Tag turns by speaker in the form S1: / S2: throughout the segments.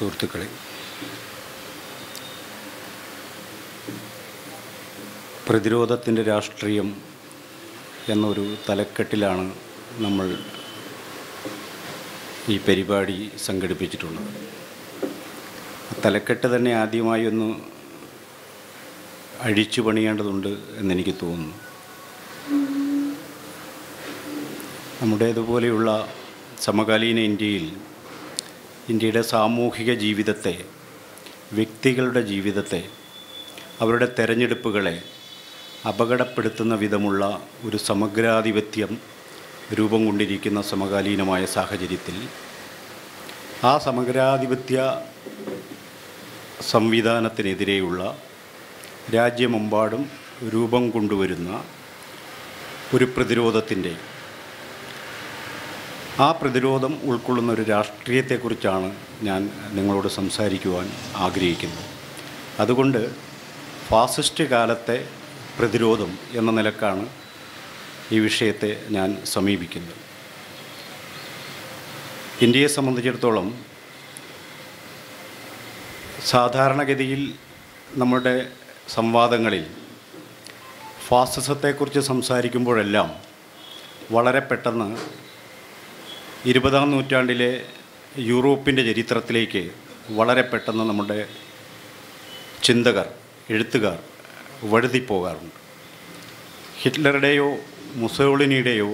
S1: സുഹൃത്തുക്കളെ പ്രതിരോധത്തിൻ്റെ രാഷ്ട്രീയം എന്നൊരു തലക്കെട്ടിലാണ് നമ്മൾ ഈ പരിപാടി സംഘടിപ്പിച്ചിട്ടുള്ളത് തലക്കെട്ട് തന്നെ ആദ്യമായി ഒന്ന് അഴിച്ചു പണിയേണ്ടതുണ്ട് എന്നെനിക്ക് തോന്നുന്നു നമ്മുടേതുപോലെയുള്ള സമകാലീന ഇന്ത്യയിൽ ഇന്ത്യയുടെ സാമൂഹിക ജീവിതത്തെ വ്യക്തികളുടെ ജീവിതത്തെ അവരുടെ തെരഞ്ഞെടുപ്പുകളെ അപകടപ്പെടുത്തുന്ന വിധമുള്ള ഒരു സമഗ്രാധിപത്യം രൂപം കൊണ്ടിരിക്കുന്ന സമകാലീനമായ സാഹചര്യത്തിൽ ആ സമഗ്രാധിപത്യ സംവിധാനത്തിനെതിരെയുള്ള രാജ്യമെമ്പാടും രൂപം കൊണ്ടുവരുന്ന ഒരു പ്രതിരോധത്തിൻ്റെ ആ പ്രതിരോധം ഉൾക്കൊള്ളുന്ന ഒരു രാഷ്ട്രീയത്തെക്കുറിച്ചാണ് ഞാൻ നിങ്ങളോട് സംസാരിക്കുവാൻ ആഗ്രഹിക്കുന്നത് അതുകൊണ്ട് ഫാസിസ്റ്റ് കാലത്തെ പ്രതിരോധം എന്ന നിലക്കാണ് ഈ വിഷയത്തെ ഞാൻ സമീപിക്കുന്നത് ഇന്ത്യയെ സംബന്ധിച്ചിടത്തോളം സാധാരണഗതിയിൽ നമ്മുടെ സംവാദങ്ങളിൽ ഫാസിസത്തെക്കുറിച്ച് സംസാരിക്കുമ്പോഴെല്ലാം വളരെ പെട്ടെന്ന് ഇരുപതാം നൂറ്റാണ്ടിലെ യൂറോപ്പിൻ്റെ ചരിത്രത്തിലേക്ക് വളരെ പെട്ടെന്ന് നമ്മുടെ ചിന്തകർ എഴുത്തുകാർ വഴുതിപ്പോകാറുണ്ട് ഹിറ്റ്ലറുടെയോ മുസോളിനിയുടെയോ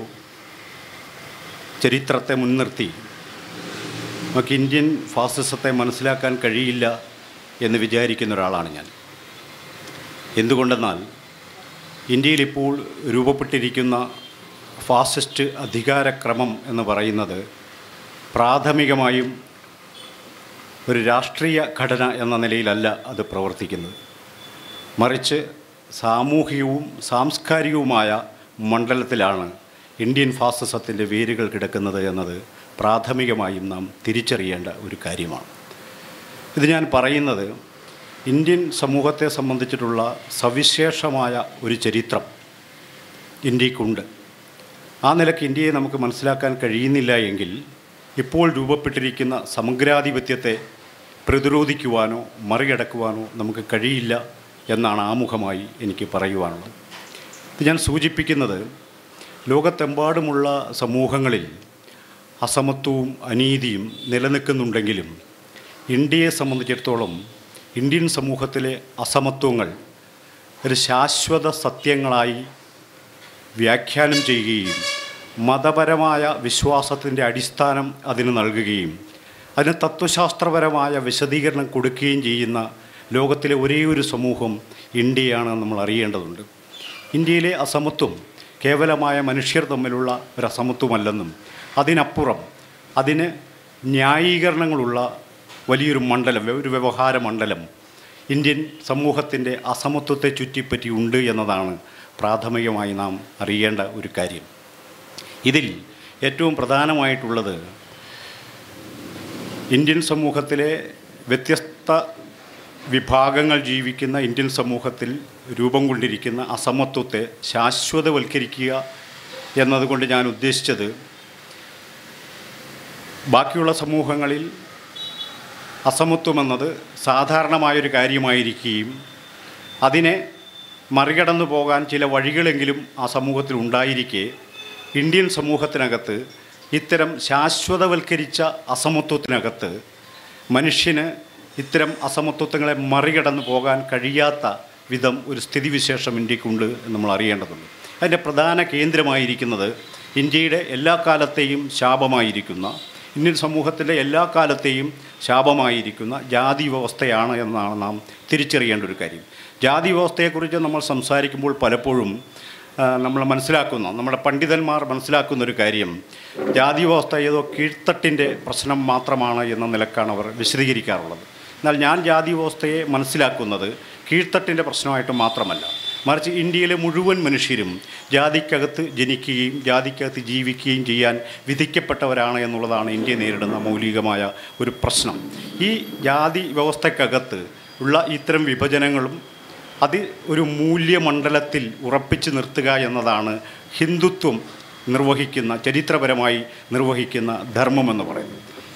S1: ചരിത്രത്തെ മുൻനിർത്തി നമുക്ക് ഇന്ത്യൻ ഫാസിസത്തെ മനസ്സിലാക്കാൻ കഴിയില്ല എന്ന് വിചാരിക്കുന്ന ഒരാളാണ് ഞാൻ എന്തുകൊണ്ടെന്നാൽ ഇന്ത്യയിൽ ഇപ്പോൾ രൂപപ്പെട്ടിരിക്കുന്ന ഫാസിസ്റ്റ് അധികാരക്രമം എന്ന് പറയുന്നത് പ്രാഥമികമായും ഒരു രാഷ്ട്രീയ ഘടന എന്ന നിലയിലല്ല അത് പ്രവർത്തിക്കുന്നത് മറിച്ച് സാമൂഹികവും സാംസ്കാരികവുമായ മണ്ഡലത്തിലാണ് ഇന്ത്യൻ ഫാസിസത്തിൻ്റെ വേരുകൾ കിടക്കുന്നത് എന്നത് പ്രാഥമികമായും നാം തിരിച്ചറിയേണ്ട ഒരു കാര്യമാണ് ഇത് ഞാൻ പറയുന്നത് ഇന്ത്യൻ സമൂഹത്തെ സംബന്ധിച്ചിട്ടുള്ള സവിശേഷമായ ഒരു ചരിത്രം ഇന്ത്യക്കുണ്ട് ആ നിലയ്ക്ക് ഇന്ത്യയെ നമുക്ക് മനസ്സിലാക്കാൻ കഴിയുന്നില്ല എങ്കിൽ ഇപ്പോൾ രൂപപ്പെട്ടിരിക്കുന്ന സമഗ്രാധിപത്യത്തെ പ്രതിരോധിക്കുവാനോ മറികടക്കുവാനോ നമുക്ക് കഴിയില്ല എന്നാണ് ആമുഖമായി എനിക്ക് പറയുവാനുള്ളത് ഇത് ഞാൻ സൂചിപ്പിക്കുന്നത് ലോകത്തെമ്പാടുമുള്ള സമൂഹങ്ങളിൽ അസമത്വവും അനീതിയും നിലനിൽക്കുന്നുണ്ടെങ്കിലും ഇന്ത്യയെ സംബന്ധിച്ചിടത്തോളം ഇന്ത്യൻ സമൂഹത്തിലെ അസമത്വങ്ങൾ ഒരു ശാശ്വത സത്യങ്ങളായി വ്യാഖ്യാനം ചെയ്യുകയും മതപരമായ വിശ്വാസത്തിൻ്റെ അടിസ്ഥാനം അതിന് നൽകുകയും അതിന് തത്വശാസ്ത്രപരമായ വിശദീകരണം കൊടുക്കുകയും ചെയ്യുന്ന ലോകത്തിലെ ഒരേ ഒരു സമൂഹം ഇന്ത്യയാണ് നമ്മൾ അറിയേണ്ടതുണ്ട് ഇന്ത്യയിലെ അസമത്വം കേവലമായ മനുഷ്യർ തമ്മിലുള്ള ഒരു അസമത്വമല്ലെന്നും അതിനപ്പുറം അതിന് ന്യായീകരണങ്ങളുള്ള വലിയൊരു മണ്ഡലം ഒരു വ്യവഹാര മണ്ഡലം ഇന്ത്യൻ സമൂഹത്തിൻ്റെ അസമത്വത്തെ ചുറ്റിപ്പറ്റി ഉണ്ട് എന്നതാണ് പ്രാഥമികമായി നാം അറിയേണ്ട ഒരു കാര്യം ഇതിൽ ഏറ്റവും പ്രധാനമായിട്ടുള്ളത് ഇന്ത്യൻ സമൂഹത്തിലെ വ്യത്യസ്ത വിഭാഗങ്ങൾ ജീവിക്കുന്ന ഇന്ത്യൻ സമൂഹത്തിൽ രൂപം കൊണ്ടിരിക്കുന്ന അസമത്വത്തെ ശാശ്വതവൽക്കരിക്കുക എന്നതുകൊണ്ട് ഞാൻ ഉദ്ദേശിച്ചത് ബാക്കിയുള്ള സമൂഹങ്ങളിൽ അസമത്വം എന്നത് സാധാരണമായൊരു കാര്യമായിരിക്കുകയും അതിനെ മറികടന്നു പോകാൻ ചില വഴികളെങ്കിലും ആ സമൂഹത്തിൽ ഉണ്ടായിരിക്കെ ഇന്ത്യൻ സമൂഹത്തിനകത്ത് ഇത്തരം ശാശ്വതവൽക്കരിച്ച അസമത്വത്തിനകത്ത് മനുഷ്യന് ഇത്തരം അസമത്വങ്ങളെ മറികടന്നു പോകാൻ കഴിയാത്ത വിധം ഒരു സ്ഥിതിവിശേഷം ഇന്ത്യക്കുണ്ട് എന്ന് നമ്മൾ അറിയേണ്ടതുണ്ട് അതിൻ്റെ പ്രധാന കേന്ദ്രമായിരിക്കുന്നത് ഇന്ത്യയുടെ എല്ലാ കാലത്തെയും ശാപമായിരിക്കുന്ന ഇന്ത്യൻ സമൂഹത്തിലെ എല്ലാ കാലത്തെയും ശാപമായിരിക്കുന്ന ജാതി വ്യവസ്ഥയാണ് എന്നാണ് നാം തിരിച്ചറിയേണ്ട ഒരു കാര്യം ജാതി വ്യവസ്ഥയെക്കുറിച്ച് നമ്മൾ സംസാരിക്കുമ്പോൾ പലപ്പോഴും ആ, നമ്മൾ മനസ്സിലാക്കുന്ന നമ്മുടെ പണ്ഡിതന്മാർ മനസ്സിലാക്കുന്ന ഒരു കാര്യം ജാതി വ്യവസ്ഥ ഏതോ കീഴ്ത്തട്ടിൻ്റെ പ്രശ്നം മാത്രമാണ് എന്ന നിലക്കാണ് അവർ വിശദീകരിക്കാറുള്ളത് എന്നാൽ ഞാൻ ജാതി വ്യവസ്ഥയെ മനസ്സിലാക്കുന്നത് കീഴ്ത്തട്ടിൻ്റെ പ്രശ്നമായിട്ട് മാത്രമല്ല മറിച്ച് ഇന്ത്യയിലെ മുഴുവൻ മനുഷ്യരും ജാതിക്കകത്ത് ജനിക്കുകയും ജാതിക്കകത്ത് ജീവിക്കുകയും ചെയ്യാൻ വിധിക്കപ്പെട്ടവരാണ് എന്നുള്ളതാണ് ഇന്ത്യ നേരിടുന്ന മൗലികമായ ഒരു പ്രശ്നം ഈ ജാതി വ്യവസ്ഥക്കകത്ത് ഉള്ള ഇത്തരം വിഭജനങ്ങളും അത് ഒരു മൂല്യമണ്ഡലത്തിൽ ഉറപ്പിച്ചു നിർത്തുക എന്നതാണ് ഹിന്ദുത്വം നിർവഹിക്കുന്ന ചരിത്രപരമായി നിർവഹിക്കുന്ന ധർമ്മമെന്ന് പറയുന്നത്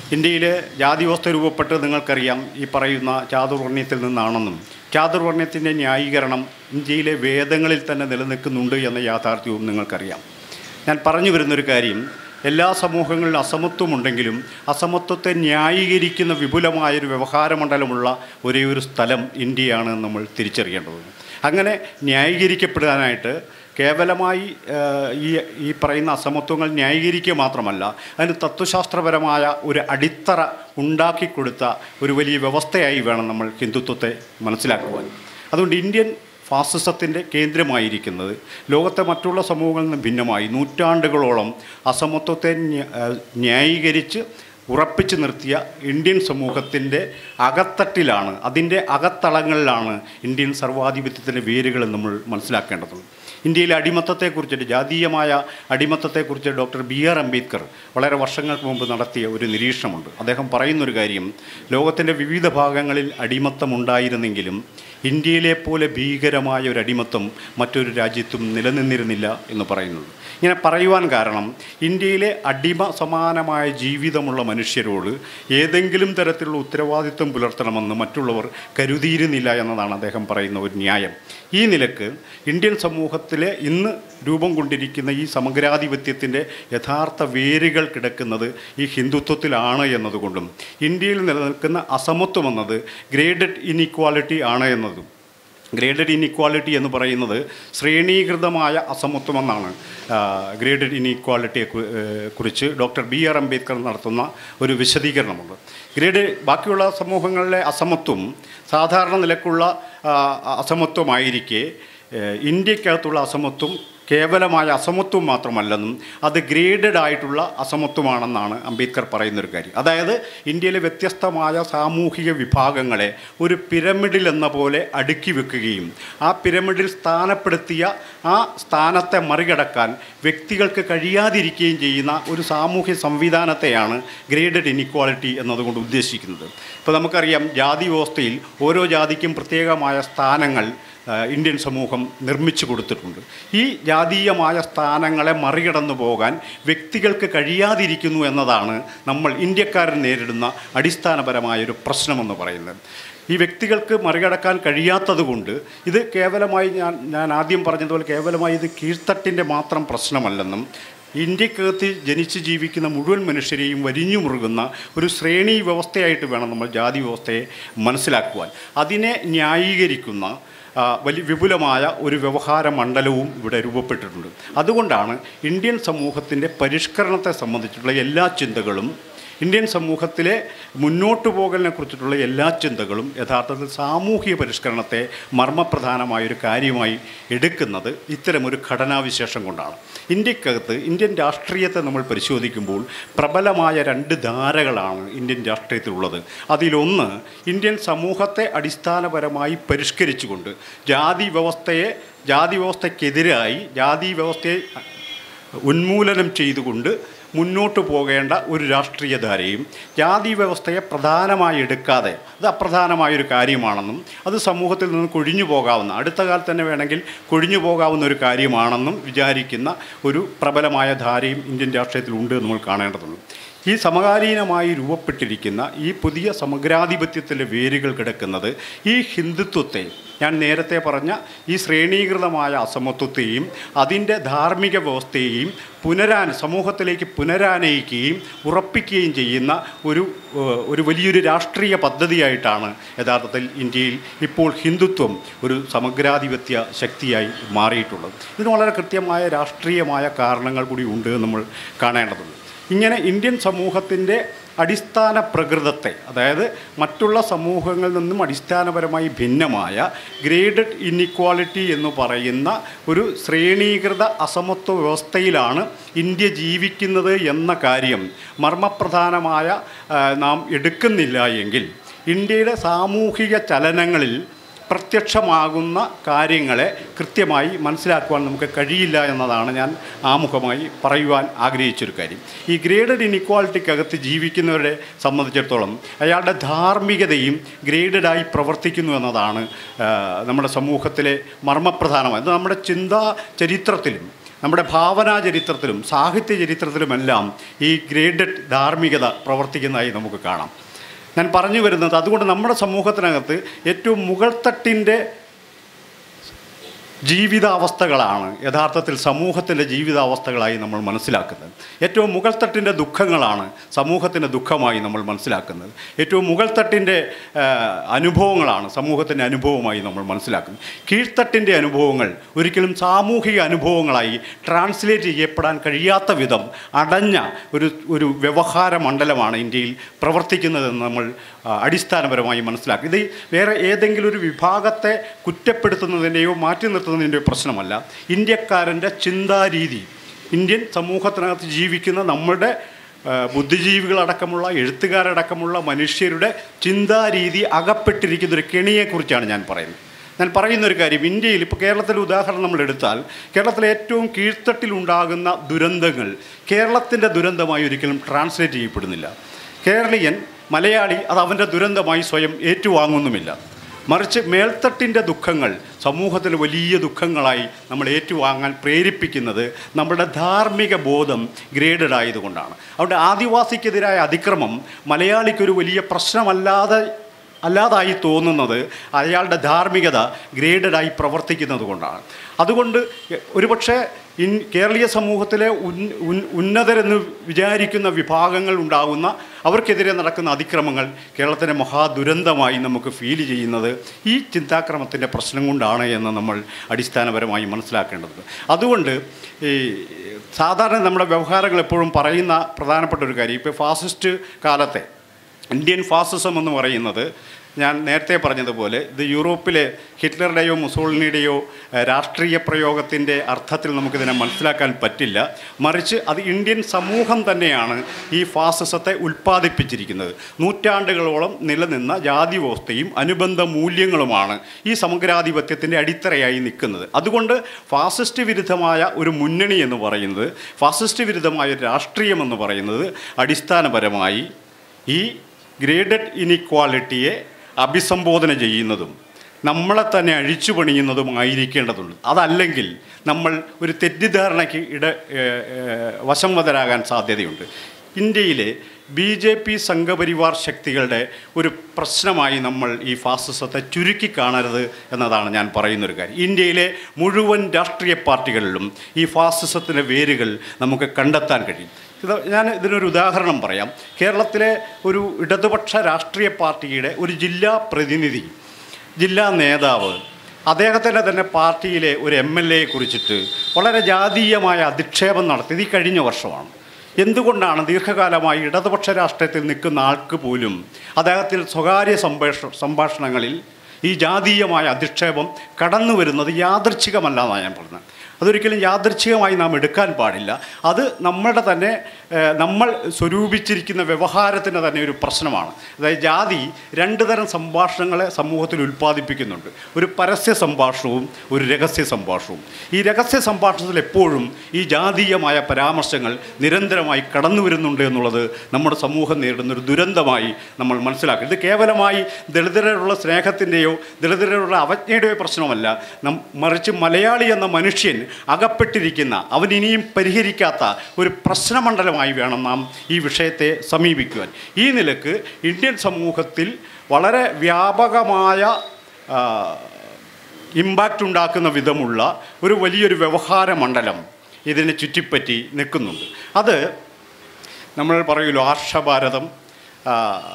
S1: ഇന്ത്യയിലെ ജാതി വ്യവസ്ഥ രൂപപ്പെട്ട് നിങ്ങൾക്കറിയാം ഈ പറയുന്ന ചാതുർവർണ്ണയത്തിൽ നിന്നാണെന്നും ചാതുർവർണ്ണയത്തിൻ്റെ ന്യായീകരണം ഇന്ത്യയിലെ വേദങ്ങളിൽ തന്നെ നിലനിൽക്കുന്നുണ്ട് എന്ന യാഥാർത്ഥ്യവും നിങ്ങൾക്കറിയാം ഞാൻ പറഞ്ഞു വരുന്നൊരു കാര്യം എല്ലാ സമൂഹങ്ങളിലും അസമത്വമുണ്ടെങ്കിലും അസമത്വത്തെ ന്യായീകരിക്കുന്ന വിപുലമായൊരു വ്യവഹാരമണ്ഡലമുള്ള ഒരേ ഒരു സ്ഥലം ഇന്ത്യയാണ് എന്ന് നമ്മൾ തിരിച്ചറിയേണ്ടത് അങ്ങനെ ന്യായീകരിക്കപ്പെടാനായിട്ട് കേവലമായി ആ, ഈ ഈ പറയുന്ന അസമത്വങ്ങൾ ന്യായീകരിക്കുക മാത്രമല്ല അതിന് തത്വശാസ്ത്രപരമായ ഒരു അടിത്തറ ഉണ്ടാക്കിക്കൊടുത്ത ഒരു വലിയ വ്യവസ്ഥയായി വേണം നമ്മൾ ഹിന്ദുത്വത്തെ മനസ്സിലാക്കുവാൻ അതുകൊണ്ട് ഇന്ത്യൻ ഫാസിസത്തിൻ്റെ കേന്ദ്രമായിരിക്കുന്നത് ലോകത്തെ മറ്റുള്ള സമൂഹങ്ങളിൽ നിന്ന് ഭിന്നമായി നൂറ്റാണ്ടുകളോളം അസമത്വത്തെ ന്യ- ആ, ന്യായീകരിച്ച് ഉറപ്പിച്ചു നിർത്തിയ ഇന്ത്യൻ സമൂഹത്തിൻ്റെ അകത്തട്ടിലാണ് അതിൻ്റെ അകത്തളങ്ങളിലാണ് ഇന്ത്യൻ സർവാധിപത്യത്തിൻ്റെ വേരുകൾ നമ്മൾ മനസ്സിലാക്കേണ്ടത് ഇന്ത്യയിലെ അടിമത്തത്തെക്കുറിച്ചിട്ട് ജാതീയമായ അടിമത്തത്തെക്കുറിച്ച് ഡോക്ടർ ബി ആർ അംബേദ്കർ വളരെ വർഷങ്ങൾക്ക് മുമ്പ് നടത്തിയ ഒരു നിരീക്ഷണമുണ്ട് അദ്ദേഹം പറയുന്നൊരു കാര്യം ലോകത്തിൻ്റെ വിവിധ ഭാഗങ്ങളിൽ അടിമത്തമുണ്ടായിരുന്നെങ്കിലും ഇന്ത്യയിലെ പോലെ ഭീകരമായ ഒരു അടിമത്തം മറ്റൊരു രാജ്യത്തും നിലനിന്നിരുന്നില്ല എന്ന് പറയുന്നത് ഇങ്ങനെ പറയുവാൻ കാരണം ഇന്ത്യയിലെ അടിമ സമാനമായ ജീവിതമുള്ള മനുഷ്യരോട് ഏതെങ്കിലും തരത്തിലുള്ള ഉത്തരവാദിത്വം പുലർത്തണമെന്ന് മറ്റുള്ളവർ കരുതിയിരുന്നില്ല എന്നതാണ് അദ്ദേഹം പറയുന്ന ഒരു ന്യായം ഈ നിലക്ക് ഇന്ത്യൻ സമൂഹത്തിലെ ഇന്ന് രൂപം കൊണ്ടിരിക്കുന്ന ഈ സമഗ്രാധിപത്യത്തിൻ്റെ യഥാർത്ഥ വേരുകൾ കിടക്കുന്നത് ഈ ഹിന്ദുത്വത്തിലാണ് എന്നതുകൊണ്ടും ഇന്ത്യയിൽ നിലനിൽക്കുന്ന അസമത്വം എന്നത് ഗ്രേഡഡ് ഇൻഇക്വാലിറ്റി ആണ് എന്നതും ഗ്രേഡഡ് ഇൻഇക്വാലിറ്റി എന്ന് പറയുന്നത് ശ്രേണീകൃതമായ അസമത്വമെന്നാണ് ഗ്രേഡഡ് ഇൻഇക്വാലിറ്റിയെ കു- ഏഹ് കുറിച്ച് ഡോക്ടർ ബി ആർ അംബേദ്കർ നടത്തുന്ന ഒരു വിശദീകരണമുണ്ട് ഗ്രേഡ് ബാക്കിയുള്ള സമൂഹങ്ങളിലെ അസമത്വം സാധാരണ നിലക്കുള്ള ആ, അസമത്വമായിരിക്കെ ഏഹ് ഇന്ത്യക്കകത്തുള്ള അസമത്വം കേവലമായ അസമത്വം മാത്രമല്ലെന്നും അത് ഗ്രേഡഡ് ആയിട്ടുള്ള അസമത്വമാണെന്നാണ് അംബേദ്കർ പറയുന്നൊരു കാര്യം അതായത് ഇന്ത്യയിലെ വ്യത്യസ്തമായ സാമൂഹിക വിഭാഗങ്ങളെ ഒരു പിരമിഡിൽ എന്ന പോലെ അടുക്കി വെക്കുകയും ആ പിരമിഡിൽ സ്ഥാനപ്പെടുത്തിയ ആ സ്ഥാനത്തെ മറികടക്കാൻ വ്യക്തികൾക്ക് കഴിയാതിരിക്കുകയും ചെയ്യുന്ന ഒരു സാമൂഹ്യ സംവിധാനത്തെയാണ് ഗ്രേഡഡ് ഇനിക്വാളിറ്റി എന്നതുകൊണ്ട് ഉദ്ദേശിക്കുന്നത് ഇപ്പോൾ നമുക്കറിയാം ജാതി വ്യവസ്ഥയിൽ ഓരോ ജാതിക്കും പ്രത്യേകമായ സ്ഥാനങ്ങൾ ആ, ഇന്ത്യൻ സമൂഹം നിർമ്മിച്ചു കൊടുത്തിട്ടുണ്ട് ഈ ജാതീയമായ സ്ഥാനങ്ങളെ മറികടന്നു പോകാൻ വ്യക്തികൾക്ക് കഴിയാതിരിക്കുന്നു എന്നതാണ് നമ്മൾ ഇന്ത്യക്കാരൻ നേരിടുന്ന അടിസ്ഥാനപരമായൊരു പ്രശ്നമെന്ന് പറയുന്നത് ഈ വ്യക്തികൾക്ക് മറികടക്കാൻ കഴിയാത്തത് കൊണ്ട് ഇത് കേവലമായി ഞാൻ ഞാൻ ആദ്യം പറഞ്ഞതുപോലെ കേവലമായി ഇത് കീഴ്ത്തട്ടിൻ്റെ മാത്രം പ്രശ്നമല്ലെന്നും ഇന്ത്യക്കകത്ത് ജനിച്ച് ജീവിക്കുന്ന മുഴുവൻ മനുഷ്യരെയും വരിഞ്ഞു മുറുകുന്ന ഒരു ശ്രേണി വ്യവസ്ഥയായിട്ട് വേണം നമ്മൾ ജാതി വ്യവസ്ഥയെ മനസ്സിലാക്കുവാൻ അതിനെ ന്യായീകരിക്കുന്ന ആ, വലിയ വിപുലമായ ഒരു വ്യവഹാര മണ്ഡലവും ഇവിടെ രൂപപ്പെട്ടിട്ടുണ്ട് അതുകൊണ്ടാണ് ഇന്ത്യൻ സമൂഹത്തിൻ്റെ പരിഷ്കരണത്തെ സംബന്ധിച്ചിട്ടുള്ള എല്ലാ ചിന്തകളും ഇന്ത്യൻ സമൂഹത്തിലെ മുന്നോട്ടു പോകലിനെ കുറിച്ചിട്ടുള്ള എല്ലാ ചിന്തകളും യഥാർത്ഥത്തിൽ സാമൂഹിക പരിഷ്കരണത്തെ മർമ്മപ്രധാനമായൊരു കാര്യമായി എടുക്കുന്നത് ഇത്തരമൊരു ഘടനാവിശേഷം കൊണ്ടാണ് ഇന്ത്യക്കകത്ത് ഇന്ത്യൻ രാഷ്ട്രീയത്തെ നമ്മൾ പരിശോധിക്കുമ്പോൾ പ്രബലമായ രണ്ട് ധാരകളാണ് ഇന്ത്യൻ രാഷ്ട്രീയത്തിലുള്ളത് അതിലൊന്ന് ഇന്ത്യൻ സമൂഹത്തെ അടിസ്ഥാനപരമായി പരിഷ്കരിച്ചുകൊണ്ട് ജാതി വ്യവസ്ഥയെ ജാതി വ്യവസ്ഥയ്ക്കെതിരായി ജാതി വ്യവസ്ഥയെ ഉന്മൂലനം ചെയ്തുകൊണ്ട് മുന്നോട്ട് പോകേണ്ട ഒരു രാഷ്ട്രീയധാരയും ജാതി വ്യവസ്ഥയെ പ്രധാനമായി എടുക്കാതെ അത് അപ്രധാനമായൊരു കാര്യമാണെന്നും അത് സമൂഹത്തിൽ നിന്ന് കൊഴിഞ്ഞു പോകാവുന്ന അടുത്ത കാലത്ത് തന്നെ വേണമെങ്കിൽ കൊഴിഞ്ഞു പോകാവുന്ന ഒരു കാര്യമാണെന്നും വിചാരിക്കുന്ന ഒരു പ്രബലമായ ധാരയും ഇന്ത്യൻ രാഷ്ട്രീയത്തിൽ ഉണ്ട് എന്ന് നമ്മൾ കാണേണ്ടതുണ്ട് ഈ സമകാലീനമായി രൂപപ്പെട്ടിരിക്കുന്ന ഈ പുതിയ സമഗ്രാധിപത്യത്തിൻ്റെ വേരുകൾ കിടക്കുന്നത് ഈ ഹിന്ദുത്വത്തെ ഞാൻ നേരത്തെ പറഞ്ഞ ഈ ശ്രേണീകൃതമായ അസമത്വത്തെയും അതിൻ്റെ ധാർമ്മിക വ്യവസ്ഥയെയും പുനരാൻ സമൂഹത്തിലേക്ക് പുനരാനയിക്കുകയും ഉറപ്പിക്കുകയും ചെയ്യുന്ന ഒരു ഏഹ്, ഒരു വലിയൊരു രാഷ്ട്രീയ പദ്ധതിയായിട്ടാണ് യഥാർത്ഥത്തിൽ ഇന്ത്യയിൽ ഇപ്പോൾ ഹിന്ദുത്വം ഒരു സമഗ്രാധിപത്യ ശക്തിയായി മാറിയിട്ടുള്ളത് ഇതിന് വളരെ കൃത്യമായ രാഷ്ട്രീയമായ കാരണങ്ങൾ കൂടി ഉണ്ട് എന്ന് നമ്മൾ കാണേണ്ടതുണ്ട് ഇങ്ങനെ ഇന്ത്യൻ സമൂഹത്തിൻ്റെ അടിസ്ഥാന പ്രകൃതത്തെ അതായത് മറ്റുള്ള സമൂഹങ്ങളിൽ നിന്നും അടിസ്ഥാനപരമായി ഭിന്നമായ ഗ്രേഡഡ് ഇന്നിക്വാളിറ്റി എന്ന് പറയുന്ന ഒരു ശ്രേണീകൃത അസമത്വ വ്യവസ്ഥയിലാണ് ഇന്ത്യ ജീവിക്കുന്നത് എന്ന കാര്യം മർമ്മപ്രധാനമായ ആ, നാം എടുക്കുന്നില്ല എങ്കിൽ ഇന്ത്യയുടെ സാമൂഹിക ചലനങ്ങളിൽ പ്രത്യക്ഷമാകുന്ന കാര്യങ്ങളെ കൃത്യമായി മനസ്സിലാക്കുവാൻ നമുക്ക് കഴിയില്ല എന്നതാണ് ഞാൻ ആമുഖമായി പറയുവാൻ ആഗ്രഹിച്ചൊരു കാര്യം ഈ ഗ്രേഡഡ് ഇനിക്വാളിറ്റിക്കകത്ത് ജീവിക്കുന്നവരെ സംബന്ധിച്ചിടത്തോളം അയാളുടെ ധാർമ്മികതയും ഗ്രേഡഡായി പ്രവർത്തിക്കുന്നു എന്നതാണ് ആ, നമ്മുടെ സമൂഹത്തിലെ മർമ്മപ്രധാനമായി അത് നമ്മുടെ ചിന്താ ചരിത്രത്തിലും നമ്മുടെ ഭാവനാ ചരിത്രത്തിലും സാഹിത്യ ചരിത്രത്തിലുമെല്ലാം ഈ ഗ്രേഡഡ് ധാർമ്മികത പ്രവർത്തിക്കുന്നതായി നമുക്ക് കാണാം ഞാൻ പറഞ്ഞു വരുന്നത് അതുകൊണ്ട് നമ്മുടെ സമൂഹത്തിനകത്ത് ഏറ്റവും മുകൾത്തട്ടിൻ്റെ ജീവിതാവസ്ഥകളാണ് യഥാർത്ഥത്തിൽ സമൂഹത്തിൻ്റെ ജീവിതാവസ്ഥകളായി നമ്മൾ മനസ്സിലാക്കുന്നത് ഏറ്റവും മുകൾത്തട്ടിൻ്റെ ദുഃഖങ്ങളാണ് സമൂഹത്തിൻ്റെ ദുഃഖമായി നമ്മൾ മനസ്സിലാക്കുന്നത് ഏറ്റവും മുകൾത്തട്ടിൻ്റെ ആ, അനുഭവങ്ങളാണ് സമൂഹത്തിൻ്റെ അനുഭവമായി നമ്മൾ മനസ്സിലാക്കുന്നത് കീഴ്ത്തട്ടിൻ്റെ അനുഭവങ്ങൾ ഒരിക്കലും സാമൂഹിക അനുഭവങ്ങളായി ട്രാൻസ്ലേറ്റ് ചെയ്യപ്പെടാൻ കഴിയാത്ത വിധം അടഞ്ഞ ഒരു ഒരു വ്യവഹാര മണ്ഡലമാണ് ഇന്ത്യയിൽ പ്രവർത്തിക്കുന്നതെന്ന് നമ്മൾ ആ, അടിസ്ഥാനപരമായി മനസ്സിലാക്കും ഇത് വേറെ ഏതെങ്കിലും ഒരു വിഭാഗത്തെ കുറ്റപ്പെടുത്തുന്നതിൻ്റെയോ മാറ്റി നിർത്തുന്നതിൻ്റെയോ പ്രശ്നമല്ല ഇന്ത്യക്കാരൻ്റെ ചിന്താരീതി ഇന്ത്യൻ സമൂഹത്തിനകത്ത് ജീവിക്കുന്ന നമ്മുടെ ആ, ബുദ്ധിജീവികളടക്കമുള്ള എഴുത്തുകാരടക്കമുള്ള മനുഷ്യരുടെ ചിന്താരീതി അകപ്പെട്ടിരിക്കുന്ന ഒരു കെണിയെക്കുറിച്ചാണ് ഞാൻ പറയുന്നത് ഞാൻ പറയുന്ന ഒരു കാര്യം ഇന്ത്യയിൽ ഇപ്പോൾ കേരളത്തിലെ ഉദാഹരണം നമ്മൾ എടുത്താൽ കേരളത്തിലെ ഏറ്റവും കീഴ്ത്തട്ടിലുണ്ടാകുന്ന ദുരന്തങ്ങൾ കേരളത്തിൻ്റെ ദുരന്തമായി ഒരിക്കലും ട്രാൻസ്ലേറ്റ് ചെയ്യപ്പെടുന്നില്ല കേരളീയൻ മലയാളി അത് അവൻ്റെ ദുരന്തമായി സ്വയം ഏറ്റുവാങ്ങുന്നുമില്ല മറിച്ച് മേൽത്തട്ടിൻ്റെ ദുഃഖങ്ങൾ സമൂഹത്തിൽ വലിയ ദുഃഖങ്ങളായി നമ്മൾ ഏറ്റുവാങ്ങാൻ പ്രേരിപ്പിക്കുന്നത് നമ്മുടെ ധാർമ്മിക ബോധം ഗ്രേഡഡ് ആയതുകൊണ്ടാണ് അവിടെ ആദിവാസിക്കെതിരായ അതിക്രമം മലയാളിക്കൊരു വലിയ പ്രശ്നമല്ലാതെ അല്ലാതായി തോന്നുന്നത് അയാളുടെ ധാർമ്മികത ഗ്രേഡഡായി പ്രവർത്തിക്കുന്നത് കൊണ്ടാണ് അതുകൊണ്ട് ഒരുപക്ഷെ ഇൻ കേരളീയ സമൂഹത്തിലെ ഉൻ ഉൻ ഉന്നതരെന്ന് വിചാരിക്കുന്ന വിഭാഗങ്ങൾ ഉണ്ടാകുന്ന അവർക്കെതിരെ നടക്കുന്ന അതിക്രമങ്ങൾ കേരളത്തിൻ്റെ മഹാദുരന്തമായി നമുക്ക് ഫീൽ ചെയ്യുന്നത് ഈ ചിന്താക്രമത്തിൻ്റെ പ്രശ്നം കൊണ്ടാണ് എന്ന് നമ്മൾ അടിസ്ഥാനപരമായി മനസ്സിലാക്കേണ്ടത് അതുകൊണ്ട് ഈ സാധാരണ നമ്മുടെ വ്യവഹാരങ്ങൾ എപ്പോഴും പറയുന്ന പ്രധാനപ്പെട്ട ഒരു കാര്യം ഇപ്പോൾ ഫാസിസ്റ്റ് കാലത്തെ ഇന്ത്യൻ ഫാസിസം എന്ന് പറയുന്നത് ഞാൻ നേരത്തെ പറഞ്ഞതുപോലെ ഇത് യൂറോപ്പിലെ ഹിറ്റ്ലറുടെയോ മുസോളിനിയുടെയോ ഏഹ്, രാഷ്ട്രീയ പ്രയോഗത്തിൻ്റെ അർത്ഥത്തിൽ നമുക്കിതിനെ മനസ്സിലാക്കാൻ പറ്റില്ല മറിച്ച് അത് ഇന്ത്യൻ സമൂഹം തന്നെയാണ് ഈ ഫാസിസത്തെ ഉൽപ്പാദിപ്പിച്ചിരിക്കുന്നത് നൂറ്റാണ്ടുകളോളം നിലനിന്ന ജാതി വ്യവസ്ഥയും അനുബന്ധ മൂല്യങ്ങളുമാണ് ഈ സമഗ്രാധിപത്യത്തിൻ്റെ അടിത്തറയായി നിൽക്കുന്നത് അതുകൊണ്ട് ഫാസിസ്റ്റ് വിരുദ്ധമായ ഒരു മുന്നണി എന്ന് പറയുന്നത് ഫാസിസ്റ്റ് വിരുദ്ധമായ ഒരു രാഷ്ട്രീയം എന്ന് പറയുന്നത് അടിസ്ഥാനപരമായി ഈ ഗ്രേഡഡ് ഇനിക്വാളിറ്റിയെ അഭിസംബോധന ചെയ്യുന്നതും നമ്മളെ തന്നെ അഴിച്ചു പണിയുന്നതുമായിരിക്കേണ്ടതുണ്ട് അതല്ലെങ്കിൽ നമ്മൾ ഒരു തെറ്റിദ്ധാരണയ്ക്ക് ഇട ഏഹ്, ഏഹ്, വശംവതരാകാൻ സാധ്യതയുണ്ട് ഇന്ത്യയിലെ ബി ജെ പി സംഘപരിവാർ ശക്തികളുടെ ഒരു പ്രശ്നമായി നമ്മൾ ഈ ഫാസിസത്തെ ചുരുക്കി കാണരുത് എന്നതാണ് ഞാൻ പറയുന്നൊരു കാര്യം ഇന്ത്യയിലെ മുഴുവൻ രാഷ്ട്രീയ പാർട്ടികളിലും ഈ ഫാസിസത്തിൻ്റെ വേരുകൾ നമുക്ക് കണ്ടെത്താൻ കഴിയും ഇത് ഞാൻ ഇതിനൊരു ഉദാഹരണം പറയാം കേരളത്തിലെ ഒരു ഇടതുപക്ഷ രാഷ്ട്രീയ പാർട്ടിയുടെ ഒരു ജില്ലാ പ്രതിനിധി ജില്ലാ നേതാവ് അദ്ദേഹത്തിൻ്റെ തന്നെ പാർട്ടിയിലെ ഒരു എം എൽ എയെ കുറിച്ചിട്ട് വളരെ ജാതീയമായ അധിക്ഷേപം നടത്തിയത് ഈ കഴിഞ്ഞ വർഷമാണ് എന്തുകൊണ്ടാണ് ദീർഘകാലമായി ഇടതുപക്ഷ രാഷ്ട്രീയത്തിൽ നിൽക്കുന്ന ആൾക്ക് പോലും അദ്ദേഹത്തിൽ സ്വകാര്യ സംഭാഷ സംഭാഷണങ്ങളിൽ ഈ ജാതീയമായ അധിക്ഷേപം കടന്നു വരുന്നത് യാദൃച്ഛികമല്ല എന്നാണ് ഞാൻ പറഞ്ഞത് അതൊരിക്കലും യാദൃച്ഛികമായി നാം എടുക്കാൻ പാടില്ല അത് നമ്മുടെ തന്നെ ഏഹ്, നമ്മൾ സ്വരൂപിച്ചിരിക്കുന്ന വ്യവഹാരത്തിൻ്റെ തന്നെ ഒരു പ്രശ്നമാണ് അതായത് ജാതി രണ്ട് തരം സംഭാഷണങ്ങളെ സമൂഹത്തിൽ ഉൽപ്പാദിപ്പിക്കുന്നുണ്ട് ഒരു പരസ്യ സംഭാഷണവും ഒരു രഹസ്യ സംഭാഷണവും ഈ രഹസ്യ സംഭാഷണത്തിൽ എപ്പോഴും ഈ ജാതീയമായ പരാമർശങ്ങൾ നിരന്തരമായി കടന്നു വരുന്നുണ്ട് എന്നുള്ളത് നമ്മുടെ സമൂഹം നേരിടുന്ന ഒരു ദുരന്തമായി നമ്മൾ മനസ്സിലാക്കുക ഇത് കേവലമായി ദളിതരോടുള്ള സ്നേഹത്തിൻ്റെയോ ദളിതരോടുള്ള അവജ്ഞയുടെയോ പ്രശ്നമല്ല നം മറിച്ച് മലയാളി എന്ന മനുഷ്യൻ അകപ്പെട്ടിരിക്കുന്ന അവൻ ഇനിയും പരിഹരിക്കാത്ത ഒരു പ്രശ്നമണ്ഡലമായി വേണം നാം ഈ വിഷയത്തെ സമീപിക്കുവാൻ ഈ നിലക്ക് ഇന്ത്യൻ സമൂഹത്തിൽ വളരെ വ്യാപകമായ ആ, ഇമ്പാക്റ്റ് ഉണ്ടാക്കുന്ന വിധമുള്ള ഒരു വലിയൊരു വ്യവഹാര മണ്ഡലം ഇതിനെ ചുറ്റിപ്പറ്റി നിൽക്കുന്നുണ്ട് അത് നമ്മൾ പറയുമല്ലോ ആർഷഭാരതം ആ,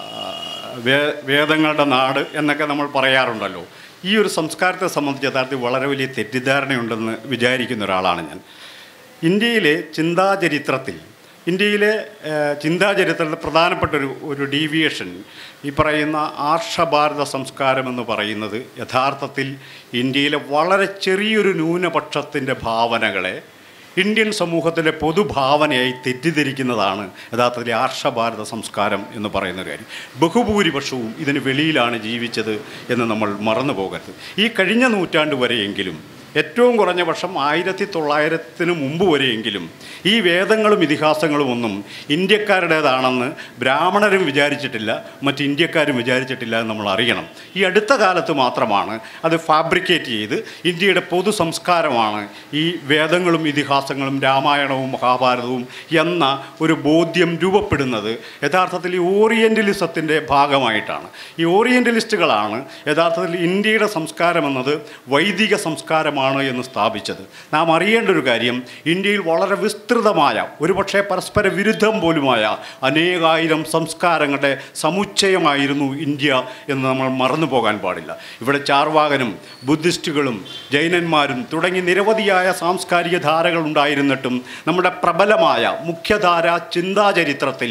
S1: വേ വേദങ്ങളുടെ നാട് എന്നൊക്കെ നമ്മൾ പറയാറുണ്ടല്ലോ ഈ ഒരു സംസ്കാരത്തെ സംബന്ധിച്ച് യഥാർത്ഥത്തിൽ വളരെ വലിയ തെറ്റിദ്ധാരണയുണ്ടെന്ന് വിചാരിക്കുന്ന ഒരാളാണ് ഞാൻ ഇന്ത്യയിലെ ചിന്താചരിത്രത്തിൽ ഇന്ത്യയിലെ ഏഹ്, ചിന്താചരിത്രത്തിൽ പ്രധാനപ്പെട്ട ഒരു ഒരു ഡീവിയേഷൻ ഈ പറയുന്ന ആർഷഭാരത സംസ്കാരം എന്ന് പറയുന്നത് യഥാർത്ഥത്തിൽ ഇന്ത്യയിലെ വളരെ ചെറിയൊരു ന്യൂനപക്ഷത്തിൻ്റെ ഭാവനകളെ ഇന്ത്യൻ സമൂഹത്തിലെ പൊതുഭാവനയായി തെറ്റിദ്ധരിക്കുന്നതാണ് യഥാർത്ഥത്തിൽ ആർഷഭാരത സംസ്കാരം എന്ന് പറയുന്ന ഒരു കാര്യം ബഹുഭൂരിപക്ഷവും ഇതിന് വെളിയിലാണ് ജീവിച്ചത് എന്ന് നമ്മൾ മറന്നു പോകരുത് ഈ കഴിഞ്ഞ നൂറ്റാണ്ട് വരെയെങ്കിലും ഏറ്റവും കുറഞ്ഞ വർഷം ആയിരത്തി തൊള്ളായിരത്തിന് മുമ്പ് വരെയെങ്കിലും ഈ വേദങ്ങളും ഇതിഹാസങ്ങളും ഒന്നും ഇന്ത്യക്കാരുടേതാണെന്ന് ബ്രാഹ്മണരും വിചാരിച്ചിട്ടില്ല മറ്റ് ഇന്ത്യക്കാരും വിചാരിച്ചിട്ടില്ല എന്ന് നമ്മൾ അറിയണം ഈ അടുത്ത കാലത്ത് മാത്രമാണ് അത് ഫാബ്രിക്കേറ്റ് ചെയ്ത് ഇന്ത്യയുടെ പൊതു സംസ്കാരമാണ് ഈ വേദങ്ങളും ഇതിഹാസങ്ങളും രാമായണവും മഹാഭാരതവും എന്ന ഒരു ബോധ്യം രൂപപ്പെടുന്നത് യഥാർത്ഥത്തിൽ ഈ ഓറിയൻ്റലിസത്തിൻ്റെ ഭാഗമായിട്ടാണ് ഈ ഓറിയൻ്റലിസ്റ്റുകളാണ് യഥാർത്ഥത്തിൽ ഇന്ത്യയുടെ സംസ്കാരം എന്നത് വൈദിക സംസ്കാരമാണ് എന്ന് സ്ഥാപിച്ചത് നാം അറിയേണ്ട ഒരു കാര്യം ഇന്ത്യയിൽ വളരെ വിസ്തൃതമായ ഒരുപക്ഷെ പരസ്പര വിരുദ്ധം പോലുമായ അനേകായിരം സംസ്കാരങ്ങളുടെ സമുച്ചയമായിരുന്നു ഇന്ത്യ എന്ന് നമ്മൾ മറന്നു പോകാൻ പാടില്ല ഇവിടെ ചാർവാകനും ബുദ്ധിസ്റ്റുകളും ജൈനന്മാരും തുടങ്ങി നിരവധിയായ സാംസ്കാരിക ധാരകൾ ഉണ്ടായിരുന്നിട്ടും നമ്മുടെ പ്രബലമായ മുഖ്യധാര ചിന്താചരിത്രത്തിൽ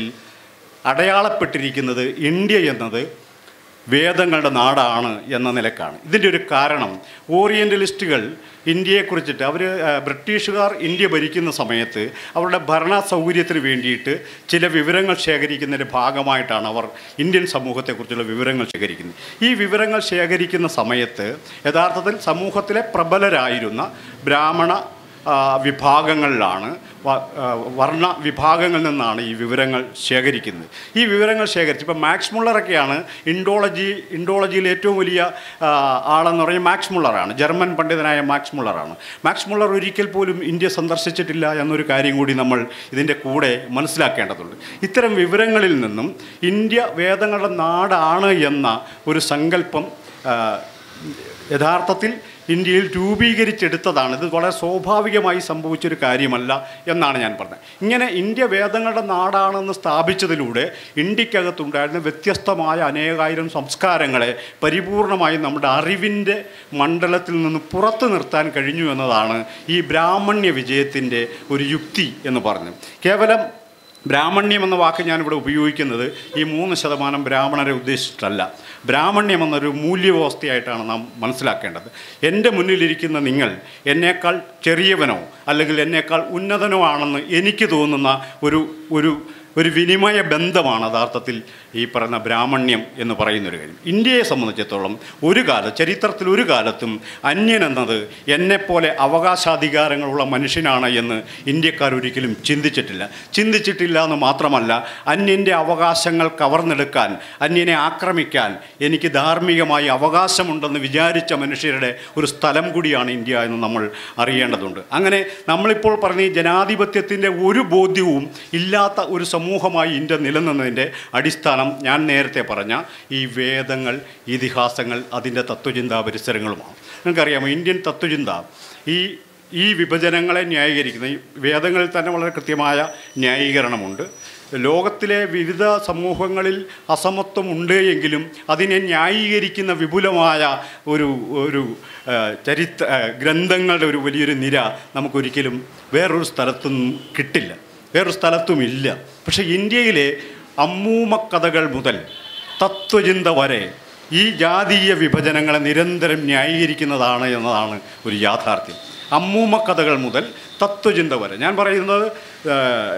S1: അടയാളപ്പെട്ടിരിക്കുന്നത് ഇന്ത്യ എന്നത് വേദങ്ങളുടെ നാടാണ് എന്ന നിലക്കാണ് ഇതിൻ്റെ ഒരു കാരണം ഓറിയൻ്റലിസ്റ്റുകൾ ഇന്ത്യയെക്കുറിച്ചിട്ട് അവർ ബ്രിട്ടീഷുകാർ ഇന്ത്യ ഭരിക്കുന്ന സമയത്ത് അവരുടെ ഭരണ സൗകര്യത്തിന് വേണ്ടിയിട്ട് ചില വിവരങ്ങൾ ശേഖരിക്കുന്നതിൻ്റെ ഭാഗമായിട്ടാണ് അവർ ഇന്ത്യൻ സമൂഹത്തെക്കുറിച്ചുള്ള വിവരങ്ങൾ ശേഖരിക്കുന്നത് ഈ വിവരങ്ങൾ ശേഖരിക്കുന്ന സമയത്ത് യഥാർത്ഥത്തിൽ സമൂഹത്തിലെ പ്രബലരായിരുന്ന ബ്രാഹ്മണ ആ, വിഭാഗങ്ങളിലാണ് വ- ആ, വർണ്ണ വിഭാഗങ്ങളിൽ നിന്നാണ് ഈ വിവരങ്ങൾ ശേഖരിക്കുന്നത് ഈ വിവരങ്ങൾ ശേഖരിച്ച് ഇപ്പോൾ മാക്സ് മുള്ളറൊക്കെയാണ് ഇൻഡോളജി ഇൻഡോളജിയിൽ ഏറ്റവും വലിയ ആ, ആളെന്ന് പറഞ്ഞാൽ മാക്സ് മുള്ളറാണ് ജർമ്മൻ പണ്ഡിതനായ മാക്സ് മുള്ളറാണ് മാക്സ് മുള്ളർ ഒരിക്കൽ പോലും ഇന്ത്യ സന്ദർശിച്ചിട്ടില്ല എന്നൊരു കാര്യം കൂടി നമ്മൾ ഇതിൻ്റെ കൂടെ മനസ്സിലാക്കേണ്ടതുണ്ട് ഇത്തരം വിവരങ്ങളിൽ നിന്നും ഇന്ത്യ വേദങ്ങളുടെ നാടാണ് എന്ന ഒരു സങ്കല്പം ആ, യഥാർത്ഥത്തിൽ ഇന്ത്യയിൽ രൂപീകരിച്ചെടുത്തതാണ് ഇത് വളരെ സ്വാഭാവികമായി സംഭവിച്ചൊരു കാര്യമല്ല എന്നാണ് ഞാൻ പറഞ്ഞത് ഇങ്ങനെ ഇന്ത്യ വേദങ്ങളുടെ നാടാണെന്ന് സ്ഥാപിച്ചതിലൂടെ ഇന്ത്യക്കകത്തുണ്ടായിരുന്ന വ്യത്യസ്തമായ അനേകായിരം സംസ്കാരങ്ങളെ പരിപൂർണമായി നമ്മുടെ അറിവിൻ്റെ മണ്ഡലത്തിൽ നിന്ന് പുറത്തു നിർത്താൻ കഴിഞ്ഞു എന്നതാണ് ഈ ബ്രാഹ്മണ്യ വിജയത്തിൻ്റെ ഒരു യുക്തി എന്ന് പറഞ്ഞു കേവലം ബ്രാഹ്മണ്യം എന്ന വാക്ക് ഞാനിവിടെ ഉപയോഗിക്കുന്നത് ഈ മൂന്ന് ശതമാനം ബ്രാഹ്മണരെ ഉദ്ദേശിച്ചിട്ടല്ല ബ്രാഹ്മണ്യം എന്നൊരു മൂല്യവ്യവസ്ഥയായിട്ടാണ് നാം മനസ്സിലാക്കേണ്ടത് എൻ്റെ മുന്നിലിരിക്കുന്ന നിങ്ങൾ എന്നേക്കാൾ ചെറിയവനോ അല്ലെങ്കിൽ എന്നേക്കാൾ ഉന്നതനോ ആണെന്ന് എനിക്ക് തോന്നുന്ന ഒരു ഒരു ഒരു വിനിമയ ബന്ധമാണ് യഥാർത്ഥത്തിൽ ഈ പറയുന്ന ബ്രാഹ്മണ്യം എന്ന് പറയുന്നൊരു കാര്യം ഇന്ത്യയെ സംബന്ധിച്ചിടത്തോളം ഒരു കാലം ചരിത്രത്തിൽ ഒരു കാലത്തും അന്യൻ എന്നത് എന്നെപ്പോലെ അവകാശാധികാരങ്ങളുള്ള മനുഷ്യനാണ് എന്ന് ഇന്ത്യക്കാർ ഒരിക്കലും ചിന്തിച്ചിട്ടില്ല ചിന്തിച്ചിട്ടില്ല എന്ന് മാത്രമല്ല അന്യൻ്റെ അവകാശങ്ങൾ കവർന്നെടുക്കാൻ അന്യനെ ആക്രമിക്കാൻ എനിക്ക് ധാർമ്മികമായി അവകാശമുണ്ടെന്ന് വിചാരിച്ച മനുഷ്യരുടെ ഒരു സ്ഥലം കൂടിയാണ് ഇന്ത്യ എന്ന് നമ്മൾ അറിയേണ്ടതുണ്ട് അങ്ങനെ നമ്മളിപ്പോൾ പറഞ്ഞ ഈ ജനാധിപത്യത്തിൻ്റെ ഒരു ബോധ്യവും ഇല്ലാത്ത ഒരു സമൂഹമായി ഇന്ത്യ നിലനിന്നതിൻ്റെ അടിസ്ഥാനം ഞാൻ നേരത്തെ പറഞ്ഞ ഈ വേദങ്ങൾ ഇതിഹാസങ്ങൾ അതിൻ്റെ തത്വചിന്താ പരിസരങ്ങളുമാണ് നിങ്ങൾക്കറിയാമോ ഇന്ത്യൻ തത്വചിന്ത ഈ ഈ വിഭജനങ്ങളെ ന്യായീകരിക്കുന്ന ഈ വേദങ്ങളിൽ തന്നെ വളരെ കൃത്യമായ ന്യായീകരണമുണ്ട് ലോകത്തിലെ വിവിധ സമൂഹങ്ങളിൽ അസമത്വം ഉണ്ട് എങ്കിലും അതിനെ ന്യായീകരിക്കുന്ന വിപുലമായ ഒരു ഒരു ആ, ചരിത്ര ആ, ഗ്രന്ഥങ്ങളുടെ ഒരു വലിയൊരു നിര നമുക്കൊരിക്കലും വേറൊരു സ്ഥലത്തും കിട്ടില്ല വേറൊരു സ്ഥലത്തുമില്ല പക്ഷേ ഇന്ത്യയിലെ അമ്മൂമ്മ കഥകൾ മുതൽ തത്വചിന്ത വരെ ഈ ജാതീയ വിഭജനങ്ങളെ നിരന്തരം ന്യായീകരിക്കുന്നതാണ് എന്നതാണ് ഒരു യാഥാർത്ഥ്യം അമ്മൂമ്മ കഥകൾ മുതൽ തത്വചിന്ത വരെ ഞാൻ പറയുന്നത് ആ,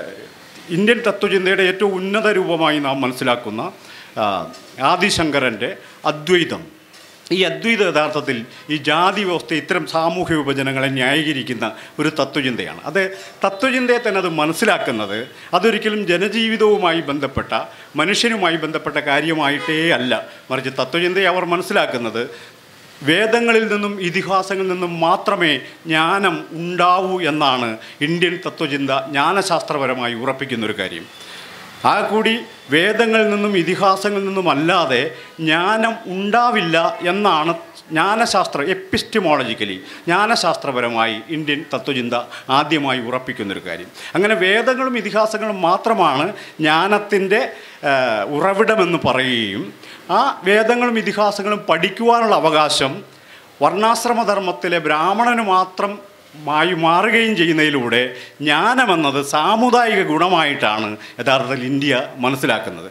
S1: ഇന്ത്യൻ തത്വചിന്തയുടെ ഏറ്റവും ഉന്നത രൂപമായി നാം മനസ്സിലാക്കുന്ന ആ, ആദിശങ്കരൻ്റെ അദ്വൈതം ഈ അദ്വൈത യഥാർത്ഥത്തിൽ ഈ ജാതി വ്യവസ്ഥ ഇത്തരം സാമൂഹ്യ വിഭജനങ്ങളെ ന്യായീകരിക്കുന്ന ഒരു തത്വചിന്തയാണ് അത് തത്വചിന്തയെ തന്നെ അത് മനസ്സിലാക്കുന്നത് അതൊരിക്കലും ജനജീവിതവുമായി ബന്ധപ്പെട്ട മനുഷ്യനുമായി ബന്ധപ്പെട്ട കാര്യമായിട്ടേ അല്ല മറിച്ച് തത്വചിന്തയെ അവർ മനസ്സിലാക്കുന്നത് വേദങ്ങളിൽ നിന്നും ഇതിഹാസങ്ങളിൽ നിന്നും മാത്രമേ ജ്ഞാനം ഉണ്ടാവൂ എന്നാണ് ഇന്ത്യൻ തത്വചിന്ത ജ്ഞാനശാസ്ത്രപരമായി ഉറപ്പിക്കുന്നൊരു കാര്യം ആ കൂടി വേദങ്ങളിൽ നിന്നും ഇതിഹാസങ്ങളിൽ നിന്നും അല്ലാതെ ജ്ഞാനം ഉണ്ടാവില്ല എന്നാണ് ജ്ഞാനശാസ്ത്ര എപ്പിസ്റ്റമോളജിക്കലി ജ്ഞാനശാസ്ത്രപരമായി ഇന്ത്യൻ തത്വചിന്ത ആദ്യമായി ഉറപ്പിക്കുന്നൊരു കാര്യം അങ്ങനെ വേദങ്ങളും ഇതിഹാസങ്ങളും മാത്രമാണ് ജ്ഞാനത്തിൻ്റെ ഉറവിടമെന്ന് പറയുകയും ആ വേദങ്ങളും ഇതിഹാസങ്ങളും പഠിക്കുവാനുള്ള അവകാശം വർണ്ണാശ്രമധർമ്മത്തിലെ ബ്രാഹ്മണന് മാത്രം മായി മാറുകയും ചെയ്യുന്നതിലൂടെ ജ്ഞാനമെന്നത് സാമുദായിക ഗുണമായിട്ടാണ് യഥാർത്ഥത്തിൽ ഇന്ത്യ മനസ്സിലാക്കുന്നത്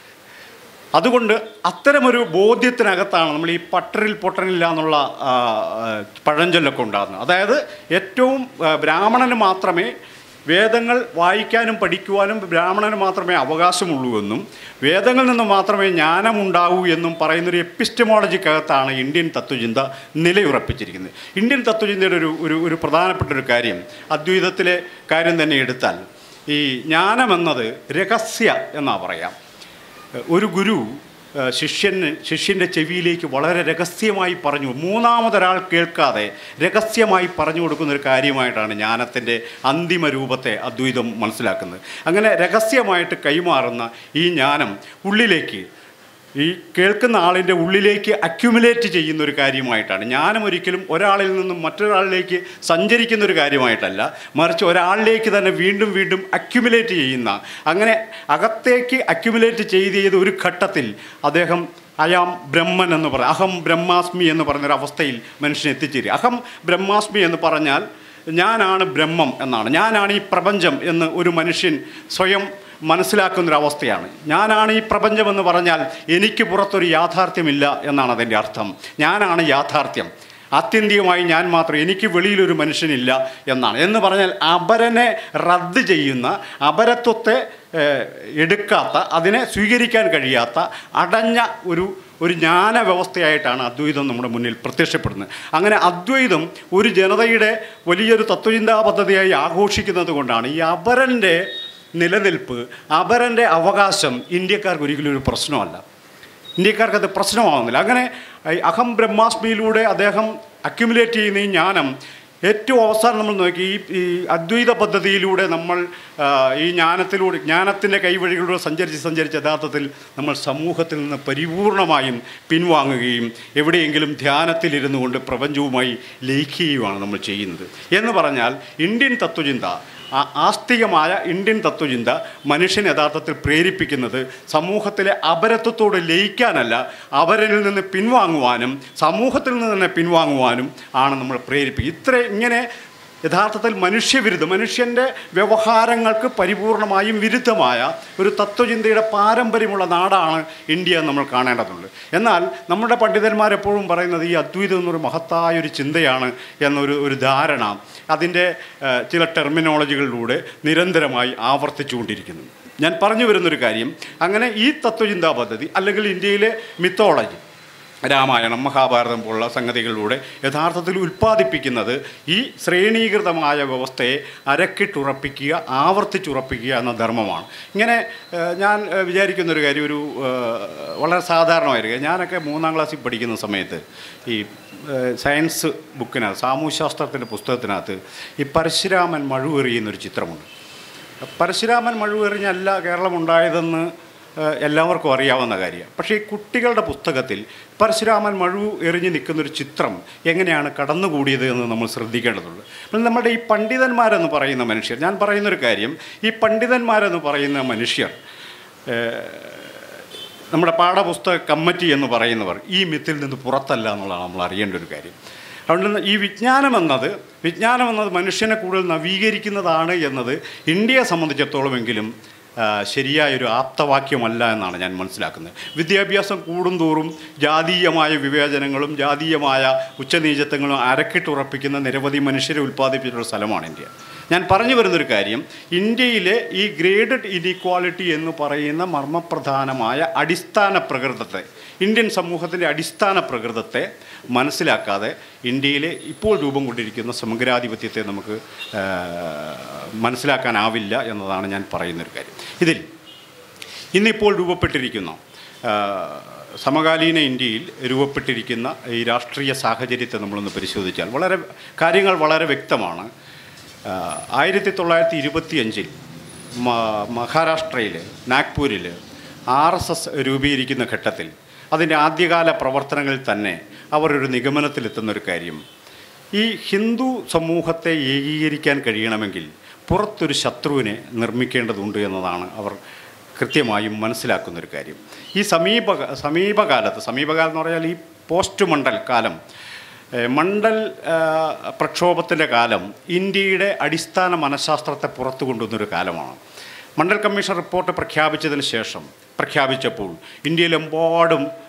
S1: അതുകൊണ്ട് അത്തരമൊരു ബോധ്യത്തിനകത്താണ് നമ്മൾ ഈ പട്ടരിൽ പൊട്ടനില്ല എന്നുള്ള ആ, ആ, പഴഞ്ചൊല്ലൊക്കെ ഉണ്ടാകുന്നത് അതായത് ഏറ്റവും ആ, ബ്രാഹ്മണന് മാത്രമേ വേദങ്ങൾ വായിക്കാനും പഠിക്കുവാനും ബ്രാഹ്മണന് മാത്രമേ അവകാശമുള്ളൂ എന്നും വേദങ്ങളിൽ നിന്ന് മാത്രമേ ജ്ഞാനമുണ്ടാവൂ എന്നും പറയുന്നൊരു എപ്പിസ്റ്റമോളജിക്കകത്താണ് ഇന്ത്യൻ തത്വചിന്ത നിലയുറപ്പിച്ചിരിക്കുന്നത് ഇന്ത്യൻ തത്വചിന്തയുടെ ഒരു ഒരു ഒരു പ്രധാനപ്പെട്ട ഒരു കാര്യം അദ്വൈതത്തിലെ കാര്യം തന്നെ എടുത്താൽ ഈ ജ്ഞാനമെന്നത് രഹസ്യ എന്നാ പറയാം ഒരു ഗുരു ഏഹ്, ശിഷ്യന് ശിഷ്യൻ്റെ ചെവിയിലേക്ക് വളരെ രഹസ്യമായി പറഞ്ഞു മൂന്നാമതൊരാൾ കേൾക്കാതെ രഹസ്യമായി പറഞ്ഞു കൊടുക്കുന്ന ഒരു കാര്യമായിട്ടാണ് ജ്ഞാനത്തിൻ്റെ അന്തിമ രൂപത്തെ അദ്വൈതം മനസ്സിലാക്കുന്നത് അങ്ങനെ രഹസ്യമായിട്ട് കൈമാറുന്ന ഈ ജ്ഞാനം ഉള്ളിലേക്ക് ഈ കേൾക്കുന്ന ആളിൻ്റെ ഉള്ളിലേക്ക് അക്യുമുലേറ്റ് ചെയ്യുന്ന ഒരു കാര്യമായിട്ടാണ് ജ്ഞാനം ഒരിക്കലും ഒരാളിൽ നിന്നും മറ്റൊരാളിലേക്ക് സഞ്ചരിക്കുന്ന ഒരു കാര്യമായിട്ടല്ല മറിച്ച് ഒരാളിലേക്ക് തന്നെ വീണ്ടും വീണ്ടും അക്യുമുലേറ്റ് ചെയ്യുന്ന അങ്ങനെ അകത്തേക്ക് അക്യുമുലേറ്റ് ചെയ്ത് ചെയ്ത് ഒരു ഘട്ടത്തിൽ അദ്ദേഹം അയാം ബ്രഹ്മൻ എന്ന് പറ അഹം ബ്രഹ്മാസ്മി എന്ന് പറയുന്നൊരു അവസ്ഥയിൽ മനുഷ്യൻ എത്തിച്ചേരും അഹം ബ്രഹ്മാസ്മി എന്ന് പറഞ്ഞാൽ ഞാനാണ് ബ്രഹ്മം എന്നാണ് ഞാനാണ് ഈ പ്രപഞ്ചം എന്ന് ഒരു മനുഷ്യൻ സ്വയം മനസ്സിലാക്കുന്നൊരവസ്ഥയാണ് ഞാനാണ് ഈ പ്രപഞ്ചമെന്ന് പറഞ്ഞാൽ എനിക്ക് പുറത്തൊരു യാഥാർത്ഥ്യമില്ല എന്നാണ് അതിൻ്റെ അർത്ഥം ഞാനാണ് യാഥാർത്ഥ്യം ആത്യന്തികമായി ഞാൻ മാത്രം എനിക്ക് വെളിയിലൊരു മനുഷ്യനില്ല എന്നാണ് എന്ന് പറഞ്ഞാൽ അപരനെ റദ്ദ് ചെയ്യുന്ന അപരത്വത്തെ ഏഹ്, എടുക്കാത്ത അതിനെ സ്വീകരിക്കാൻ കഴിയാത്ത അടഞ്ഞ ഒരു ഒരു ജ്ഞാന വ്യവസ്ഥയായിട്ടാണ് അദ്വൈതം നമ്മുടെ മുന്നിൽ പ്രത്യക്ഷപ്പെടുന്നത് അങ്ങനെ അദ്വൈതം ഒരു ജനതയുടെ വലിയൊരു തത്വചിന്താ പദ്ധതിയായി ആഘോഷിക്കുന്നത് കൊണ്ടാണ് ഈ അപരൻ്റെ നിലനിൽപ്പ് അപരൻ്റെ അവകാശം ഇന്ത്യക്കാർക്ക് ഒരിക്കലും ഒരു പ്രശ്നമല്ല ഇന്ത്യക്കാർക്ക് അത് പ്രശ്നമാവുന്നില്ല അങ്ങനെ ഈ അഹം ബ്രഹ്മാസ്മിയിലൂടെ അദ്ദേഹം അക്യുമുലേറ്റ് ചെയ്യുന്ന ഈ ജ്ഞാനം ഏറ്റവും അവസാനം നമ്മൾ നോക്കി ഈ ഈ അദ്വൈത പദ്ധതിയിലൂടെ നമ്മൾ ആ, ഈ ജ്ഞാനത്തിലൂടെ ജ്ഞാനത്തിൻ്റെ കൈവഴികളിലൂടെ സഞ്ചരിച്ച് സഞ്ചരിച്ച് യഥാർത്ഥത്തിൽ നമ്മൾ സമൂഹത്തിൽ നിന്ന് പരിപൂർണമായും പിൻവാങ്ങുകയും എവിടെയെങ്കിലും ധ്യാനത്തിലിരുന്നു കൊണ്ട് പ്രപഞ്ചവുമായി ലയിക്കുകയുമാണ് നമ്മൾ ചെയ്യുന്നത് എന്ന് പറഞ്ഞാൽ ഇന്ത്യൻ തത്വചിന്ത ആ- ആസ്തികമായ ഇന്ത്യൻ തത്വചിന്ത മനുഷ്യനെ യഥാർത്ഥത്തിൽ പ്രേരിപ്പിക്കുന്നത് സമൂഹത്തിലെ അപരത്വത്തോട് ലയിക്കാനല്ല അവരിൽ നിന്ന് പിൻവാങ്ങുവാനും സമൂഹത്തിൽ നിന്ന് തന്നെ പിൻവാങ്ങുവാനും ആണ് നമ്മൾ പ്രേരിപ്പിക്കുക ഇത്ര ഇങ്ങനെ യഥാർത്ഥത്തിൽ മനുഷ്യവിരുദ്ധ മനുഷ്യൻ്റെ വ്യവഹാരങ്ങൾക്ക് പരിപൂർണമായും വിരുദ്ധമായ ഒരു തത്വചിന്തയുടെ പാരമ്പര്യമുള്ള നാടാണ് ഇന്ത്യ എന്ന് നമ്മൾ കാണേണ്ടതുണ്ട് എന്നാൽ നമ്മുടെ പണ്ഡിതന്മാരെപ്പോഴും പറയുന്നത് ഈ അദ്വൈതം എന്നൊരു മഹത്തായ ഒരു ചിന്തയാണ് എന്നൊരു ഒരു ധാരണ അതിൻ്റെ ഏഹ്, ചില ടെർമിനോളജികളിലൂടെ നിരന്തരമായി ആവർത്തിച്ചുകൊണ്ടിരിക്കുന്നു ഞാൻ പറഞ്ഞു വരുന്നൊരു കാര്യം അങ്ങനെ ഈ തത്വചിന്താ പദ്ധതി അല്ലെങ്കിൽ ഇന്ത്യയിലെ മിത്തോളജി രാമായണം മഹാഭാരതം പോലുള്ള സംഗതികളിലൂടെ യഥാർത്ഥത്തിൽ ഉൽപ്പാദിപ്പിക്കുന്നത് ഈ ശ്രേണീകൃതമായ വ്യവസ്ഥയെ അരക്കിട്ടുറപ്പിക്കുക ആവർത്തിച്ചുറപ്പിക്കുക എന്ന ധർമ്മമാണ് ഇങ്ങനെ ഏഹ്, ഞാൻ ഏഹ്, വിചാരിക്കുന്നൊരു കാര്യം ഒരു ഏഹ്, വളരെ സാധാരണമായൊരു കാര്യം ഞാനൊക്കെ മൂന്നാം ക്ലാസ്സിൽ പഠിക്കുന്ന സമയത്ത് ഈ ഏഹ്, സയൻസ് ബുക്കിനകത്ത് സാമൂഹ്യശാസ്ത്രത്തിൻ്റെ പുസ്തകത്തിനകത്ത് ഈ പരശുരാമൻ മഴുവെറിയുന്നൊരു ചിത്രമുണ്ട് പരശുരാമൻ മഴുവെറിഞ്ഞല്ല കേരളം ഉണ്ടായതെന്ന് ഏഹ്, എല്ലാവർക്കും അറിയാവുന്ന കാര്യമാണ് പക്ഷേ ഈ കുട്ടികളുടെ പുസ്തകത്തിൽ പരശുരാമൻ മഴു എറിഞ്ഞ് നിൽക്കുന്നൊരു ചിത്രം എങ്ങനെയാണ് കടന്നുകൂടിയത് എന്ന് നമ്മൾ ശ്രദ്ധിക്കേണ്ടതുണ്ട് അപ്പോൾ നമ്മുടെ ഈ പണ്ഡിതന്മാരെന്ന് പറയുന്ന മനുഷ്യർ ഞാൻ പറയുന്നൊരു കാര്യം ഈ പണ്ഡിതന്മാരെന്ന് പറയുന്ന മനുഷ്യർ ഏഹ്, നമ്മുടെ പാഠപുസ്തക കമ്മിറ്റി എന്ന് പറയുന്നവർ ഈ മിത്തിൽ നിന്ന് പുറത്തല്ല എന്നുള്ളതാണ് നമ്മൾ അറിയേണ്ട ഒരു കാര്യം അതുകൊണ്ട് ഈ വിജ്ഞാനം എന്നത് വിജ്ഞാനം എന്നത് മനുഷ്യനെ കൂടുതൽ നവീകരിക്കുന്നതാണ് എന്നത് ഇന്ത്യയെ സംബന്ധിച്ചിടത്തോളമെങ്കിലും ആ, ശരിയായൊരു ആപ്തവാക്യമല്ല എന്നാണ് ഞാൻ മനസ്സിലാക്കുന്നത് വിദ്യാഭ്യാസം കൂടുന്തോറും ജാതീയമായ വിവേചനങ്ങളും ജാതീയമായ ഉച്ചനീചത്വങ്ങളും അരക്കിട്ടുറപ്പിക്കുന്ന നിരവധി മനുഷ്യരെ ഉൽപ്പാദിപ്പിച്ചിട്ടുള്ള സ്ഥലമാണ് ഇന്ത്യ ഞാൻ പറഞ്ഞു വരുന്നൊരു കാര്യം ഇന്ത്യയിലെ ഈ ഗ്രേഡഡ് ഇനീക്വാളിറ്റി എന്ന് പറയുന്ന മർമ്മപ്രധാനമായ അടിസ്ഥാന പ്രകൃതത്തെ ഇന്ത്യൻ സമൂഹത്തിൻ്റെ അടിസ്ഥാന പ്രകൃതത്തെ മനസ്സിലാക്കാതെ ഇന്ത്യയിലെ ഇപ്പോൾ രൂപം കൊണ്ടിരിക്കുന്ന സമഗ്രാധിപത്യത്തെ നമുക്ക് ആ, മനസ്സിലാക്കാനാവില്ല എന്നതാണ് ഞാൻ പറയുന്നൊരു കാര്യം ഇതിൽ ഇന്നിപ്പോൾ രൂപപ്പെട്ടിരിക്കുന്ന ആ, സമകാലീന ഇന്ത്യയിൽ രൂപപ്പെട്ടിരിക്കുന്ന ഈ രാഷ്ട്രീയ സാഹചര്യത്തെ നമ്മളൊന്ന് പരിശോധിച്ചാൽ വളരെ കാര്യങ്ങൾ വളരെ വ്യക്തമാണ് ആ, ആയിരത്തി തൊള്ളായിരത്തി ഇരുപത്തിയഞ്ചിൽ മഹാരാഷ്ട്രയിൽ നാഗ്പൂരിൽ ആർ എസ് എസ് രൂപീകരിക്കുന്ന ഘട്ടത്തിൽ അതിൻ്റെ ആദ്യകാല പ്രവർത്തനങ്ങളിൽ തന്നെ അവർ ഒരു നിഗമനത്തിലെത്തുന്ന ഒരു കാര്യം ഈ ഹിന്ദു സമൂഹത്തെ ഏകീകരിക്കാൻ കഴിയണമെങ്കിൽ പുറത്തൊരു ശത്രുവിനെ നിർമ്മിക്കേണ്ടതുണ്ട് എന്നതാണ് അവർ കൃത്യമായും മനസ്സിലാക്കുന്നൊരു കാര്യം ഈ സമീപ സമീപകാലത്ത് സമീപകാലം എന്ന് പറഞ്ഞാൽ ഈ പോസ്റ്റ് മണ്ഡൽ കാലം ഏഹ് മണ്ഡൽ പ്രക്ഷോഭത്തിൻ്റെ കാലം ഇന്ത്യയുടെ അടിസ്ഥാന മനഃശാസ്ത്രത്തെ പുറത്തു കൊണ്ടുവന്നൊരു കാലമാണ് മണ്ഡൽ കമ്മീഷൻ റിപ്പോർട്ട് പ്രഖ്യാപിച്ചതിന് ശേഷം പ്രഖ്യാപിച്ചപ്പോൾ ഇന്ത്യയിലെമ്പാടും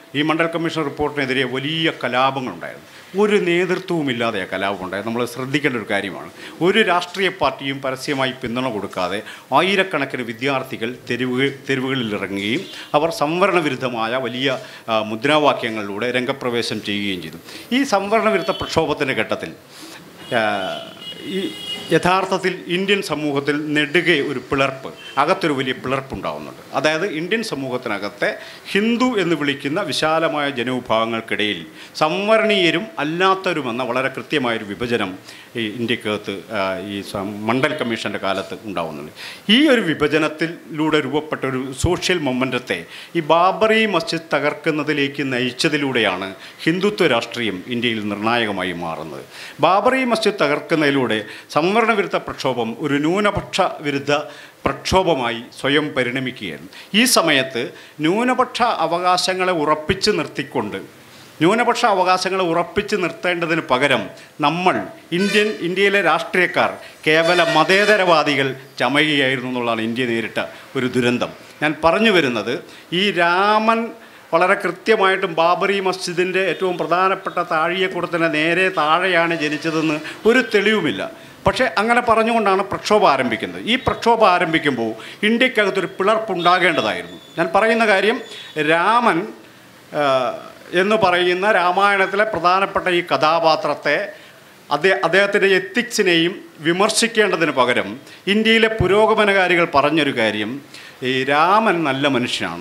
S1: ഈ മണ്ഡൽ കമ്മീഷൻ റിപ്പോർട്ടിനെതിരെ വലിയ കലാപങ്ങളുണ്ടായിരുന്നു ഒരു നേതൃത്വവുമില്ലാതെ ആ കലാപം ഉണ്ടായത് നമ്മൾ ശ്രദ്ധിക്കേണ്ട ഒരു കാര്യമാണ് ഒരു രാഷ്ട്രീയ പാർട്ടിയും പരസ്യമായി പിന്തുണ കൊടുക്കാതെ ആയിരക്കണക്കിന് വിദ്യാർത്ഥികൾ തെരുവ് തെരുവുകളിൽ ഇറങ്ങുകയും അവർ സംവരണ വിരുദ്ധമായ വലിയ ആ, മുദ്രാവാക്യങ്ങളിലൂടെ രംഗപ്രവേശം ചെയ്യുകയും ചെയ്തു ഈ സംവരണ വിരുദ്ധ പ്രക്ഷോഭത്തിൻ്റെ ഘട്ടത്തിൽ ആ, ഈ യഥാർത്ഥത്തിൽ ഇന്ത്യൻ സമൂഹത്തിൽ നെടുകെ ഒരു പിളർപ്പ് അകത്തൊരു വലിയ പിളർപ്പുണ്ടാവുന്നുണ്ട് അതായത് ഇന്ത്യൻ സമൂഹത്തിനകത്തെ ഹിന്ദു എന്ന് വിളിക്കുന്ന വിശാലമായ ജനവിഭാഗങ്ങൾക്കിടയിൽ സംവരണീയരും അല്ലാത്തവരുമെന്ന വളരെ കൃത്യമായൊരു വിഭജനം ഈ ഇന്ത്യക്കകത്ത് ആ, ഈ സം- മണ്ഡൽ കമ്മീഷൻ്റെ കാലത്ത് ഉണ്ടാവുന്നുണ്ട് ഈ ഒരു വിഭജനത്തിലൂടെ രൂപപ്പെട്ട ഒരു സോഷ്യൽ മൊമെൻറ്റത്തെ ഈ ബാബറി മസ്ജിദ് തകർക്കുന്നതിലേക്ക് നയിച്ചതിലൂടെയാണ് ഹിന്ദുത്വ രാഷ്ട്രീയം ഇന്ത്യയിൽ നിർണായകമായി മാറുന്നത് ബാബറി മസ്ജിദ് തകർക്കുന്നതിലൂടെ സംവരണ വിരുദ്ധ പ്രക്ഷോഭം ഒരു ന്യൂനപക്ഷ വിരുദ്ധ പ്രക്ഷോഭമായി സ്വയം പരിണമിക്കുകയായിരുന്നു ഈ സമയത്ത് ന്യൂനപക്ഷ അവകാശങ്ങളെ ഉറപ്പിച്ച് നിർത്തിക്കൊണ്ട് ന്യൂനപക്ഷ അവകാശങ്ങളെ ഉറപ്പിച്ച് നിർത്തേണ്ടതിന് പകരം നമ്മൾ ഇന്ത്യൻ ഇന്ത്യയിലെ രാഷ്ട്രീയക്കാർ കേവല മതേതരവാദികൾ ചമയുകയായിരുന്നു എന്നുള്ളതാണ് ഇന്ത്യ നേരിട്ട ഒരു ദുരന്തം ഞാൻ പറഞ്ഞു വരുന്നത് ഈ രാമൻ വളരെ കൃത്യമായിട്ടും ബാബറി മസ്ജിദിൻ്റെ ഏറ്റവും പ്രധാനപ്പെട്ട താഴിയെക്കൂടത്തിൻ്റെ നേരെ താഴെയാണ് ജനിച്ചതെന്ന് ഒരു തെളിവുമില്ല പക്ഷേ അങ്ങനെ പറഞ്ഞുകൊണ്ടാണ് പ്രക്ഷോഭം ആരംഭിക്കുന്നത് ഈ പ്രക്ഷോഭം ആരംഭിക്കുമ്പോൾ ഇന്ത്യക്കകത്തൊരു പിളർപ്പുണ്ടാകേണ്ടതായിരുന്നു ഞാൻ പറയുന്ന കാര്യം രാമൻ ആ, എന്ന് പറയുന്ന രാമായണത്തിലെ പ്രധാനപ്പെട്ട ഈ കഥാപാത്രത്തെ അദ്ദേഹ അദ്ദേഹത്തിൻ്റെ എത്തിക്സിനെയും വിമർശിക്കേണ്ടതിന് പകരം ഇന്ത്യയിലെ പുരോഗമനകാരികൾ പറഞ്ഞൊരു കാര്യം ഈ രാമൻ നല്ല മനുഷ്യനാണ്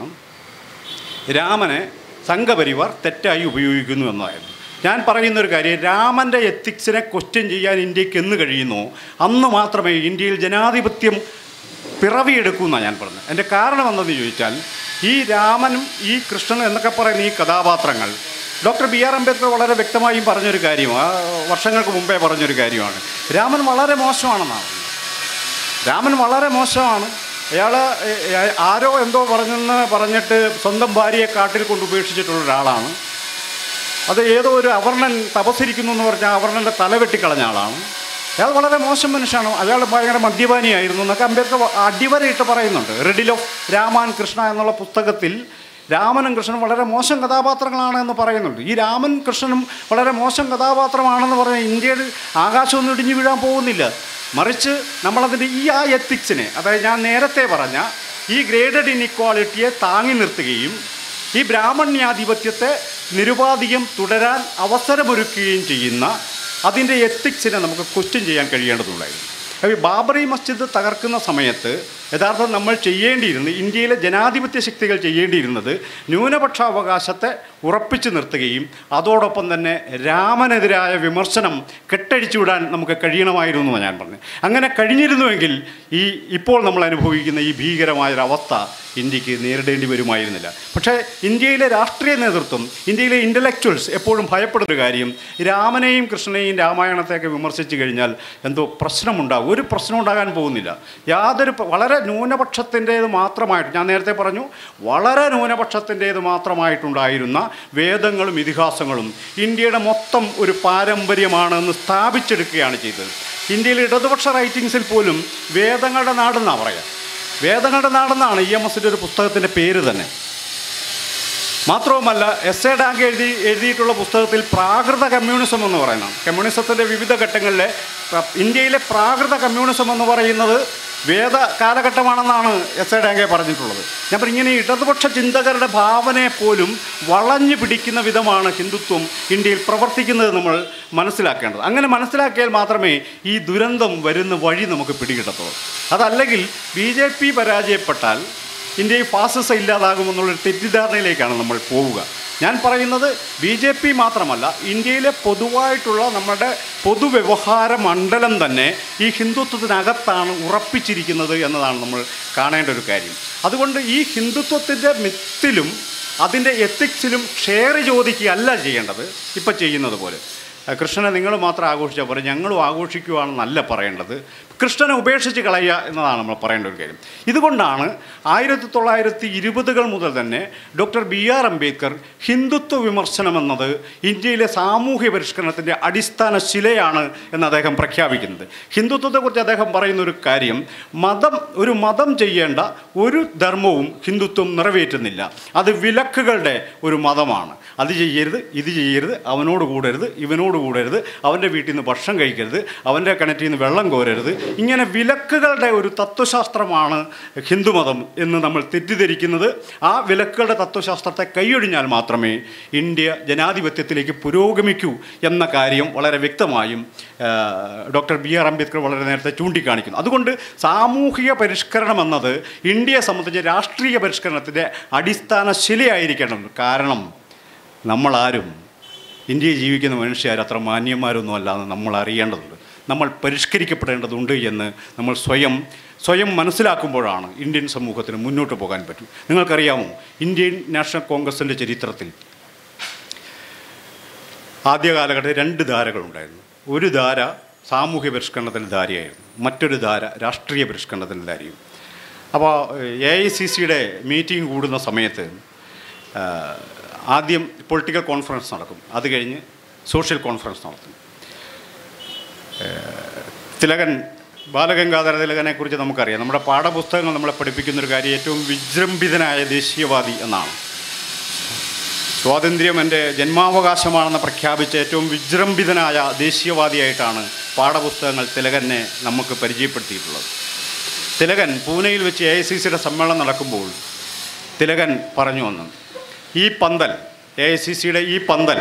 S1: രാമനെ സംഘപരിവാർ തെറ്റായി ഉപയോഗിക്കുന്നു എന്നതായിരുന്നു ഞാൻ പറയുന്ന ഒരു കാര്യം രാമൻ്റെ എത്തിക്സിനെ ക്വസ്റ്റ്യൻ ചെയ്യാൻ ഇന്ത്യക്ക് എന്ന് കഴിയുന്നു അന്ന് മാത്രമേ ഇന്ത്യയിൽ ജനാധിപത്യം പിറവിയെടുക്കൂ എന്നാണ് ഞാൻ പറഞ്ഞത് എൻ്റെ കാരണം എന്തെന്ന് ചോദിച്ചാൽ ഈ രാമനും ഈ കൃഷ്ണനും എന്നൊക്കെ പറയുന്ന ഈ കഥാപാത്രങ്ങൾ ഡോക്ടർ ബി ആർ അംബേദ്കർ വളരെ വ്യക്തമായും പറഞ്ഞൊരു കാര്യമാണ് ആ വർഷങ്ങൾക്ക് മുമ്പേ പറഞ്ഞൊരു കാര്യമാണ് രാമൻ വളരെ മോശമാണെന്നാണ് രാമൻ വളരെ മോശമാണ് അയാൾ ആരോ എന്തോ പറഞ്ഞെന്ന് പറഞ്ഞിട്ട് സ്വന്തം ഭാര്യയെ കാട്ടിൽ കൊണ്ട് ഉപേക്ഷിച്ചിട്ടുള്ള ഒരാളാണ് അത് ഏതോ ഒരു അവർണൻ തപസ്സിരിക്കുന്നു എന്ന് പറഞ്ഞാൽ അവർണൻ്റെ തല വെട്ടിക്കളഞ്ഞ ആളാണ് അയാൾ വളരെ മോശം മനുഷ്യനാണ് അയാൾ ഭയങ്കര മദ്യപാനിയായിരുന്നു എന്നൊക്കെ അംബേദ്കർ അടിവരയിട്ട് പറയുന്നുണ്ട് റെഡിൽ ഓഫ് രാമാൻ കൃഷ്ണ എന്നുള്ള പുസ്തകത്തിൽ രാമനും കൃഷ്ണനും വളരെ മോശം കഥാപാത്രങ്ങളാണ് എന്ന് പറയുന്നുണ്ട് ഈ രാമൻ കൃഷ്ണനും വളരെ മോശം കഥാപാത്രമാണെന്ന് പറഞ്ഞാൽ ഇന്ത്യയിൽ ആകാശമൊന്നും ഇടിഞ്ഞു വീഴാൻ പോകുന്നില്ല മറിച്ച് നമ്മളതിൻ്റെ ഈ ആ എത്തിക്സിനെ അതായത് ഞാൻ നേരത്തെ പറഞ്ഞ ഈ ഗ്രേഡഡ് ഇൻഇക്വാളിറ്റിയെ താങ്ങി നിർത്തുകയും ഈ ബ്രാഹ്മണ്യാധിപത്യത്തെ നിരുപാധികം തുടരാൻ അവസരമൊരുക്കുകയും ചെയ്യുന്ന അതിൻ്റെ എത്തിക്സിനെ നമുക്ക് ക്വസ്റ്റ്യൻ ചെയ്യാൻ കഴിയേണ്ടതുണ്ടായിരുന്നു അപ്പോൾ ഈ ബാബറി മസ്ജിദ് തകർക്കുന്ന സമയത്ത് യഥാർത്ഥം നമ്മൾ ചെയ്യേണ്ടിയിരുന്നത് ഇന്ത്യയിലെ ജനാധിപത്യ ശക്തികൾ ചെയ്യേണ്ടിയിരുന്നത് ന്യൂനപക്ഷ അവകാശത്തെ ഉറപ്പിച്ചു നിർത്തുകയും അതോടൊപ്പം തന്നെ രാമനെതിരായ വിമർശനം കെട്ടഴിച്ചുവിടാൻ നമുക്ക് കഴിയണമായിരുന്നു എന്ന് ഞാൻ പറഞ്ഞു അങ്ങനെ കഴിഞ്ഞിരുന്നുവെങ്കിൽ ഈ ഇപ്പോൾ നമ്മൾ അനുഭവിക്കുന്ന ഈ ഭീകരമായൊരവസ്ഥ ഇന്ത്യക്ക് നേരിടേണ്ടി വരുമായിരുന്നില്ല പക്ഷേ ഇന്ത്യയിലെ രാഷ്ട്രീയ നേതൃത്വം ഇന്ത്യയിലെ ഇൻ്റലക്ച്വൽസ് എപ്പോഴും ഭയപ്പെടുന്ന ഒരു കാര്യം രാമനെയും കൃഷ്ണനെയും രാമായണത്തെയൊക്കെ വിമർശിച്ചു കഴിഞ്ഞാൽ എന്തോ പ്രശ്നമുണ്ടാകും ഒരു പ്രശ്നം ഉണ്ടാകാൻ പോകുന്നില്ല യാതൊരു പ്ര- വളരെ ന്യൂനപക്ഷത്തിൻ്റേത് മാത്രമായിട്ട് ഞാൻ നേരത്തെ പറഞ്ഞു വളരെ ന്യൂനപക്ഷത്തിൻ്റേത് മാത്രമായിട്ടുണ്ടായിരുന്ന വേദങ്ങളും ഇതിഹാസങ്ങളും ഇന്ത്യയുടെ മൊത്തം ഒരു പാരമ്പര്യമാണെന്ന് സ്ഥാപിച്ചെടുക്കുകയാണ് ചെയ്തത് ഇന്ത്യയിലെ ഇടതുപക്ഷ റൈറ്റിങ്സിൽ പോലും വേദങ്ങളുടെ നാടെന്നാണ് പറയുക വേദങ്ങളുടെ നാടെന്നാണ് ഇ എം എസിൻ്റെ ഒരു പുസ്തകത്തിൻ്റെ പേര് തന്നെ മാത്രവുമല്ല എസ് എ ഡാങ്ക് എഴുതി എഴുതിയിട്ടുള്ള പുസ്തകത്തിൽ പ്രാകൃത കമ്മ്യൂണിസം എന്ന് പറയുന്നതാണ് കമ്മ്യൂണിസത്തിൻ്റെ വിവിധ ഘട്ടങ്ങളിലെ പ്ര- ഇന്ത്യയിലെ പ്രാകൃത കമ്മ്യൂണിസം എന്ന് പറയുന്നത് വേദ കാലഘട്ടമാണെന്നാണ് എസ് എ ഡാങ്കെ പറഞ്ഞിട്ടുള്ളത് ഞാൻ പറയും ഇങ്ങനെ ഇടതുപക്ഷ ചിന്തകരുടെ ഭാവനയെ പോലും വളഞ്ഞു പിടിക്കുന്ന വിധമാണ് ഹിന്ദുത്വം ഇന്ത്യയിൽ പ്രവർത്തിക്കുന്നത് നമ്മൾ മനസ്സിലാക്കേണ്ടത് അങ്ങനെ മനസ്സിലാക്കിയാൽ മാത്രമേ ഈ ദുരന്തം വരുന്ന വഴി നമുക്ക് പിടികിട്ടത്തുള്ളൂ അതല്ലെങ്കിൽ ബി ജെ പി പരാജയപ്പെട്ടാൽ ഇന്ത്യയിൽ ഫാസിസം ഇല്ലാതാകുമെന്നുള്ളൊരു തെറ്റിദ്ധാരണയിലേക്കാണ് നമ്മൾ പോവുക ഞാൻ പറയുന്നത് ബി ജെ പി മാത്രമല്ല ഇന്ത്യയിലെ പൊതുവായിട്ടുള്ള നമ്മുടെ പൊതുവ്യവഹാര മണ്ഡലം തന്നെ ഈ ഹിന്ദുത്വത്തിനകത്താണ് ഉറപ്പിച്ചിരിക്കുന്നത് എന്നതാണ് നമ്മൾ കാണേണ്ട ഒരു കാര്യം അതുകൊണ്ട് ഈ ഹിന്ദുത്വത്തിൻ്റെ മിത്തിലും അതിൻ്റെ എത്തിക്സിലും ഷെയർ ചോദിക്കുകയല്ല ചെയ്യേണ്ടത് ഇപ്പം ചെയ്യുന്നത് പോലെ അഹ് കൃഷ്ണനെ നിങ്ങൾ മാത്രം ആഘോഷിച്ചാൽ പോരെ ഞങ്ങളും ആഘോഷിക്കുകയാണെന്നല്ല പറയേണ്ടത് കൃഷ്ണനെ ഉപേക്ഷിച്ച് കളയുക എന്നതാണ് നമ്മൾ പറയേണ്ട ഒരു കാര്യം ഇതുകൊണ്ടാണ് ആയിരത്തി തൊള്ളായിരത്തി ഇരുപതുകൾ മുതൽ തന്നെ ഡോക്ടർ ബി ആർ അംബേദ്കർ ഹിന്ദുത്വ വിമർശനം എന്നത് ഇന്ത്യയിലെ സാമൂഹ്യ പരിഷ്കരണത്തിൻ്റെ അടിസ്ഥാന ശിലയാണ് എന്ന് അദ്ദേഹം പ്രഖ്യാപിക്കുന്നത് ഹിന്ദുത്വത്തെക്കുറിച്ച് അദ്ദേഹം പറയുന്ന ഒരു കാര്യം മതം ഒരു മതം ചെയ്യേണ്ട ഒരു ധർമ്മവും ഹിന്ദുത്വം നിറവേറ്റുന്നില്ല അത് വിലക്കുകളുടെ ഒരു മതമാണ് അത് ചെയ്യരുത് ഇത് ചെയ്യരുത് അവനോട് കൂടരുത് ഇവനോട് കൂടരുത് അവൻ്റെ വീട്ടിൽ നിന്ന് ഭക്ഷണം കഴിക്കരുത് അവൻ്റെ കിണറ്റിൽ നിന്ന് വെള്ളം കോരരുത് ഇങ്ങനെ വിലക്കുകളുടെ ഒരു തത്വശാസ്ത്രമാണ് ഹിന്ദുമതം എന്ന് നമ്മൾ തെറ്റിദ്ധരിക്കുന്നത് ആ വിലക്കുകളുടെ തത്വശാസ്ത്രത്തെ കൈയൊഴിഞ്ഞാൽ മാത്രമേ ഇന്ത്യ ജനാധിപത്യത്തിലേക്ക് പുരോഗമിക്കൂ എന്ന കാര്യം വളരെ വ്യക്തമായും ആ, ഡോക്ടർ ബി ആർ അംബേദ്കർ വളരെ നേരത്തെ ചൂണ്ടിക്കാണിക്കുന്നു അതുകൊണ്ട് സാമൂഹിക പരിഷ്കരണം എന്നത് ഇന്ത്യയെ സംബന്ധിച്ച് രാഷ്ട്രീയ പരിഷ്കരണത്തിൻ്റെ അടിസ്ഥാന ശിലയായിരിക്കണം കാരണം നമ്മളാരും ഇന്ത്യയിൽ ജീവിക്കുന്ന മനുഷ്യർ അത്ര മാന്യന്മാരൊന്നും അല്ലാന്ന് നമ്മൾ അറിയേണ്ടതുണ്ട് നമ്മൾ പരിഷ്കരിക്കപ്പെടേണ്ടതുണ്ട് എന്ന് നമ്മൾ സ്വയം സ്വയം മനസ്സിലാക്കുമ്പോഴാണ് ഇന്ത്യൻ സമൂഹത്തിന് മുന്നോട്ട് പോകാൻ പറ്റും നിങ്ങൾക്കറിയാമോ ഇന്ത്യൻ നാഷണൽ കോൺഗ്രസിൻ്റെ ചരിത്രത്തിൽ ആദ്യ കാലഘട്ടത്തിൽ രണ്ട് ധാരകളുണ്ടായിരുന്നു ഒരു ധാര സാമൂഹ്യ പരിഷ്കരണത്തിൻ്റെ ധാരയായിരുന്നു മറ്റൊരു ധാര രാഷ്ട്രീയ പരിഷ്കരണത്തിൻ്റെ ധാരയും അപ്പോൾ എ ഐ സി സിയുടെ മീറ്റിംഗ് കൂടുന്ന സമയത്ത് ആ, ആദ്യം പൊളിറ്റിക്കൽ കോൺഫറൻസ് നടക്കും അത് കഴിഞ്ഞ് സോഷ്യൽ കോൺഫറൻസ് നടത്തും ഏ, തിലകൻ ബാലഗംഗാധര തിലകനെ കുറിച്ച് നമുക്കറിയാം നമ്മുടെ പാഠപുസ്തകങ്ങൾ നമ്മളെ പഠിപ്പിക്കുന്ന ഒരു കാര്യം ഏറ്റവും വിജൃംഭിതനായ ദേശീയവാദി എന്നാണ് സ്വാതന്ത്ര്യം എൻ്റെ ജന്മാവകാശമാണെന്ന് പ്രഖ്യാപിച്ച ഏറ്റവും വിജൃംഭിതനായ ദേശീയവാദിയായിട്ടാണ് പാഠപുസ്തകങ്ങൾ തിലകനെ നമുക്ക് പരിചയപ്പെടുത്തിയിട്ടുള്ളത് തിലകൻ പൂനെയിൽ വെച്ച് എ ഐ സി സിയുടെ സമ്മേളനം നടക്കുമ്പോൾ തിലകൻ പറഞ്ഞു വന്നു ഈ പന്തൽ എ ഐ സി സിയുടെ ഈ പന്തൽ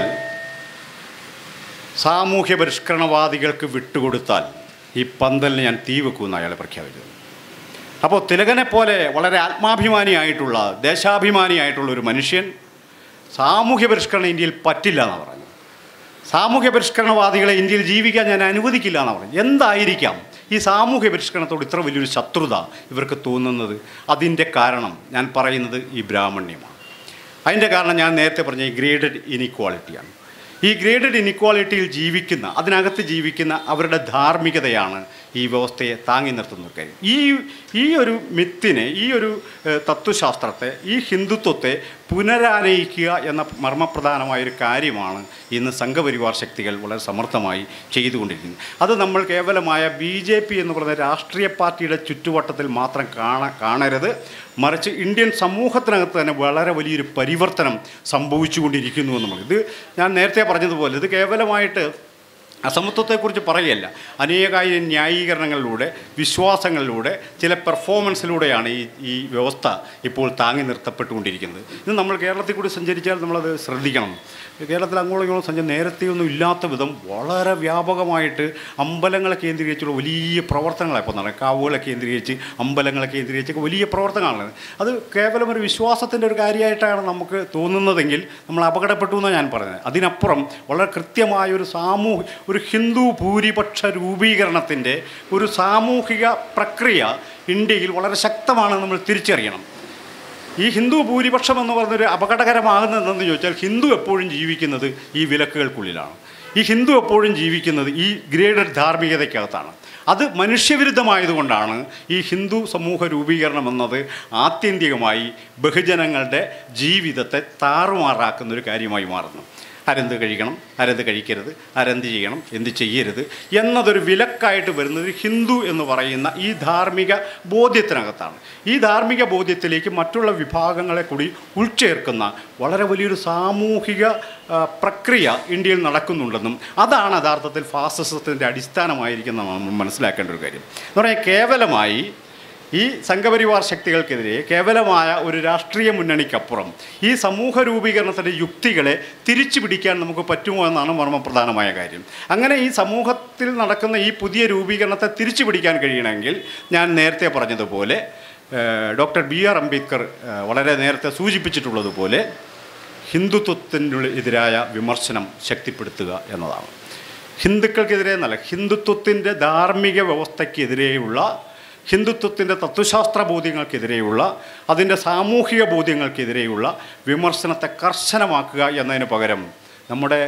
S1: സാമൂഹ്യ പരിഷ്കരണവാദികൾക്ക് വിട്ടുകൊടുത്താൽ ഈ പന്തലിന് ഞാൻ തീ വെക്കുമെന്ന് അയാൾ പ്രഖ്യാപിച്ചത് അപ്പോൾ തിലകനെ പോലെ വളരെ ആത്മാഭിമാനിയായിട്ടുള്ള ദേശാഭിമാനിയായിട്ടുള്ള ഒരു മനുഷ്യൻ സാമൂഹ്യ പരിഷ്കരണം ഇന്ത്യയിൽ പറ്റില്ല എന്നാണ് പറഞ്ഞത് സാമൂഹ്യ പരിഷ്കരണവാദികളെ ഇന്ത്യയിൽ ജീവിക്കാൻ ഞാൻ അനുവദിക്കില്ല എന്നാണ് പറഞ്ഞത് എന്തായിരിക്കാം ഈ സാമൂഹ്യ പരിഷ്കരണത്തോട് ഇത്ര വലിയൊരു ശത്രുത ഇവർക്ക് തോന്നുന്നത് അതിൻ്റെ കാരണം ഞാൻ പറയുന്നത് ഈ ബ്രാഹ്മണ്യമാണ് അതിൻ്റെ കാരണം ഞാൻ നേരത്തെ പറഞ്ഞ ഈ ഗ്രേഡഡ് ഇനിക്വാളിറ്റിയാണ് ഈ ഗ്രേഡഡ് ഇനിക്വാളിറ്റിയിൽ ജീവിക്കുന്ന അതിനകത്ത് ജീവിക്കുന്ന അവരുടെ ധാർമ്മികതയാണ് ഈ വ്യവസ്ഥയെ താങ്ങി നിർത്തുന്ന ഒരു കാര്യം ഈ ഈ ഒരു മിത്തിനെ ഈ ഒരു ഏഹ്, തത്വശാസ്ത്രത്തെ ഈ ഹിന്ദുത്വത്തെ പുനരാനയിക്കുക എന്ന മർമ്മപ്രധാനമായ ഒരു കാര്യമാണ് ഇന്ന് സംഘപരിവാർ ശക്തികൾ വളരെ സമർത്ഥമായി ചെയ്തുകൊണ്ടിരിക്കുന്നത് അത് നമ്മൾ കേവലമായ ബി ജെ പി എന്ന് പറയുന്ന രാഷ്ട്രീയ പാർട്ടിയുടെ ചുറ്റുവട്ടത്തിൽ മാത്രം കാണ കാണരുത് മറിച്ച് ഇന്ത്യൻ സമൂഹത്തിനകത്ത് തന്നെ വളരെ വലിയൊരു പരിവർത്തനം സംഭവിച്ചുകൊണ്ടിരിക്കുന്നു എന്നുള്ളത് ഇത് ഞാൻ നേരത്തെ പറഞ്ഞതുപോലെ ഇത് കേവലമായിട്ട് അസമത്വത്തെക്കുറിച്ച് പറയുകയല്ല അനേകായിരം ന്യായീകരണങ്ങളിലൂടെ വിശ്വാസങ്ങളിലൂടെ ചില പെർഫോമൻസിലൂടെയാണ് ഈ ഈ വ്യവസ്ഥ ഇപ്പോൾ താങ്ങി നിർത്തപ്പെട്ടുകൊണ്ടിരിക്കുന്നത് ഇത് നമ്മൾ കേരളത്തിൽ കൂടി സഞ്ചരിച്ചാൽ നമ്മളത് ശ്രദ്ധിക്കണം കേരളത്തിൽ അങ്ങോളം ഇങ്ങോളം സഞ്ചാരം നേരത്തെയൊന്നും ഇല്ലാത്ത വിധം വളരെ വ്യാപകമായിട്ട് അമ്പലങ്ങളെ കേന്ദ്രീകരിച്ചുള്ള വലിയ പ്രവർത്തനങ്ങളാണ് ഇപ്പോൾ നടക്കുന്നത് കാവുകളെ കേന്ദ്രീകരിച്ച് അമ്പലങ്ങളെ കേന്ദ്രീകരിച്ചൊക്കെ വലിയ പ്രവർത്തനങ്ങളാണ് അത് കേവലം ഒരു വിശ്വാസത്തിൻ്റെ ഒരു കാര്യമായിട്ടാണ് നമുക്ക് തോന്നുന്നതെങ്കിൽ നമ്മൾ അപകടപ്പെട്ടു എന്നാണ് ഞാൻ പറഞ്ഞത് അതിനപ്പുറം വളരെ കൃത്യമായ ഒരു സാമൂഹ്യ ഒരു ഹിന്ദു ഭൂരിപക്ഷ രൂപീകരണത്തിൻ്റെ ഒരു സാമൂഹിക പ്രക്രിയ ഇന്ത്യയിൽ വളരെ ശക്തമാണെന്ന് നമ്മൾ തിരിച്ചറിയണം ഈ ഹിന്ദു ഭൂരിപക്ഷം എന്ന് പറയുന്നൊരു അപകടകരമാകുന്നത് എന്തെന്ന് ചോദിച്ചാൽ ഹിന്ദു എപ്പോഴും ജീവിക്കുന്നത് ഈ വിലക്കുകൾക്കുള്ളിലാണ് ഈ ഹിന്ദു എപ്പോഴും ജീവിക്കുന്നത് ഈ ഗ്രേഡഡ് ധാർമ്മികതയ്ക്കകത്താണ് അത് മനുഷ്യവിരുദ്ധമായതുകൊണ്ടാണ് ഈ ഹിന്ദു സമൂഹ രൂപീകരണം എന്നത് ആത്യന്തികമായി ബഹുജനങ്ങളുടെ ജീവിതത്തെ താറുമാറാക്കുന്ന ഒരു കാര്യമായി മാറുന്നു ആരെന്ത് കഴിക്കണം ആരെന്ത് കഴിക്കരുത് ആരെന്ത് ചെയ്യണം എന്ത് ചെയ്യരുത് എന്നതൊരു വിലക്കായിട്ട് വരുന്നത് ഒരു ഹിന്ദു എന്ന് പറയുന്ന ഈ ധാർമ്മിക ബോധ്യത്തിനകത്താണ് ഈ ധാർമ്മിക ബോധ്യത്തിലേക്ക് മറ്റുള്ള വിഭാഗങ്ങളെ കൂടി ഉൾച്ചേർക്കുന്ന വളരെ വലിയൊരു സാമൂഹിക ആ, പ്രക്രിയ ഇന്ത്യയിൽ നടക്കുന്നുണ്ടെന്നും അതാണ് യഥാർത്ഥത്തിൽ ഫാസിസത്തിൻ്റെ അടിസ്ഥാനമായിരിക്കുന്ന നമ്മൾ മനസ്സിലാക്കേണ്ട ഒരു കാര്യം എന്ന് പറഞ്ഞാൽ കേവലമായി ഈ സംഘപരിവാർ ശക്തികൾക്കെതിരെ കേവലമായ ഒരു രാഷ്ട്രീയ മുന്നണിക്കപ്പുറം ഈ സമൂഹ രൂപീകരണത്തിൻ്റെ യുക്തികളെ തിരിച്ചു പിടിക്കാൻ നമുക്ക് പറ്റുമോ എന്നാണ് മർമ്മപ്രധാനമായ കാര്യം അങ്ങനെ ഈ സമൂഹത്തിൽ നടക്കുന്ന ഈ പുതിയ രൂപീകരണത്തെ തിരിച്ചു പിടിക്കാൻ കഴിയണമെങ്കിൽ ഞാൻ നേരത്തെ പറഞ്ഞതുപോലെ ഏഹ്, ഡോക്ടർ ബി ആർ അംബേദ്കർ ഏഹ്, വളരെ നേരത്തെ സൂചിപ്പിച്ചിട്ടുള്ളതുപോലെ ഹിന്ദുത്വത്തിൻ്റെ എതിരായ വിമർശനം ശക്തിപ്പെടുത്തുക എന്നതാണ് ഹിന്ദുക്കൾക്കെതിരെ എന്നല്ല ഹിന്ദുത്വത്തിൻ്റെ ധാർമ്മിക വ്യവസ്ഥയ്ക്കെതിരെയുള്ള ഹിന്ദുത്വത്തിൻ്റെ തത്വശാസ്ത്ര ബോധ്യങ്ങൾക്കെതിരെയുള്ള അതിൻ്റെ സാമൂഹിക ബോധ്യങ്ങൾക്കെതിരെയുള്ള വിമർശനത്തെ കർശനമാക്കുക എന്നതിന് പകരം നമ്മുടെ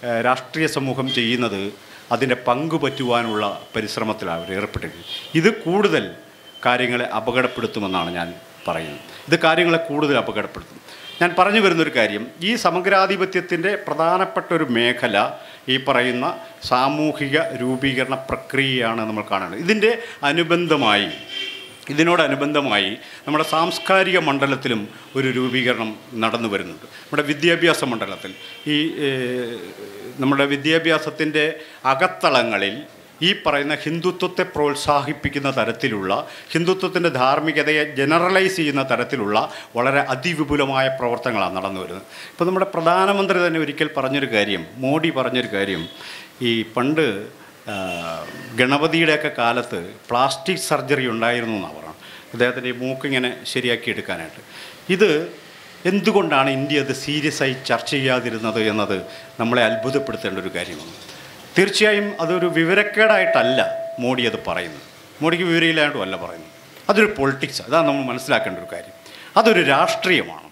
S1: ഏഹ്, രാഷ്ട്രീയ സമൂഹം ചെയ്യുന്നത് അതിൻ്റെ പങ്ക് പറ്റുവാനുള്ള പരിശ്രമത്തിലാണ് അവർ ഏർപ്പെട്ടിരിക്കുന്നത് ഇത് കൂടുതൽ കാര്യങ്ങളെ അപകടപ്പെടുത്തുമെന്നാണ് ഞാൻ പറയുന്നത് ഇത് കാര്യങ്ങളെ കൂടുതൽ അപകടപ്പെടുത്തും ഞാൻ പറഞ്ഞു വരുന്നൊരു കാര്യം ഈ സമഗ്രാധിപത്യത്തിൻ്റെ പ്രധാനപ്പെട്ട ഒരു മേഖല ഈ പറയുന്ന സാമൂഹിക രൂപീകരണ പ്രക്രിയയാണ് നമ്മൾ കാണുന്നത് ഇതിൻ്റെ അനുബന്ധമായി ഇതിനോടനുബന്ധമായി നമ്മുടെ സാംസ്കാരിക മണ്ഡലത്തിലും ഒരു രൂപീകരണം നടന്നു വരുന്നുണ്ട് നമ്മുടെ വിദ്യാഭ്യാസ മണ്ഡലത്തിൽ ഈ ഏഹ്, നമ്മുടെ വിദ്യാഭ്യാസത്തിൻ്റെ അകത്തളങ്ങളിൽ ഈ പറയുന്ന ഹിന്ദുത്വത്തെ പ്രോത്സാഹിപ്പിക്കുന്ന തരത്തിലുള്ള ഹിന്ദുത്വത്തിൻ്റെ ധാർമ്മികതയെ ജനറലൈസ് ചെയ്യുന്ന തരത്തിലുള്ള വളരെ അതിവിപുലമായ പ്രവർത്തനങ്ങളാണ് നടന്നു വരുന്നത് ഇപ്പോൾ നമ്മുടെ പ്രധാനമന്ത്രി തന്നെ ഒരിക്കൽ പറഞ്ഞൊരു കാര്യം മോഡി പറഞ്ഞൊരു കാര്യം ഈ പണ്ട് ആ, ഗണപതിയുടെയൊക്കെ കാലത്ത് പ്ലാസ്റ്റിക് സർജറി ഉണ്ടായിരുന്നു എന്നാണ് പറഞ്ഞത് അദ്ദേഹത്തിൻ്റെ ഈ മൂക്കിങ്ങനെ ശരിയാക്കി എടുക്കാനായിട്ട് ഇത് എന്തുകൊണ്ടാണ് ഇന്ത്യ അത് സീരിയസ് ആയി ചർച്ച ചെയ്യാതിരുന്നത് എന്നത് നമ്മളെ അത്ഭുതപ്പെടുത്തേണ്ട ഒരു കാര്യമാണ് തീർച്ചയായും അതൊരു വിവരക്കേടായിട്ടല്ല മോഡി അത് പറയുന്നത് മോഡിക്ക് വിവരമില്ലായിട്ടുമല്ല പറയുന്നത് അതൊരു പൊളിറ്റിക്സ് അതാണ് നമ്മൾ മനസ്സിലാക്കേണ്ട ഒരു കാര്യം അതൊരു രാഷ്ട്രീയമാണ്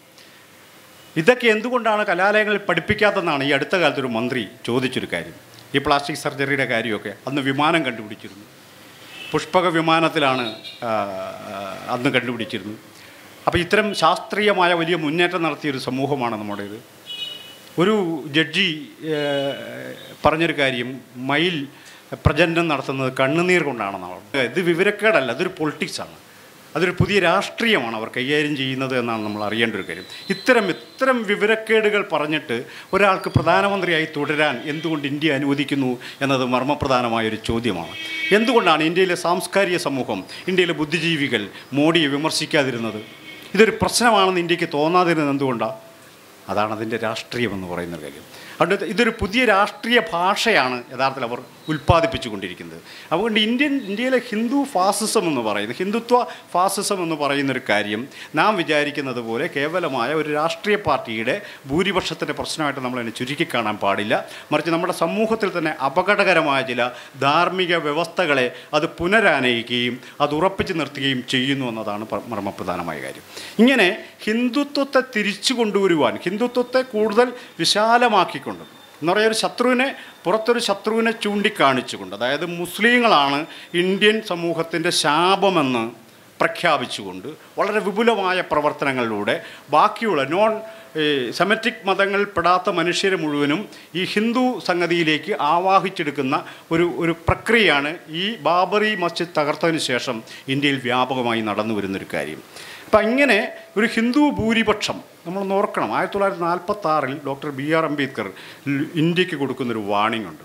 S1: ഇതൊക്കെ എന്തുകൊണ്ടാണ് കലാലയങ്ങളിൽ പഠിപ്പിക്കാത്തതെന്നാണ് ഈ അടുത്ത കാലത്ത് ഒരു മന്ത്രി ചോദിച്ചൊരു കാര്യം ഈ പ്ലാസ്റ്റിക് സർജറിയുടെ കാര്യമൊക്കെ അന്ന് വിമാനം കണ്ടുപിടിച്ചിരുന്നു പുഷ്പക വിമാനത്തിലാണ് ആ, ആ, അന്ന് കണ്ടുപിടിച്ചിരുന്നത് അപ്പോൾ ഇത്തരം ശാസ്ത്രീയമായ വലിയ മുന്നേറ്റം നടത്തിയൊരു സമൂഹമാണ് നമ്മുടേത് ഒരു ജഡ്ജി ഏഹ്, പറഞ്ഞൊരു കാര്യം മയിൽ പ്രജനനം നടത്തുന്നത് കണ്ണുനീർ കൊണ്ടാണെന്നാണ് ഇത് വിവരക്കേടല്ല അതൊരു പൊളിറ്റിക്സാണ് അതൊരു പുതിയ രാഷ്ട്രീയമാണ് അവർ കൈകാര്യം ചെയ്യുന്നത് എന്നാണ് നമ്മൾ അറിയേണ്ട ഒരു കാര്യം ഇത്തരം ഇത്തരം വിവരക്കേടുകൾ പറഞ്ഞിട്ട് ഒരാൾക്ക് പ്രധാനമന്ത്രിയായി തുടരാൻ എന്തുകൊണ്ട് ഇന്ത്യ അനുവദിക്കുന്നു എന്നത് മർമ്മപ്രധാനമായ ഒരു ചോദ്യമാണ് എന്തുകൊണ്ടാണ് ഇന്ത്യയിലെ സാംസ്കാരിക സമൂഹം ഇന്ത്യയിലെ ബുദ്ധിജീവികൾ മോഡിയെ വിമർശിക്കാതിരുന്നത് ഇതൊരു പ്രശ്നമാണെന്ന് ഇന്ത്യക്ക് തോന്നാതിരുന്നത് എന്തുകൊണ്ടാണ് അതാണ് അതിൻ്റെ രാഷ്ട്രീയം എന്ന് പറയുന്ന ഒരു കാര്യം അതുകൊണ്ട് ഇതൊരു പുതിയ രാഷ്ട്രീയ ഭാഷയാണ് യഥാർത്ഥത്തിൽ അവർ ഉൽപ്പാദിപ്പിച്ചുകൊണ്ടിരിക്കുന്നത് അതുകൊണ്ട് ഇന്ത്യൻ ഇന്ത്യയിലെ ഹിന്ദു ഫാസിസം എന്ന് പറയുന്നത് ഹിന്ദുത്വ ഫാസിസം എന്ന് പറയുന്നൊരു കാര്യം നാം വിചാരിക്കുന്നത് പോലെ കേവലമായ ഒരു രാഷ്ട്രീയ പാർട്ടിയുടെ ഭൂരിപക്ഷത്തിൻ്റെ പ്രശ്നമായിട്ട് നമ്മൾ അതിനെ ചുരുക്കി കാണാൻ പാടില്ല മറിച്ച് നമ്മുടെ സമൂഹത്തിൽ തന്നെ അപകടകരമായ ചില ധാർമ്മിക വ്യവസ്ഥകളെ അത് പുനരാനയിക്കുകയും അത് ഉറപ്പിച്ചു നിർത്തുകയും ചെയ്യുന്നു എന്നതാണ് പ- മർമ്മപ്രധാനമായ കാര്യം ഇങ്ങനെ ഹിന്ദുത്വത്തെ തിരിച്ചു കൊണ്ടുവരുവാൻ ഹിന്ദുത്വത്തെ കൂടുതൽ വിശാലമാക്കിക്കൊണ്ട് എന്ന് പറയുക ഒരു ശത്രുവിനെ പുറത്തൊരു ശത്രുവിനെ ചൂണ്ടിക്കാണിച്ചുകൊണ്ട് അതായത് മുസ്ലിങ്ങളാണ് ഇന്ത്യൻ സമൂഹത്തിൻ്റെ ശാപമെന്ന് പ്രഖ്യാപിച്ചുകൊണ്ട് വളരെ വിപുലമായ പ്രവർത്തനങ്ങളിലൂടെ ബാക്കിയുള്ള നോൺ ഈ സെമറ്റിക് മതങ്ങളിൽ പെടാത്ത മനുഷ്യരെ മുഴുവനും ഈ ഹിന്ദു സംഗതിയിലേക്ക് ആവാഹിച്ചെടുക്കുന്ന ഒരു ഒരു പ്രക്രിയയാണ് ഈ ബാബറി മസ്ജിദ് തകർത്തതിന് ശേഷം ഇന്ത്യയിൽ വ്യാപകമായി നടന്നു വരുന്നൊരു കാര്യം അപ്പം ഇങ്ങനെ ഒരു ഹിന്ദു ഭൂരിപക്ഷം നമ്മളൊന്ന് ഓർക്കണം ആയിരത്തി തൊള്ളായിരത്തി നാൽപ്പത്തി ആറിൽ ഡോക്ടർ ബി ആർ അംബേദ്കർ ൽ- ഇന്ത്യക്ക് കൊടുക്കുന്നൊരു വാണിംഗ് ഉണ്ട്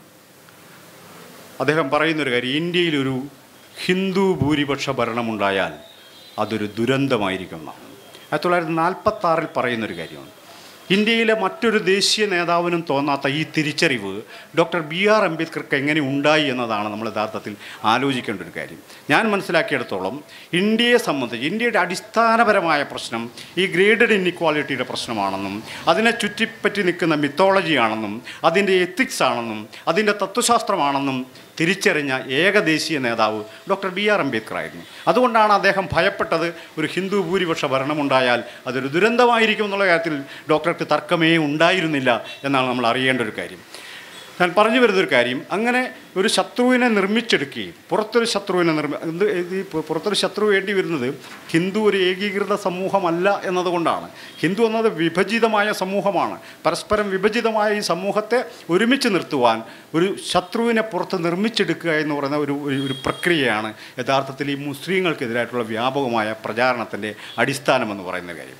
S1: അദ്ദേഹം പറയുന്നൊരു കാര്യം ഇന്ത്യയിലൊരു ഹിന്ദു ഭൂരിപക്ഷ ഭരണമുണ്ടായാൽ അതൊരു ദുരന്തമായിരിക്കും എന്നാണ് ആയിരത്തി തൊള്ളായിരത്തി നാൽപ്പത്തി ആറിൽ പറയുന്നൊരു കാര്യമാണ് ഇന്ത്യയിലെ മറ്റൊരു ദേശീയ നേതാവിനും തോന്നാത്ത ഈ തിരിച്ചറിവ് ഡോക്ടർ ബി ആർ അംബേദ്കർക്ക് എങ്ങനെ ഉണ്ടായി എന്നതാണ് നമ്മൾ യഥാർത്ഥത്തിൽ ആലോചിക്കേണ്ട ഒരു കാര്യം ഞാൻ മനസ്സിലാക്കിയിടത്തോളം ഇന്ത്യയെ സംബന്ധിച്ച് ഇന്ത്യയുടെ അടിസ്ഥാനപരമായ പ്രശ്നം ഈ ഗ്രേഡഡ് ഇന്നിക്വാളിറ്റിയുടെ പ്രശ്നമാണെന്നും അതിനെ ചുറ്റിപ്പറ്റി നിൽക്കുന്ന മിത്തോളജിയാണെന്നും അതിൻ്റെ എത്തിക്സ് ആണെന്നും അതിൻ്റെ തത്വശാസ്ത്രമാണെന്നും തിരിച്ചറിഞ്ഞ ഏകദേശീയ നേതാവ് ഡോക്ടർ ബി ആർ അംബേദ്കർ ആയിരുന്നു അതുകൊണ്ടാണ് അദ്ദേഹം ഭയപ്പെട്ടത് ഒരു ഹിന്ദു ഭൂരിപക്ഷ ഭരണമുണ്ടായാൽ അതൊരു ദുരന്തമായിരിക്കും എന്നുള്ള കാര്യത്തിൽ ഡോക്ടർക്ക് തർക്കമേ ഉണ്ടായിരുന്നില്ല എന്നാണ് നമ്മൾ അറിയേണ്ട ഒരു കാര്യം ഞാൻ പറഞ്ഞു വരുന്നൊരു കാര്യം അങ്ങനെ ഒരു ശത്രുവിനെ നിർമ്മിച്ചെടുക്കുകയും പുറത്തൊരു ശത്രുവിനെ നിർമ്മി എന്ത് ഈ പു- പുറത്തൊരു ശത്രു വേണ്ടി വരുന്നത് ഹിന്ദു ഒരു ഏകീകൃത സമൂഹമല്ല എന്നതുകൊണ്ടാണ് ഹിന്ദു എന്നത് വിഭജിതമായ സമൂഹമാണ് പരസ്പരം വിഭജിതമായ ഈ സമൂഹത്തെ ഒരുമിച്ച് നിർത്തുവാൻ ഒരു ശത്രുവിനെ പുറത്ത് നിർമ്മിച്ചെടുക്കുക എന്ന് പറയുന്ന ഒരു ഒരു- ഒരു പ്രക്രിയയാണ് യഥാർത്ഥത്തിൽ ഈ മുസ്ലിങ്ങൾക്കെതിരായിട്ടുള്ള വ്യാപകമായ പ്രചാരണത്തിൻ്റെ അടിസ്ഥാനമെന്ന് പറയുന്ന കാര്യം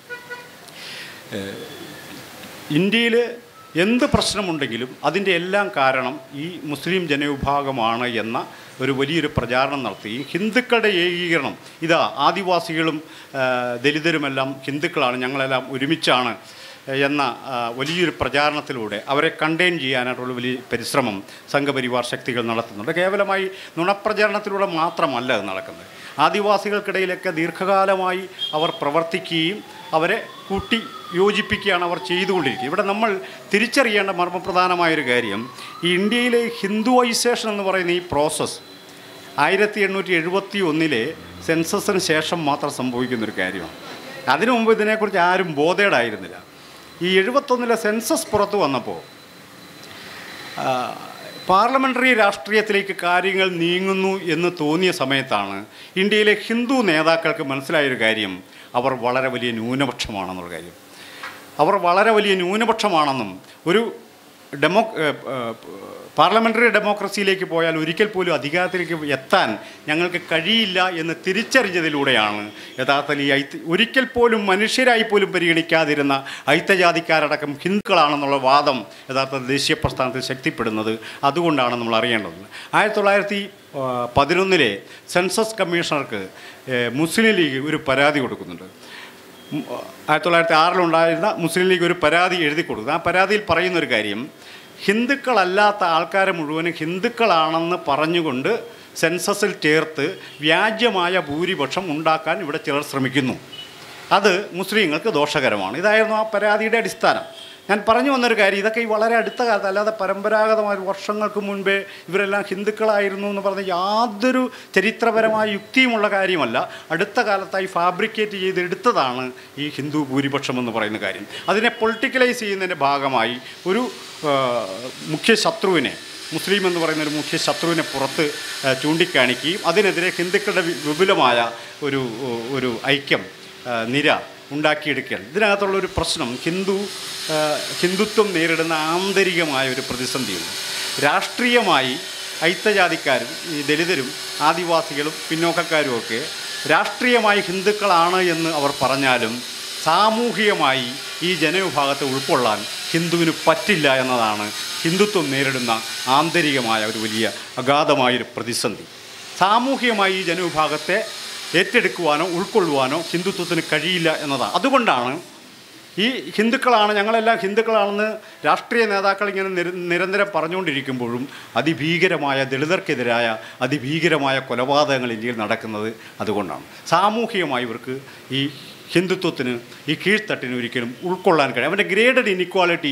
S1: ഇന്ത്യയിൽ എന്ത് പ്രശ്നമുണ്ടെങ്കിലും അതിൻ്റെ എല്ലാം കാരണം ഈ മുസ്ലിം ജനവിഭാഗമാണ് എന്ന ഒരു വലിയൊരു പ്രചാരണം നടത്തി ഈ ഹിന്ദുക്കളുടെ ഏകീകരണം ഇതാ ആദിവാസികളും ആ, ദലിതരുമെല്ലാം ഹിന്ദുക്കളാണ് ഞങ്ങളെല്ലാം ഒരുമിച്ചാണ് എന്ന ആ, വലിയൊരു പ്രചാരണത്തിലൂടെ അവരെ കണ്ടെയ്ൻ ചെയ്യാനായിട്ടുള്ള വലിയ പരിശ്രമം സംഘപരിവാർ ശക്തികൾ നടത്തുന്നുണ്ട് കേവലമായി നുണപ്രചാരണത്തിലൂടെ മാത്രമല്ല അത് നടക്കുന്നത് ആദിവാസികൾക്കിടയിലൊക്കെ ദീർഘകാലമായി അവർ പ്രവർത്തിക്കുകയും അവരെ കൂട്ടി യോജിപ്പിക്കുകയാണ് അവർ ചെയ്തുകൊണ്ടിരിക്കുന്നത് ഇവിടെ നമ്മൾ തിരിച്ചറിയേണ്ട മർമ്മപ്രധാനമായൊരു കാര്യം ഈ ഇന്ത്യയിലെ ഹിന്ദുവൈസേഷൻ എന്ന് പറയുന്ന ഈ പ്രോസസ്സ് ആയിരത്തി എണ്ണൂറ്റി എഴുപത്തി ഒന്നിലെ സെൻസസിന് ശേഷം മാത്രം സംഭവിക്കുന്നൊരു കാര്യമാണ് അതിനു മുമ്പ് ഇതിനെക്കുറിച്ച് ആരും ബോധേഡായിരുന്നില്ല ഈ എഴുപത്തൊന്നിലെ സെൻസസ് പുറത്തു വന്നപ്പോൾ ആ, പാർലമെൻ്ററി രാഷ്ട്രീയത്തിലേക്ക് കാര്യങ്ങൾ നീങ്ങുന്നു എന്ന് തോന്നിയ സമയത്താണ് ഇന്ത്യയിലെ ഹിന്ദു നേതാക്കൾക്ക് മനസ്സിലായൊരു കാര്യം അവർ വളരെ വലിയ ന്യൂനപക്ഷമാണെന്നുള്ള കാര്യം അവർ വളരെ വലിയ ന്യൂനപക്ഷമാണെന്നും ഒരു ഡെമോ ഏ, ഏ, പാർലമെൻ്ററി ഡെമോക്രസിയിലേക്ക് പോയാൽ ഒരിക്കൽ പോലും അധികാരത്തിലേക്ക് എത്താൻ ഞങ്ങൾക്ക് കഴിയില്ല എന്ന് തിരിച്ചറിഞ്ഞതിലൂടെയാണ് യഥാർത്ഥത്തിൽ ഈ ഐത്ത് ഒരിക്കൽ പോലും മനുഷ്യരായി പോലും പരിഗണിക്കാതിരുന്ന ഐത്തജാതിക്കാരടക്കം ഹിന്ദുക്കളാണെന്നുള്ള വാദം യഥാർത്ഥത്തിൽ ദേശീയ പ്രസ്ഥാനത്തിൽ ശക്തിപ്പെടുന്നത് അതുകൊണ്ടാണ് നമ്മൾ അറിയേണ്ടത് ആയിരത്തി തൊള്ളായിരത്തി പതിനൊന്നിലെ സെൻസസ് കമ്മീഷണർക്ക് ഏ, മുസ്ലിം ലീഗ് ഒരു പരാതി കൊടുക്കുന്നുണ്ട് ഉം, ആയിരത്തി തൊള്ളായിരത്തി ആറിലുണ്ടായിരുന്ന മുസ്ലിം ലീഗ് ഒരു പരാതി എഴുതി കൊടുത്തു ആ പരാതിയിൽ പറയുന്നൊരു കാര്യം ഹിന്ദുക്കളല്ലാത്ത ആൾക്കാരെ മുഴുവനും ഹിന്ദുക്കളാണെന്ന് പറഞ്ഞുകൊണ്ട് സെൻസസിൽ ചേർത്ത് വ്യാജ്യമായ ഭൂരിപക്ഷം ഉണ്ടാക്കാൻ ഇവിടെ ചിലർ ശ്രമിക്കുന്നു അത് മുസ്ലിങ്ങൾക്ക് ദോഷകരമാണ് ഇതായിരുന്നു ആ പരാതിയുടെ അടിസ്ഥാനം ഞാൻ പറഞ്ഞു വന്നൊരു കാര്യം ഇതൊക്കെ ഈ വളരെ അടുത്ത കാലത്ത് അല്ലാതെ പരമ്പരാഗതമായ വർഷങ്ങൾക്ക് മുൻപേ ഇവരെല്ലാം ഹിന്ദുക്കളായിരുന്നു എന്ന് പറഞ്ഞ യാതൊരു ചരിത്രപരമായ യുക്തിയുമുള്ള കാര്യമല്ല അടുത്ത കാലത്തായി ഫാബ്രിക്കേറ്റ് ചെയ്തെടുത്തതാണ് ഈ ഹിന്ദു ഭൂരിപക്ഷം എന്ന് പറയുന്ന കാര്യം അതിനെ പൊളിറ്റിക്കലൈസ് ചെയ്യുന്നതിൻ്റെ ഭാഗമായി ഒരു ആ, മുഖ്യ ശത്രുവിനെ മുസ്ലിം എന്ന് പറയുന്ന ഒരു മുഖ്യ ശത്രുവിനെ പുറത്ത് ആ, ചൂണ്ടിക്കാണിക്കുകയും അതിനെതിരെ ഹിന്ദുക്കളുടെ വി- വിപുലമായ ഒരു ഒരു ഐക്യം ആ, നിര ഉണ്ടാക്കിയെടുക്കുകയാണ് ഇതിനകത്തുള്ള ഒരു പ്രശ്നം ഹിന്ദു ആ, ഹിന്ദുത്വം നേരിടുന്ന ആന്തരികമായ ഒരു പ്രതിസന്ധിയുണ്ട് രാഷ്ട്രീയമായി ഐത്തജാതിക്കാരും ഈ ദലിതരും ആദിവാസികളും പിന്നോക്കക്കാരും ഒക്കെ രാഷ്ട്രീയമായി ഹിന്ദുക്കളാണ് എന്ന് അവർ പറഞ്ഞാലും സാമൂഹികമായി ഈ ജനവിഭാഗത്തെ ഉൾക്കൊള്ളാൻ ഹിന്ദുവിന് പറ്റില്ല എന്നതാണ് ഹിന്ദുത്വം നേരിടുന്ന ആന്തരികമായ ഒരു വലിയ അഗാധമായൊരു പ്രതിസന്ധി സാമൂഹികമായി ഈ ജനവിഭാഗത്തെ ഏറ്റെടുക്കുവാനോ ഉൾക്കൊള്ളുവാനോ ഹിന്ദുത്വത്തിന് കഴിയില്ല എന്നതാണ് അതുകൊണ്ടാണ് ഈ ഹിന്ദുക്കളാണ് ഞങ്ങളെല്ലാം ഹിന്ദുക്കളാണെന്ന് രാഷ്ട്രീയ നേതാക്കൾ ഇങ്ങനെ നിര നിരന്തരം പറഞ്ഞുകൊണ്ടിരിക്കുമ്പോഴും അതിഭീകരമായ ദളിതർക്കെതിരായ അതിഭീകരമായ കൊലപാതകങ്ങൾ ഇന്ത്യയിൽ നടക്കുന്നത് അതുകൊണ്ടാണ് സാമൂഹികമായി ഇവർക്ക് ഈ ഹിന്ദുത്വത്തിന് ഈ കീഴ്ത്തട്ടിന് ഒരിക്കലും ഉൾക്കൊള്ളാൻ കഴിയും അവൻ്റെ ഗ്രേഡഡ് ഇനിക്വാളിറ്റി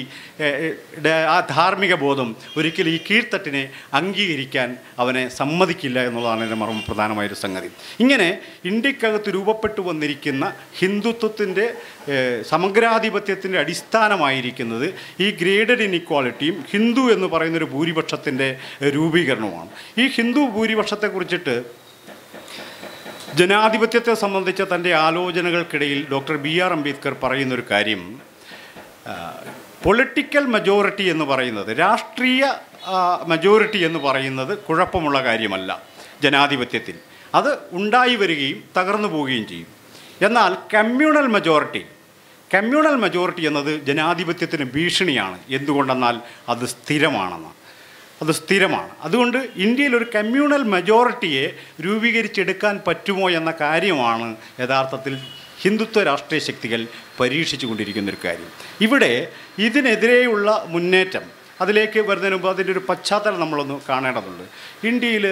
S1: ആ ധാർമ്മിക ബോധം ഒരിക്കലും ഈ കീഴ്ത്തട്ടിനെ അംഗീകരിക്കാൻ അവനെ സമ്മതിക്കില്ല എന്നുള്ളതാണ് എൻ്റെ മർമ്മ പ്രധാനമായൊരു സംഗതി ഇങ്ങനെ ഇന്ത്യക്കകത്ത് രൂപപ്പെട്ടു വന്നിരിക്കുന്ന ഹിന്ദുത്വത്തിൻ്റെ ഏഹ്, സമഗ്രാധിപത്യത്തിൻ്റെ അടിസ്ഥാനമായിരിക്കുന്നത് ഈ ഗ്രേഡഡ് ഇനിക്വാളിറ്റിയും ഹിന്ദു എന്ന് പറയുന്നൊരു ഭൂരിപക്ഷത്തിൻ്റെ ഏഹ്, രൂപീകരണവുമാണ് ഈ ഹിന്ദു ഭൂരിപക്ഷത്തെക്കുറിച്ചിട്ട് ജനാധിപത്യത്തെ സംബന്ധിച്ച തൻ്റെ ആലോചനകൾക്കിടയിൽ ഡോക്ടർ ബി ആർ അംബേദ്കർ പറയുന്നൊരു കാര്യം പൊളിറ്റിക്കൽ മെജോറിറ്റി എന്ന് പറയുന്നത് രാഷ്ട്രീയ മെജോറിറ്റി എന്ന് പറയുന്നത് കുഴപ്പമുള്ള കാര്യമല്ല ജനാധിപത്യത്തിൽ അത് ഉണ്ടായി വരികയും തകർന്നു പോവുകയും ചെയ്യും എന്നാൽ കമ്മ്യൂണൽ മെജോറിറ്റി കമ്മ്യൂണൽ മെജോറിറ്റി എന്നത് ജനാധിപത്യത്തിന് ഭീഷണിയാണ് എന്തുകൊണ്ടെന്നാൽ അത് സ്ഥിരമാണെന്ന് അത് സ്ഥിരമാണ് അതുകൊണ്ട് ഇന്ത്യയിൽ ഒരു കമ്മ്യൂണൽ മെജോറിറ്റിയെ രൂപീകരിച്ചെടുക്കാൻ പറ്റുമോ എന്ന കാര്യമാണ് യഥാർത്ഥത്തിൽ ഹിന്ദുത്വ രാഷ്ട്രീയ ശക്തികൾ പരീക്ഷിച്ചു കൊണ്ടിരിക്കുന്നൊരു കാര്യം ഇവിടെ ഇതിനെതിരെയുള്ള മുന്നേറ്റം അതിലേക്ക് വരുന്നതിന് മുമ്പ് അതിൻ്റെ ഒരു പശ്ചാത്തലം നമ്മളൊന്ന് കാണേണ്ടതുണ്ട് ഇന്ത്യയിൽ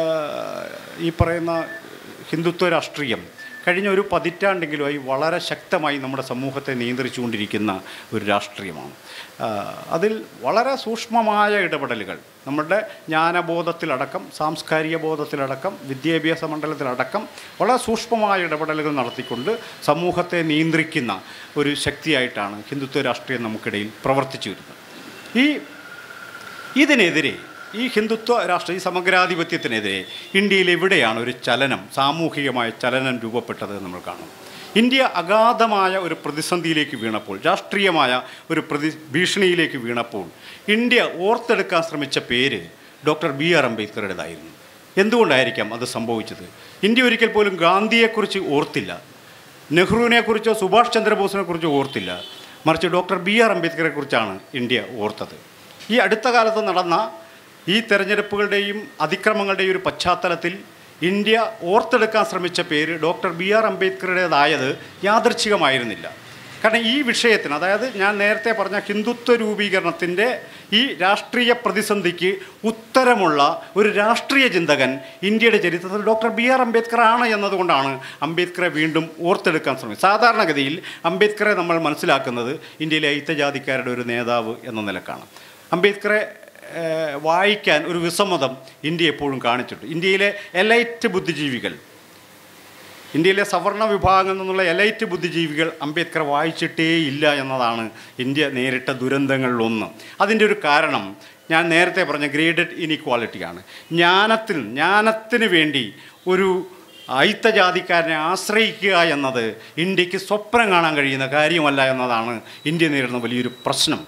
S1: ഈ പറയുന്ന ഹിന്ദുത്വ രാഷ്ട്രീയം കഴിഞ്ഞ ഒരു പതിറ്റാണ്ടെങ്കിലുമായി വളരെ ശക്തമായി നമ്മുടെ സമൂഹത്തെ നിയന്ത്രിച്ചുകൊണ്ടിരിക്കുന്ന ഒരു രാഷ്ട്രീയമാണ് ആ, അതിൽ വളരെ സൂക്ഷ്മമായ ഇടപെടലുകൾ നമ്മുടെ ജ്ഞാനബോധത്തിലടക്കം സാംസ്കാരിക ബോധത്തിലടക്കം വിദ്യാഭ്യാസ മണ്ഡലത്തിലടക്കം വളരെ സൂക്ഷ്മമായ ഇടപെടലുകൾ നടത്തിക്കൊണ്ട് സമൂഹത്തെ നിയന്ത്രിക്കുന്ന ഒരു ശക്തിയായിട്ടാണ് ഹിന്ദുത്വ രാഷ്ട്രീയം നമുക്കിടയിൽ പ്രവർത്തിച്ചു വരുന്നത് ഈ ഇതിനെതിരെ ഈ ഹിന്ദുത്വ രാഷ്ട്ര ഈ സമഗ്രാധിപത്യത്തിനെതിരെ ഇന്ത്യയിൽ എവിടെയാണ് ഒരു ചലനം സാമൂഹികമായ ചലനം രൂപപ്പെട്ടത് എന്ന് നമ്മൾ കാണും ഇന്ത്യ അഗാധമായ ഒരു പ്രതിസന്ധിയിലേക്ക് വീണപ്പോൾ രാഷ്ട്രീയമായ ഒരു പ്രതി ഭീഷണിയിലേക്ക് വീണപ്പോൾ ഇന്ത്യ ഓർത്തെടുക്കാൻ ശ്രമിച്ച പേര് ഡോക്ടർ ബി ആർ അംബേദ്കറുടേതായിരുന്നു എന്തുകൊണ്ടായിരിക്കാം അത് സംഭവിച്ചത് ഇന്ത്യ ഒരിക്കൽ പോലും ഗാന്ധിയെക്കുറിച്ച് ഓർത്തില്ല നെഹ്റുവിനെക്കുറിച്ചോ സുഭാഷ് ചന്ദ്രബോസിനെക്കുറിച്ചോ ഓർത്തില്ല മറിച്ച് ഡോക്ടർ ബി ആർ അംബേദ്കറെ കുറിച്ചാണ് ഇന്ത്യ ഓർത്തത് ഈ അടുത്ത കാലത്ത് നടന്ന ഈ തെരഞ്ഞെടുപ്പുകളുടെയും അതിക്രമങ്ങളുടെയും ഒരു പശ്ചാത്തലത്തിൽ ഇന്ത്യ ഓർത്തെടുക്കാൻ ശ്രമിച്ച പേര് ഡോക്ടർ ബി ആർ അംബേദ്കറുടേതായത് യാദൃച്ഛികമായിരുന്നില്ല കാരണം ഈ വിഷയത്തിന് അതായത് ഞാൻ നേരത്തെ പറഞ്ഞ ഹിന്ദുത്വ രൂപീകരണത്തിൻ്റെ ഈ രാഷ്ട്രീയ പ്രതിസന്ധിക്ക് ഉത്തരമുള്ള ഒരു രാഷ്ട്രീയ ചിന്തകൻ ഇന്ത്യയുടെ ചരിത്രത്തിൽ ഡോക്ടർ ബി ആർ അംബേദ്കർ ആണ് എന്നതുകൊണ്ടാണ് അംബേദ്കറെ വീണ്ടും ഓർത്തെടുക്കാൻ ശ്രമിച്ചത് സാധാരണഗതിയിൽ അംബേദ്കറെ നമ്മൾ മനസ്സിലാക്കുന്നത് ഇന്ത്യയിലെ ഐത്തജാതിക്കാരുടെ ഒരു നേതാവ് എന്ന നിലക്കാണ് അംബേദ്കറെ ഏഹ്, വായിക്കാൻ ഒരു വിസമ്മതം ഇന്ത്യ എപ്പോഴും കാണിച്ചിട്ടുണ്ട് ഇന്ത്യയിലെ എലൈറ്റ് ബുദ്ധിജീവികൾ ഇന്ത്യയിലെ സവർണ വിഭാഗങ്ങളിൽ നിന്നുള്ള എലൈറ്റ് ബുദ്ധിജീവികൾ അംബേദ്കർ വായിച്ചിട്ടേ ഇല്ല എന്നതാണ് ഇന്ത്യ നേരിട്ട ദുരന്തങ്ങളിലൊന്ന് അതിൻ്റെ ഒരു കാരണം ഞാൻ നേരത്തെ പറഞ്ഞ ഗ്രേഡഡ് ഇനിക്വാളിറ്റിയാണ് ജ്ഞാനത്തിൽ ജ്ഞാനത്തിന് വേണ്ടി ഒരു അയിത്തജാതിക്കാരനെ ആശ്രയിക്കുക എന്നത് ഇന്ത്യക്ക് സ്വപ്നം കാണാൻ കഴിയുന്ന കാര്യമല്ല എന്നതാണ് ഇന്ത്യ നേരിടുന്ന വലിയൊരു പ്രശ്നം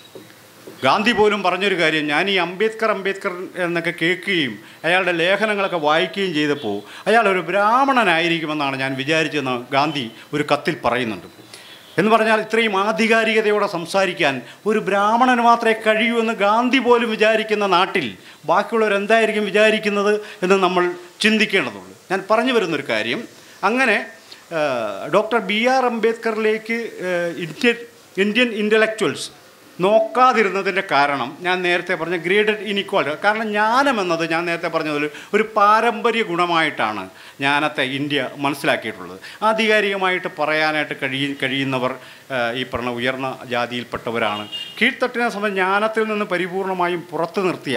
S1: ഗാന്ധി പോലും പറഞ്ഞൊരു കാര്യം ഞാൻ ഈ അംബേദ്കർ അംബേദ്കർ എന്നൊക്കെ കേൾക്കുകയും അയാളുടെ ലേഖനങ്ങളൊക്കെ വായിക്കുകയും ചെയ്തപ്പോൾ അയാൾ ഒരു ബ്രാഹ്മണനായിരിക്കുമെന്നാണ് ഞാൻ വിചാരിച്ചതെന്ന് ഗാന്ധി ഒരു കത്തിൽ പറയുന്നുണ്ട് എന്ന് പറഞ്ഞാൽ ഇത്രയും ആധികാരികതയോടെ സംസാരിക്കാൻ ഒരു ബ്രാഹ്മണന് മാത്രമേ കഴിയൂ എന്ന് ഗാന്ധി പോലും വിചാരിക്കുന്ന നാട്ടിൽ ബാക്കിയുള്ളവർ എന്തായിരിക്കും വിചാരിക്കുന്നത് എന്ന് നമ്മൾ ചിന്തിക്കേണ്ടതുള്ളൂ ഞാൻ പറഞ്ഞു വരുന്നൊരു കാര്യം അങ്ങനെ ഡോക്ടർ ബി ആർ അംബേദ്കറിലേക്ക് ഏഹ്, ഇന്ത്യൻ ഇന്ത്യൻ ഇൻ്റലക്ച്വൽസ് നോക്കാതിരുന്നതിൻ്റെ കാരണം ഞാൻ നേരത്തെ പറഞ്ഞ ഗ്രേഡഡ് ഇനിക്വാളിറ്റി കാരണം ജ്ഞാനം എന്നത് ഞാൻ നേരത്തെ പറഞ്ഞതിൽ ഒരു പാരമ്പര്യ ഗുണമായിട്ടാണ് ജ്ഞാനത്തെ ഇന്ത്യ മനസ്സിലാക്കിയിട്ടുള്ളത് ആധികാരികമായിട്ട് പറയാനായിട്ട് കഴിയ കഴിയുന്നവർ ആ, ഈ പറഞ്ഞ ഉയർന്ന ജാതിയിൽപ്പെട്ടവരാണ് കീഴ്ത്തട്ടിനെ സംബന്ധിച്ച് ജ്ഞാനത്തിൽ നിന്ന് പരിപൂർണമായും പുറത്തു നിർത്തിയ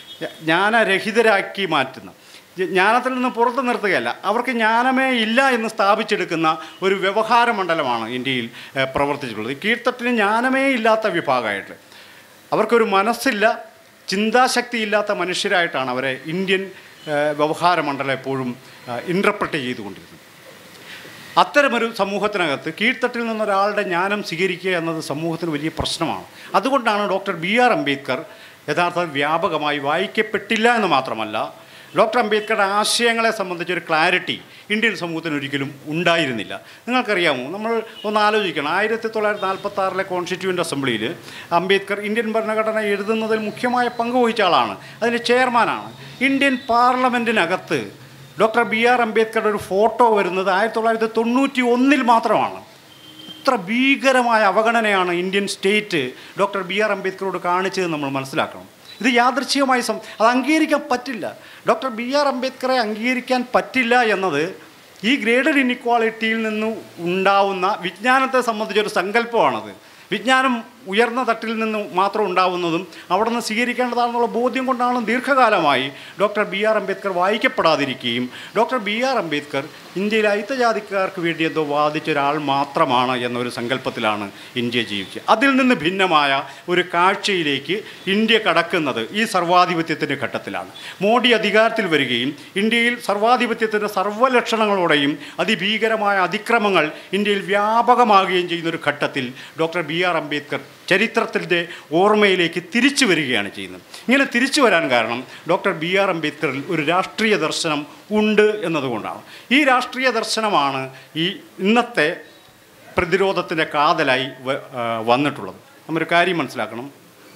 S1: ജ്ഞാനരഹിതരാക്കി മാറ്റുന്ന ജ- ജ്ഞാനത്തിൽ നിന്ന് പുറത്തു നിർത്തുകയല്ല അവർക്ക് ജ്ഞാനമേ ഇല്ല എന്ന് സ്ഥാപിച്ചെടുക്കുന്ന ഒരു വ്യവഹാര മണ്ഡലമാണ് ഇന്ത്യയിൽ ഏഹ്, പ്രവർത്തിച്ചിട്ടുള്ളത് ഈ കീഴ്ത്തട്ടിന് ജ്ഞാനമേ ഇല്ലാത്ത വിഭാഗമായിട്ട് അവർക്കൊരു മനസ്സില്ല ചിന്താശക്തി ഇല്ലാത്ത മനുഷ്യരായിട്ടാണ് അവരെ ഇന്ത്യൻ ഏഹ്, വ്യവഹാര മണ്ഡലം എപ്പോഴും ഇൻ്റർപ്രറ്റ് ചെയ്തുകൊണ്ടിരുന്നത് അത്തരമൊരു സമൂഹത്തിനകത്ത് കീഴ്ത്തട്ടിൽ നിന്നൊരാളുടെ ജ്ഞാനം സ്വീകരിക്കുക എന്നത് സമൂഹത്തിന് വലിയ പ്രശ്നമാണ് അതുകൊണ്ടാണ് ഡോക്ടർ ബി ആർ അംബേദ്കർ യഥാർത്ഥത്തിൽ വ്യാപകമായി വായിക്കപ്പെട്ടില്ല എന്ന് മാത്രമല്ല ഡോക്ടർ അംബേദ്കറുടെ ആശയങ്ങളെ സംബന്ധിച്ച് ഒരു ക്ലാരിറ്റി ഇന്ത്യൻ സമൂഹത്തിന് ഒരിക്കലും ഉണ്ടായിരുന്നില്ല നിങ്ങൾക്കറിയാമോ നമ്മൾ ഒന്ന് ആലോചിക്കണം ആയിരത്തി തൊള്ളായിരത്തി നാൽപ്പത്തി ആറിലെ കോൺസ്റ്റിറ്റ്യൂവൻ്റ് അസംബ്ലിയിൽ അംബേദ്കർ ഇന്ത്യൻ ഭരണഘടന എഴുതുന്നതിൽ മുഖ്യമായ പങ്ക് വഹിച്ച ആളാണ് അതിൻ്റെ ചെയർമാനാണ് ഇന്ത്യൻ പാർലമെൻറ്റിനകത്ത് ഡോക്ടർ ബി ആർ അംബേദ്കറുടെ ഒരു ഫോട്ടോ വരുന്നത് ആയിരത്തി തൊള്ളായിരത്തി തൊണ്ണൂറ്റി ഒന്നിൽ മാത്രമാണ് എത്ര ഭീകരമായ അവഗണനയാണ് Indian state doctor B R അംബേദ്കറോട് കാണിച്ചതെന്ന് നമ്മൾ മനസ്സിലാക്കണം ഇത് യാദൃച്ഛികമായി സം അത് അംഗീകരിക്കാൻ പറ്റില്ല ഡോക്ടർ ബി ആർ അംബേദ്കറെ അംഗീകരിക്കാൻ പറ്റില്ല എന്നത് ഈ ഗ്രേഡഡ് ഇനിക്വാളിറ്റിയിൽ നിന്ന് ഉണ്ടാവുന്ന വിജ്ഞാനത്തെ സംബന്ധിച്ചൊരു സങ്കല്പമാണത് വിജ്ഞാനം ഉയർന്ന തട്ടിൽ നിന്ന് മാത്രം ഉണ്ടാവുന്നതും അവിടെ നിന്ന് സ്വീകരിക്കേണ്ടതാണെന്നുള്ള ബോധ്യം കൊണ്ടാണ് ദീർഘകാലമായി ഡോക്ടർ ബി ആർ അംബേദ്കർ വായിക്കപ്പെടാതിരിക്കുകയും ഡോക്ടർ ബി ആർ അംബേദ്കർ ഇന്ത്യയിലെ അയിത്തജാതിക്കാർക്ക് വേണ്ടി എന്തോ വാദിച്ച ഒരാൾ മാത്രമാണ് എന്നൊരു സങ്കല്പത്തിലാണ് ഇന്ത്യ ജീവിച്ചത് അതിൽ നിന്ന് ഭിന്നമായ ഒരു കാഴ്ചയിലേക്ക് ഇന്ത്യ കടക്കുന്നത് ഈ സർവാധിപത്യത്തിൻ്റെ ഘട്ടത്തിലാണ് മോഡി അധികാരത്തിൽ വരികയും ഇന്ത്യയിൽ സർവാധിപത്യത്തിൻ്റെ സർവ്വലക്ഷണങ്ങളോടെയും അതിഭീകരമായ അതിക്രമങ്ങൾ ഇന്ത്യയിൽ വ്യാപകമാകുകയും ചെയ്യുന്ന ഒരു ഘട്ടത്തിൽ ഡോക്ടർ ബി ആർ അംബേദ്കർ ചരിത്രത്തിൻ്റെ ഓർമ്മയിലേക്ക് തിരിച്ചു വരികയാണ് ചെയ്യുന്നത് ഇങ്ങനെ തിരിച്ചു വരാൻ കാരണം ഡോക്ടർ ബി ആർ അംബേദ്കറിൽ ഒരു രാഷ്ട്രീയ ദർശനം ഉണ്ട് എന്നതുകൊണ്ടാണ് ഈ രാഷ്ട്രീയ ദർശനമാണ് ഈ ഇന്നത്തെ പ്രതിരോധത്തിൻ്റെ കാതലായി വ- ആ, വന്നിട്ടുള്ളത് നമ്മൊരു കാര്യം മനസ്സിലാക്കണം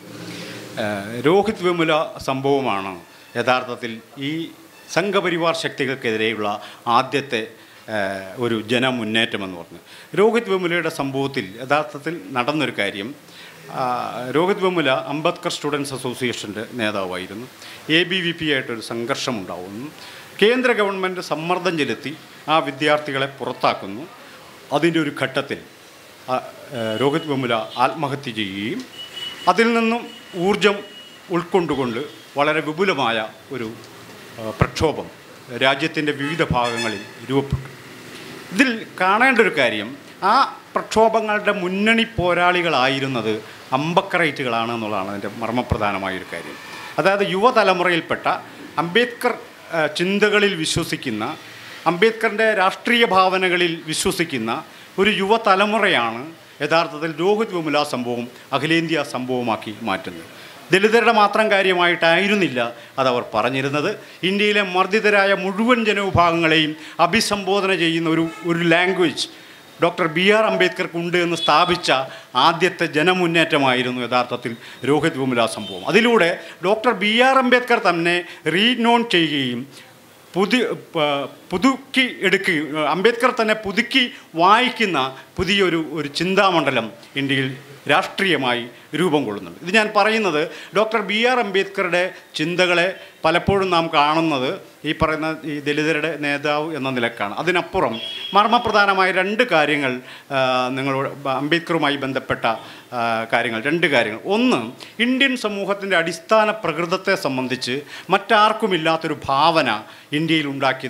S1: ഏഹ് രോഹിത് വെമുല സംഭവമാണ് യഥാർത്ഥത്തിൽ ഈ സംഘപരിവാർ ശക്തികൾക്കെതിരെയുള്ള ആദ്യത്തെ ഏഹ് ഒരു ജനമുന്നേറ്റമെന്ന് പറഞ്ഞു രോഹിത് വെമുലയുടെ സംഭവത്തിൽ യഥാർത്ഥത്തിൽ നടന്നൊരു കാര്യം ആ, രോഹിത് വെമുല അംബേദ്കർ സ്റ്റുഡൻസ് അസോസിയേഷൻ്റെ നേതാവായിരുന്നു എ ബി വി പി ആയിട്ടൊരു സംഘർഷമുണ്ടാവുന്നു കേന്ദ്ര ഗവൺമെൻറ് സമ്മർദ്ദം ചെലുത്തി ആ വിദ്യാർത്ഥികളെ പുറത്താക്കുന്നു അതിൻ്റെ ഒരു ഘട്ടത്തിൽ ആ, ഏഹ് രോഹിത് വെമുല ആത്മഹത്യ ചെയ്യുകയും അതിൽ നിന്നും ഊർജം ഉൾക്കൊണ്ടുകൊണ്ട് വളരെ വിപുലമായ ഒരു ആ, പ്രക്ഷോഭം രാജ്യത്തിൻ്റെ വിവിധ ഭാഗങ്ങളിൽ രൂപപ്പെട്ടു ഇതിൽ കാണേണ്ട ഒരു കാര്യം ആ പ്രക്ഷോഭങ്ങളുടെ മുന്നണി പോരാളികളായിരുന്നത് അമ്പക്കറൈറ്റുകളാണ് എന്നുള്ളതാണ് അതിൻ്റെ മർമ്മപ്രധാനമായൊരു കാര്യം അതായത് യുവതലമുറയിൽപ്പെട്ട അംബേദ്കർ ആ, ചിന്തകളിൽ വിശ്വസിക്കുന്ന അംബേദ്കറിൻ്റെ രാഷ്ട്രീയ ഭാവനകളിൽ വിശ്വസിക്കുന്ന ഒരു യുവതലമുറയാണ് യഥാർത്ഥത്തിൽ രോഹിത് വിമുല സംഭവം അഖിലേന്ത്യാ സംഭവമാക്കി മാറ്റുന്നത് ദലിതരുടെ മാത്രം കാര്യമായിട്ടായിരുന്നില്ല അതവർ പറഞ്ഞിരുന്നത് ഇന്ത്യയിലെ മർദ്ദിതരായ മുഴുവൻ ജനവിഭാഗങ്ങളെയും അഭിസംബോധന ചെയ്യുന്ന ഒരു ഒരു ലാംഗ്വേജ് ഡോക്ടർ ബി ആർ അംബേദ്കർക്ക് ഉണ്ട് എന്ന് സ്ഥാപിച്ച ആദ്യത്തെ ജനമുന്നേറ്റമായിരുന്നു യഥാർത്ഥത്തിൽ രോഹിത് വിമുല സംഭവം അതിലൂടെ ഡോക്ടർ ബി ആർ അംബേദ്കർ തന്നെ റീനോൺ ചെയ്യുകയും പുതു പ- പുതുക്കി എടുക്കുകയും അംബേദ്കർ തന്നെ പുതുക്കി വായിക്കുന്ന പുതിയൊരു ഒരു ചിന്താമണ്ഡലം ഇന്ത്യയിൽ രാഷ്ട്രീയമായി രൂപം കൊള്ളുന്നുണ്ട് ഇത് ഞാൻ പറയുന്നത് ഡോക്ടർ ബി ആർ അംബേദ്കറുടെ ചിന്തകളെ പലപ്പോഴും നാം കാണുന്നത് ഈ പറയുന്ന ഈ ദലിതരുടെ നേതാവ് എന്ന നിലക്കാണ് അതിനപ്പുറം മർമ്മപ്രധാനമായ രണ്ട് കാര്യങ്ങൾ ആ, നിങ്ങളോട് ബ- അംബേദ്കറുമായി ബന്ധപ്പെട്ട ആ, കാര്യങ്ങൾ രണ്ട് കാര്യങ്ങൾ ഒന്ന് ഇന്ത്യൻ സമൂഹത്തിൻ്റെ അടിസ്ഥാന പ്രകൃതത്തെ സംബന്ധിച്ച് മറ്റാർക്കുമില്ലാത്തൊരു ഭാവന ഇന്ത്യയിൽ ഉണ്ടാക്കിയത് ഡോക്ടർ ബി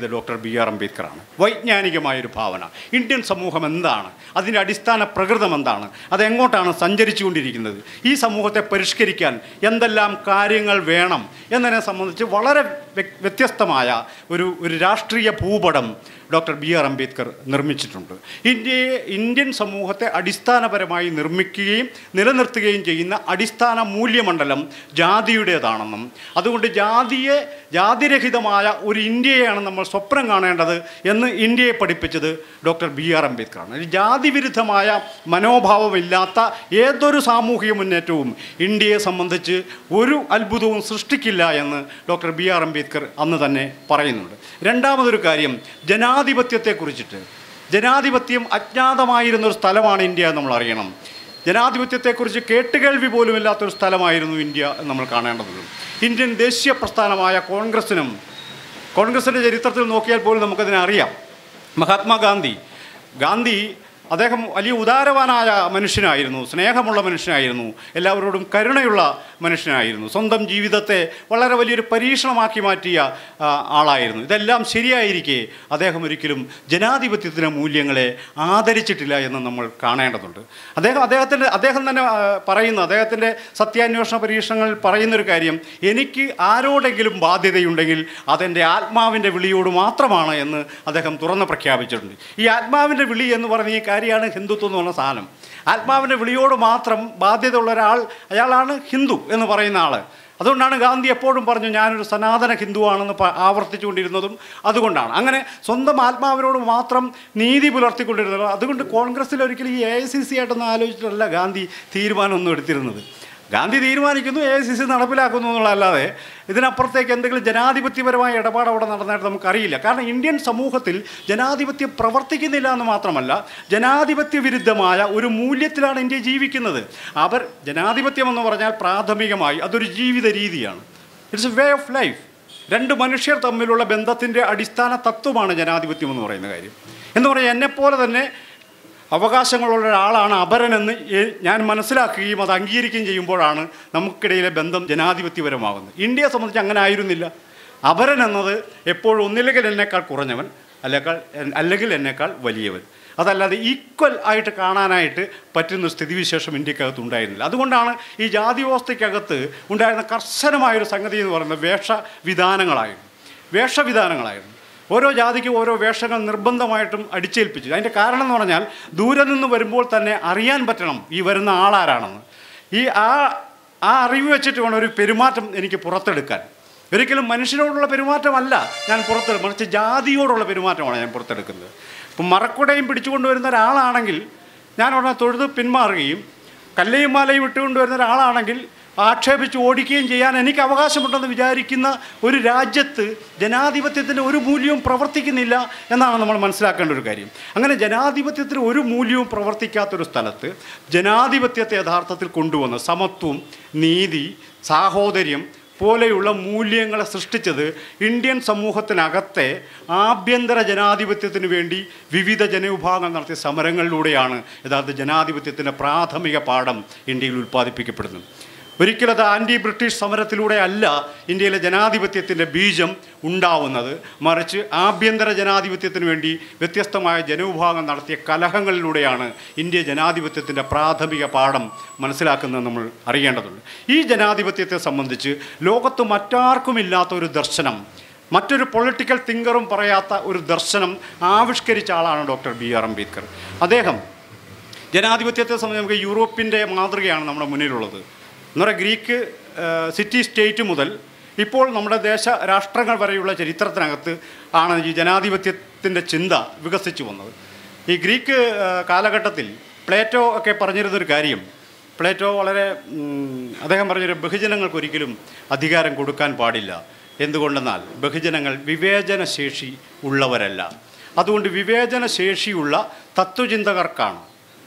S1: ബി ആർ അംബേദ്കറാണ് വൈജ്ഞാനികമായൊരു ഭാവന ഇന്ത്യൻ സമൂഹം എന്താണ് അതിൻ്റെ അടിസ്ഥാന പ്രകൃതം എന്താണ് അതെങ്ങോട്ടാണ് സഞ്ചരിച്ചുകൊണ്ടിരിക്കുന്നത് ഈ സമൂഹത്തെ പരിഷ്കരിക്കാൻ എന്തെല്ലാം കാര്യങ്ങൾ വേണം എന്നതിനെ സംബന്ധിച്ച് വളരെ വ്യ- വ്യത്യസ്തമായ ഒരു ഒരു രാഷ്ട്രീയ ഭൂപടം ഡോക്ടർ ബി ആർ അംബേദ്കർ നിർമ്മിച്ചിട്ടുണ്ട് ഇന്ത്യയെ ഇന്ത്യൻ സമൂഹത്തെ അടിസ്ഥാനപരമായി നിർമ്മിക്കുകയും നിലനിർത്തുകയും ചെയ്യുന്ന അടിസ്ഥാന മൂല്യമണ്ഡലം ജാതിയുടേതാണെന്നും അതുകൊണ്ട് ജാതിയെ ജാതിരഹിതമായ ഒരു ഇന്ത്യയെയാണ് നമ്മൾ സ്വപ്നം കാണേണ്ടത് എന്ന് ഇന്ത്യയെ പഠിപ്പിച്ചത് ഡോക്ടർ ബി ആർ അംബേദ്കറാണ് ഒരു ജാതിവിരുദ്ധമായ മനോഭാവമില്ലാത്ത ഏതൊരു സാമൂഹിക മുന്നേറ്റവും ഇന്ത്യയെ സംബന്ധിച്ച് ഒരു അത്ഭുതവും സൃഷ്ടിക്കില്ല എന്ന് ഡോക്ടർ ബി ആർ അംബേദ്കർ അന്ന് തന്നെ പറയുന്നുണ്ട് രണ്ടാമതൊരു കാര്യം ജനാധിപത്യത്തെക്കുറിച്ചിട്ട് ജനാധിപത്യം അജ്ഞാതമായിരുന്ന ഒരു സ്ഥലമാണ് ഇന്ത്യ എന്ന് നമ്മൾ അറിയണം ജനാധിപത്യത്തെക്കുറിച്ച് കേട്ടുകേൾവി പോലുമില്ലാത്തൊരു സ്ഥലമായിരുന്നു ഇന്ത്യ എന്ന് നമ്മൾ കാണേണ്ടതുണ്ട് ഇന്ത്യൻ ദേശീയ പ്രസ്ഥാനമായ കോൺഗ്രസിനും കോൺഗ്രസിൻ്റെ ചരിത്രത്തിൽ നോക്കിയാൽ പോലും നമുക്കതിനെ അറിയാം മഹാത്മാഗാന്ധി ഗാന്ധി അദ്ദേഹം വലിയ ഉദാരവാനായ മനുഷ്യനായിരുന്നു സ്നേഹമുള്ള മനുഷ്യനായിരുന്നു എല്ലാവരോടും കരുണയുള്ള മനുഷ്യനായിരുന്നു സ്വന്തം ജീവിതത്തെ വളരെ വലിയൊരു പരീക്ഷണമാക്കി മാറ്റിയ ആ, ആളായിരുന്നു ഇതെല്ലാം ശരിയായിരിക്കെ അദ്ദേഹം ഒരിക്കലും ജനാധിപത്യത്തിൻ്റെ മൂല്യങ്ങളെ ആദരിച്ചിട്ടില്ല എന്ന് നമ്മൾ കാണേണ്ടതുണ്ട് അദ്ദേഹം അദ്ദേഹത്തിൻ്റെ അദ്ദേഹം തന്നെ ആ, പറയുന്നു അദ്ദേഹത്തിൻ്റെ സത്യാന്വേഷണ പരീക്ഷണങ്ങളിൽ പറയുന്നൊരു കാര്യം എനിക്ക് ആരോടെങ്കിലും ബാധ്യതയുണ്ടെങ്കിൽ അതെൻ്റെ ആത്മാവിൻ്റെ വിളിയോട് മാത്രമാണ് എന്ന് അദ്ദേഹം തുറന്ന് പ്രഖ്യാപിച്ചിട്ടുണ്ട് ഈ ആത്മാവിൻ്റെ വിളി എന്ന് പറഞ്ഞ ഈ കാര്യമാണ് ഹിന്ദുത്വം എന്ന് പറഞ്ഞ സാധനം ആത്മാവിൻ്റെ വിളിയോട് മാത്രം ബാധ്യതയുള്ള ഒരാൾ അയാളാണ് ഹിന്ദു എന്ന് പറയുന്ന ആൾ അതുകൊണ്ടാണ് ഗാന്ധി എപ്പോഴും പറഞ്ഞു ഞാനൊരു സനാതന ഹിന്ദുവാണെന്ന് പ- ആവർത്തിച്ചുകൊണ്ടിരുന്നതും അതുകൊണ്ടാണ് അങ്ങനെ സ്വന്തം ആത്മാവിനോട് മാത്രം നീതി പുലർത്തിക്കൊണ്ടിരുന്നത് അതുകൊണ്ട് കോൺഗ്രസ്സിൽ ഒരിക്കലും ഈ എ ഐ സി സി ആയിട്ടൊന്നും ആലോചിച്ചിട്ടല്ല ഗാന്ധി തീരുമാനമൊന്നും എടുത്തിരുന്നത് ഗാന്ധി തീരുമാനിക്കുന്നു എ ഐ സി സി നടപ്പിലാക്കുന്നു എന്നുള്ളതല്ലാതെ ഇതിനപ്പുറത്തേക്ക് എന്തെങ്കിലും ജനാധിപത്യപരമായ ഇടപാട് അവിടെ നടന്നായിട്ട് നമുക്കറിയില്ല കാരണം ഇന്ത്യൻ സമൂഹത്തിൽ ജനാധിപത്യം പ്രവർത്തിക്കുന്നില്ല എന്ന് മാത്രമല്ല ജനാധിപത്യ വിരുദ്ധമായ ഒരു മൂല്യത്തിലാണ് ഇന്ത്യ ജീവിക്കുന്നത് അവർ ജനാധിപത്യം എന്ന് പറഞ്ഞാൽ പ്രാഥമികമായി അതൊരു ജീവിത രീതിയാണ് it's a way of life രണ്ട് മനുഷ്യർ തമ്മിലുള്ള ബന്ധത്തിൻ്റെ അടിസ്ഥാന തത്വമാണ് ജനാധിപത്യം എന്ന് പറയുന്ന കാര്യം എന്ന് പറഞ്ഞാൽ എന്നെപ്പോലെ തന്നെ അവകാശങ്ങളുള്ള ഒരാളാണ് അപരനെന്ന് എ- ഞാൻ മനസ്സിലാക്കുകയും അത് അംഗീകരിക്കുകയും ചെയ്യുമ്പോഴാണ് നമുക്കിടയിലെ ബന്ധം ജനാധിപത്യപരമാകുന്നത് ഇന്ത്യയെ സംബന്ധിച്ച് അങ്ങനെ ആയിരുന്നില്ല അപരൻ എന്നത് എപ്പോഴും ഒന്നില്ലെങ്കിൽ എന്നേക്കാൾ കുറഞ്ഞവൻ അല്ലെങ്കിൽ അല്ലെങ്കിൽ എന്നേക്കാൾ വലിയവൻ അതല്ലാതെ ഈക്വൽ ആയിട്ട് കാണാനായിട്ട് പറ്റുന്ന സ്ഥിതിവിശേഷം ഇന്ത്യക്കകത്ത് ഉണ്ടായിരുന്നില്ല അതുകൊണ്ടാണ് ഈ ജാതി വ്യവസ്ഥയ്ക്കകത്ത് ഉണ്ടായിരുന്ന കർശനമായൊരു സംഗതി എന്ന് പറയുന്നത് വേഷവിധാനങ്ങളായിരുന്നു വേഷവിധാനങ്ങളായിരുന്നു ഓരോ ജാതിക്കും ഓരോ വേഷങ്ങൾ നിർബന്ധമായിട്ടും അടിച്ചേൽപ്പിച്ചു അതിൻ്റെ കാരണം എന്ന് പറഞ്ഞാൽ ദൂരെ നിന്ന് വരുമ്പോൾ തന്നെ അറിയാൻ പറ്റണം ഈ വരുന്ന ആളാരാണെന്ന് ഈ ആ ആ അറിവ് വെച്ചിട്ട് വേണം ഒരു പെരുമാറ്റം എനിക്ക് പുറത്തെടുക്കാൻ ഒരിക്കലും മനുഷ്യരോടുള്ള പെരുമാറ്റമല്ല ഞാൻ പുറത്തെടുക്കും മറിച്ച് ജാതിയോടുള്ള പെരുമാറ്റമാണ് ഞാൻ പുറത്തെടുക്കുന്നത് ഇപ്പം മറക്കുടയും പിടിച്ചുകൊണ്ട് വരുന്ന ഒരാളാണെങ്കിൽ ഞാൻ ഉടനെ തൊഴുത് പിന്മാറുകയും കല്ലയും മാലയും ഇട്ടുകൊണ്ട് വരുന്ന ഒരാളാണെങ്കിൽ ആക്ഷേപിച്ച് ഓടിക്കുകയും ചെയ്യാൻ എനിക്ക് അവകാശമുണ്ടെന്ന് വിചാരിക്കുന്ന ഒരു രാജ്യത്ത് ജനാധിപത്യത്തിൻ്റെ ഒരു മൂല്യവും പ്രവർത്തിക്കുന്നില്ല എന്നാണ് നമ്മൾ മനസ്സിലാക്കേണ്ട ഒരു കാര്യം അങ്ങനെ ജനാധിപത്യത്തിന് ഒരു മൂല്യവും പ്രവർത്തിക്കാത്തൊരു സ്ഥലത്ത് ജനാധിപത്യത്തെ യഥാർത്ഥത്തിൽ കൊണ്ടുവന്ന് സമത്വം നീതി സാഹോദര്യം പോലെയുള്ള മൂല്യങ്ങളെ സൃഷ്ടിച്ചത് ഇന്ത്യൻ സമൂഹത്തിനകത്തെ ആഭ്യന്തര ജനാധിപത്യത്തിന് വേണ്ടി വിവിധ ജനവിഭാഗങ്ങൾ നടത്തിയ സമരങ്ങളിലൂടെയാണ് യഥാർത്ഥ ജനാധിപത്യത്തിൻ്റെ പ്രാഥമിക പാഠം ഇന്ത്യയിൽ ഉൽപ്പാദിപ്പിക്കപ്പെടുന്നത് ഒരിക്കലും അത് ആൻറ്റി ബ്രിട്ടീഷ് സമരത്തിലൂടെ അല്ല ഇന്ത്യയിലെ ജനാധിപത്യത്തിൻ്റെ ബീജം ഉണ്ടാവുന്നത് മറിച്ച് ആഭ്യന്തര ജനാധിപത്യത്തിന് വേണ്ടി വ്യത്യസ്തമായ ജനവിഭാഗം നടത്തിയ കലഹങ്ങളിലൂടെയാണ് ഇന്ത്യ ജനാധിപത്യത്തിൻ്റെ പ്രാഥമിക പാഠം മനസ്സിലാക്കുന്നത് നമ്മൾ അറിയേണ്ടതുണ്ട് ഈ ജനാധിപത്യത്തെ സംബന്ധിച്ച് ലോകത്ത് മറ്റാർക്കുമില്ലാത്ത ഒരു ദർശനം മറ്റൊരു പൊളിറ്റിക്കൽ തിങ്കറും പറയാത്ത ഒരു ദർശനം ആവിഷ്കരിച്ച ആളാണ് ഡോക്ടർ ബി ആർ അംബേദ്കർ അദ്ദേഹം ജനാധിപത്യത്തെ സംബന്ധിച്ച് നമുക്ക് യൂറോപ്പിൻ്റെ മാതൃകയാണ് നമ്മുടെ മുന്നിലുള്ളത് എന്ന് പറയുക ഗ്രീക്ക് ആ, സിറ്റി സ്റ്റേറ്റ് മുതൽ ഇപ്പോൾ നമ്മുടെ ദേശ രാഷ്ട്രങ്ങൾ വരെയുള്ള ചരിത്രത്തിനകത്ത് ആണ് ഈ ജനാധിപത്യത്തിൻ്റെ ചിന്ത വികസിച്ചു വന്നത് ഈ ഗ്രീക്ക് ആ, കാലഘട്ടത്തിൽ പ്ലേറ്റോ ഒക്കെ പറഞ്ഞിരുന്നൊരു കാര്യം പ്ലേറ്റോ വളരെ ഉം, അദ്ദേഹം പറഞ്ഞൊരു ബഹുജനങ്ങൾക്ക് ഒരിക്കലും അധികാരം കൊടുക്കാൻ പാടില്ല എന്തുകൊണ്ടെന്നാൽ ബഹുജനങ്ങൾ വിവേചനശേഷി ഉള്ളവരല്ല അതുകൊണ്ട് വിവേചനശേഷിയുള്ള തത്വചിന്തകർക്കാണ്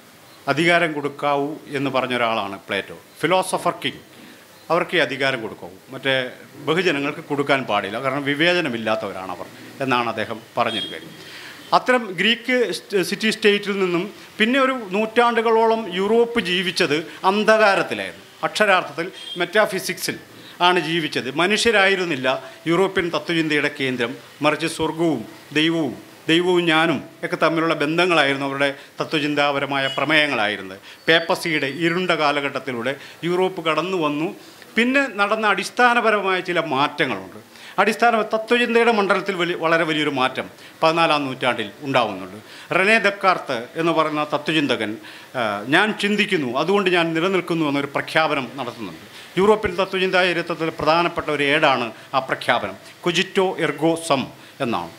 S1: അധികാരം കൊടുക്കാവൂ എന്ന് പറഞ്ഞ ഒരാളാണ് പ്ലേറ്റോ ഫിലോസഫർ കിങ് അവർക്ക് ഈ അധികാരം കൊടുക്കാവൂ മറ്റേ ബഹുജനങ്ങൾക്ക് കൊടുക്കാൻ പാടില്ല കാരണം വിവേചനമില്ലാത്തവരാണ് അവർ എന്നാണ് അദ്ദേഹം പറഞ്ഞൊരു കാര്യം അത്തരം ഗ്രീക്ക് സ്റ്റ് സിറ്റി സ്റ്റേറ്റിൽ നിന്നും പിന്നെ ഒരു നൂറ്റാണ്ടുകളോളം യൂറോപ്പ് ജീവിച്ചത് അന്ധകാരത്തിലായിരുന്നു അക്ഷരാർത്ഥത്തിൽ മെറ്റാഫിസിക്സിൽ ആണ് ജീവിച്ചത് മനുഷ്യരായിരുന്നില്ല യൂറോപ്യൻ തത്വചിന്തയുടെ കേന്ദ്രം മറിച്ച് സ്വർഗവും ദൈവവും ദൈവവും ഞാനും ഒക്കെ തമ്മിലുള്ള ബന്ധങ്ങളായിരുന്നു അവരുടെ തത്വചിന്താപരമായ പ്രമേയങ്ങളായിരുന്നത് പേപ്പസിയുടെ ഇരുണ്ട കാലഘട്ടത്തിലൂടെ യൂറോപ്പ് കടന്നു വന്നു പിന്നെ നടന്ന അടിസ്ഥാനപരമായ ചില മാറ്റങ്ങളുണ്ട് അടിസ്ഥാന തത്വചിന്തയുടെ മണ്ഡലത്തിൽ വലിയ വളരെ വലിയൊരു മാറ്റം പതിനാലാം നൂറ്റാണ്ടിൽ ഉണ്ടാവുന്നുണ്ട് റെനെ ദക്കാർത്ത് എന്ന് പറയുന്ന തത്വചിന്തകൻ ആ, ഞാൻ ചിന്തിക്കുന്നു അതുകൊണ്ട് ഞാൻ നിലനിൽക്കുന്നു എന്നൊരു പ്രഖ്യാപനം നടത്തുന്നുണ്ട് യൂറോപ്യൻ തത്വചിന്താ ചരിത്രത്തിൽ പ്രധാനപ്പെട്ട ഒരു ഏടാണ് ആ പ്രഖ്യാപനം കുജിറ്റോ എർഗോ സം എന്നാണ്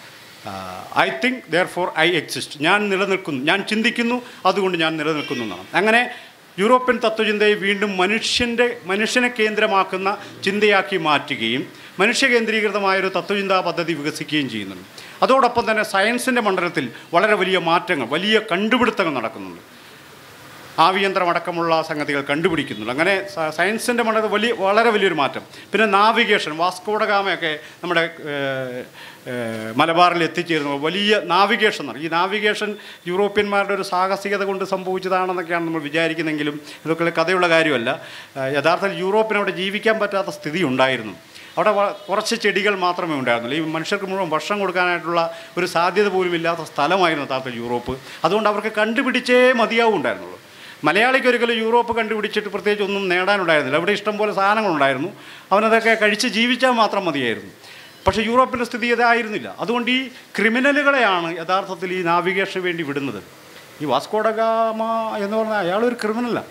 S1: I think therefore I exist ഞാൻ നിലനിൽക്കുന്നു ഞാൻ ചിന്തിക്കുന്നു അതുകൊണ്ട് ഞാൻ നിലനിൽക്കുന്നു എന്നാണ് അങ്ങനെ യൂറോപ്യൻ തത്വചിന്തയെ വീണ്ടും മനുഷ്യൻ്റെ മനുഷ്യനെ കേന്ദ്രമാക്കുന്ന ചിന്തയാക്കി മാറ്റുകയും മനുഷ്യ കേന്ദ്രീകൃതമായൊരു തത്വചിന്താ പദ്ധതി വികസിക്കുകയും ചെയ്യുന്നുണ്ട് അതോടൊപ്പം തന്നെ സയൻസിൻ്റെ മണ്ഡലത്തിൽ വളരെ വലിയ മാറ്റങ്ങൾ വലിയ കണ്ടുപിടുത്തങ്ങൾ നടക്കുന്നുണ്ട് ആവിയന്ത്രം അടക്കമുള്ള സംഗതികൾ കണ്ടുപിടിക്കുന്നുണ്ട് അങ്ങനെ സ- സയൻസിൻ്റെ മണ്ഡലത്തിൽ വലിയ വളരെ വലിയൊരു മാറ്റം പിന്നെ നാവിഗേഷൻ വാസ്കോഡഗാമയൊക്കെ നമ്മുടെ ഏഹ്, ഏഹ്, മലബാറിൽ എത്തിച്ചേരുന്നു വലിയ നാവിഗേഷൻ നടക്കും ഈ നാവിഗേഷൻ യൂറോപ്യന്മാരുടെ ഒരു സാഹസികത കൊണ്ട് സംഭവിച്ചതാണെന്നൊക്കെയാണ് നമ്മൾ വിചാരിക്കുന്നെങ്കിലും ഇതൊക്കെ കഥയുള്ള കാര്യമല്ല ഏഹ്, യഥാർത്ഥത്തിൽ യൂറോപ്പിന് അവിടെ ജീവിക്കാൻ പറ്റാത്ത സ്ഥിതി ഉണ്ടായിരുന്നു അവിടെ വ- കുറച്ച് ചെടികൾ മാത്രമേ ഉണ്ടായിരുന്നുള്ളൂ ഈ മനുഷ്യർക്ക് മുഴുവൻ ഭക്ഷണം കൊടുക്കാനായിട്ടുള്ള ഒരു സാധ്യത പോലും ഇല്ലാത്ത സ്ഥലമായിരുന്നു യഥാർത്ഥ യൂറോപ്പ് അതുകൊണ്ട് അവർക്ക് കണ്ടുപിടിച്ചേ മതിയാവും ഉണ്ടായിരുന്നുള്ളൂ മലയാളിക്ക് ഒരിക്കലും യൂറോപ്പ് കണ്ടുപിടിച്ചിട്ട് പ്രത്യേകിച്ച് ഒന്നും നേടാനുണ്ടായിരുന്നില്ല അവിടെ ഇഷ്ടംപോലെ സാധനങ്ങളുണ്ടായിരുന്നു അവനതൊക്കെ കഴിച്ച് ജീവിച്ചാൽ മാത്രം മതിയായിരുന്നു പക്ഷേ യൂറോപ്പിൻ്റെ സ്ഥിതി ഇതായിരുന്നില്ല അതുകൊണ്ട് ഈ ക്രിമിനലുകളെയാണ് യഥാർത്ഥത്തിൽ ഈ നാവിഗേഷന് വേണ്ടി വിടുന്നത് ഈ വാസ്കോഡഗാമ എന്ന് പറഞ്ഞാൽ അയാളൊരു ക്രിമിനലാണ്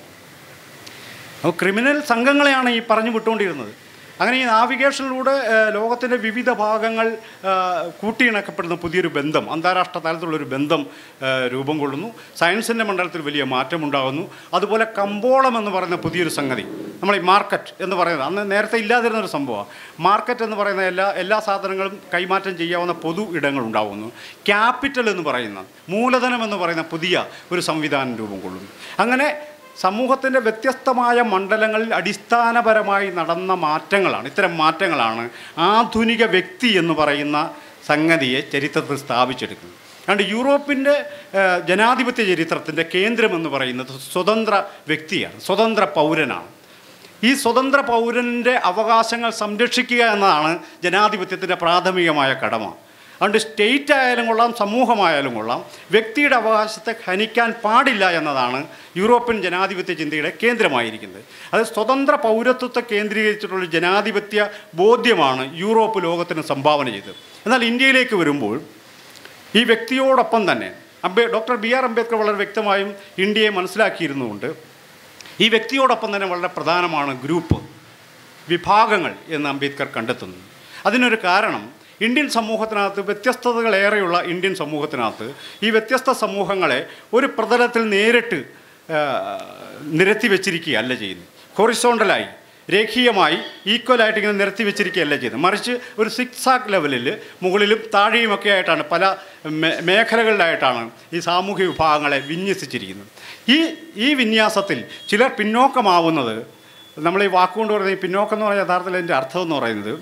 S1: അപ്പോൾ ക്രിമിനൽ സംഘങ്ങളെയാണ് ഈ പറഞ്ഞു വിട്ടുകൊണ്ടിരുന്നത് അങ്ങനെ ഈ നാവിഗേഷനിലൂടെ ലോകത്തിൻ്റെ വിവിധ ഭാഗങ്ങൾ ആ, കൂട്ടിയിണക്കപ്പെടുന്ന പുതിയൊരു ബന്ധം അന്താരാഷ്ട്ര തലത്തിലുള്ളൊരു ബന്ധം ആ, രൂപം കൊള്ളുന്നു സയൻസിൻ്റെ മണ്ഡലത്തിൽ വലിയ മാറ്റമുണ്ടാകുന്നു അതുപോലെ കമ്പോളം എന്ന് പറയുന്ന പുതിയൊരു സംഗതി നമ്മൾ ഈ മാർക്കറ്റ് എന്ന് പറയുന്നത് അന്ന് നേരത്തെ ഇല്ലാതിരുന്ന ഒരു സംഭവമാണ് മാർക്കറ്റ് എന്ന് പറയുന്ന എല്ലാ എല്ലാ സാധനങ്ങളും കൈമാറ്റം ചെയ്യാവുന്ന പൊതു ഇടങ്ങൾ ഉണ്ടാകുന്നു ക്യാപിറ്റൽ എന്ന് പറയുന്ന മൂലധനം എന്ന് പറയുന്ന പുതിയ ഒരു സംവിധാനം രൂപം കൊള്ളുന്നു അങ്ങനെ സമൂഹത്തിൻ്റെ വ്യത്യസ്തമായ മണ്ഡലങ്ങളിൽ അടിസ്ഥാനപരമായി നടന്ന മാറ്റങ്ങളാണ് ഇത്തരം മാറ്റങ്ങളാണ് ആധുനിക വ്യക്തി എന്ന് പറയുന്ന സംഗതിയെ ചരിത്രത്തിൽ സ്ഥാപിച്ചെടുക്കുന്നത് അതുകൊണ്ട് യൂറോപ്പിൻ്റെ ഏഹ്, ജനാധിപത്യ ചരിത്രത്തിൻ്റെ കേന്ദ്രമെന്ന് പറയുന്നത് സ്വതന്ത്ര വ്യക്തിയാണ് സ്വതന്ത്ര പൗരനാണ് ഈ സ്വതന്ത്ര പൗരൻ്റെ അവകാശങ്ങൾ സംരക്ഷിക്കുക എന്നതാണ് ജനാധിപത്യത്തിൻ്റെ പ്രാഥമികമായ കടമ അതുകൊണ്ട് സ്റ്റേറ്റ് ആയാലും കൊള്ളാം സമൂഹമായാലും കൊള്ളാം വ്യക്തിയുടെ അവകാശത്തെ ഹനിക്കാൻ പാടില്ല എന്നതാണ് യൂറോപ്യൻ ജനാധിപത്യ ചിന്തയുടെ കേന്ദ്രമായിരിക്കുന്നത് അത് സ്വതന്ത്ര പൗരത്വത്തെ കേന്ദ്രീകരിച്ചിട്ടുള്ള ജനാധിപത്യ ബോധ്യമാണ് യൂറോപ്പ് ലോകത്തിന് സംഭാവന ചെയ്തത് എന്നാൽ ഇന്ത്യയിലേക്ക് വരുമ്പോൾ ഈ വ്യക്തിയോടൊപ്പം തന്നെ അംബേ ഡോക്ടർ ബി ആർ അംബേദ്കർ വളരെ വ്യക്തമായും ഇന്ത്യയെ മനസ്സിലാക്കിയിരുന്നുകൊണ്ട് ഈ വ്യക്തിയോടൊപ്പം തന്നെ വളരെ പ്രധാനമാണ് ഗ്രൂപ്പ് വിഭാഗങ്ങൾ എന്ന് അംബേദ്കർ കണ്ടെത്തുന്നു അതിനൊരു കാരണം ഇന്ത്യൻ സമൂഹത്തിനകത്ത് വ്യത്യസ്തതകളേറെയുള്ള ഇന്ത്യൻ സമൂഹത്തിനകത്ത് ഈ വ്യത്യസ്ത സമൂഹങ്ങളെ ഒരു പ്രതലത്തിൽ നേരിട്ട് ആ, നിരത്തി വെച്ചിരിക്കുകയല്ല ചെയ്യുന്നത് ഹൊറിസോണ്ടലായി രേഖീയമായി ഈക്വലായിട്ട് ഇങ്ങനെ നിരത്തി വെച്ചിരിക്കുകയല്ല ചെയ്യുന്നത് മറിച്ച് ഒരു സിക്സ് ആക്ക് ലെവലിൽ മുകളിലും താഴെയുമൊക്കെ ആയിട്ടാണ് പല മേ- മേഖലകളിലായിട്ടാണ് ഈ സാമൂഹ്യ വിഭാഗങ്ങളെ വിന്യസിച്ചിരിക്കുന്നത് ഈ ഈ വിന്യാസത്തിൽ ചിലർ പിന്നോക്കമാവുന്നത് നമ്മൾ ഈ വാക്കുകൊണ്ട് പറയുന്നത് ഈ പിന്നോക്കം എന്ന് പറഞ്ഞാൽ യഥാർത്ഥത്തിൽ അതിൻ്റെ അർത്ഥം എന്ന് പറയുന്നത്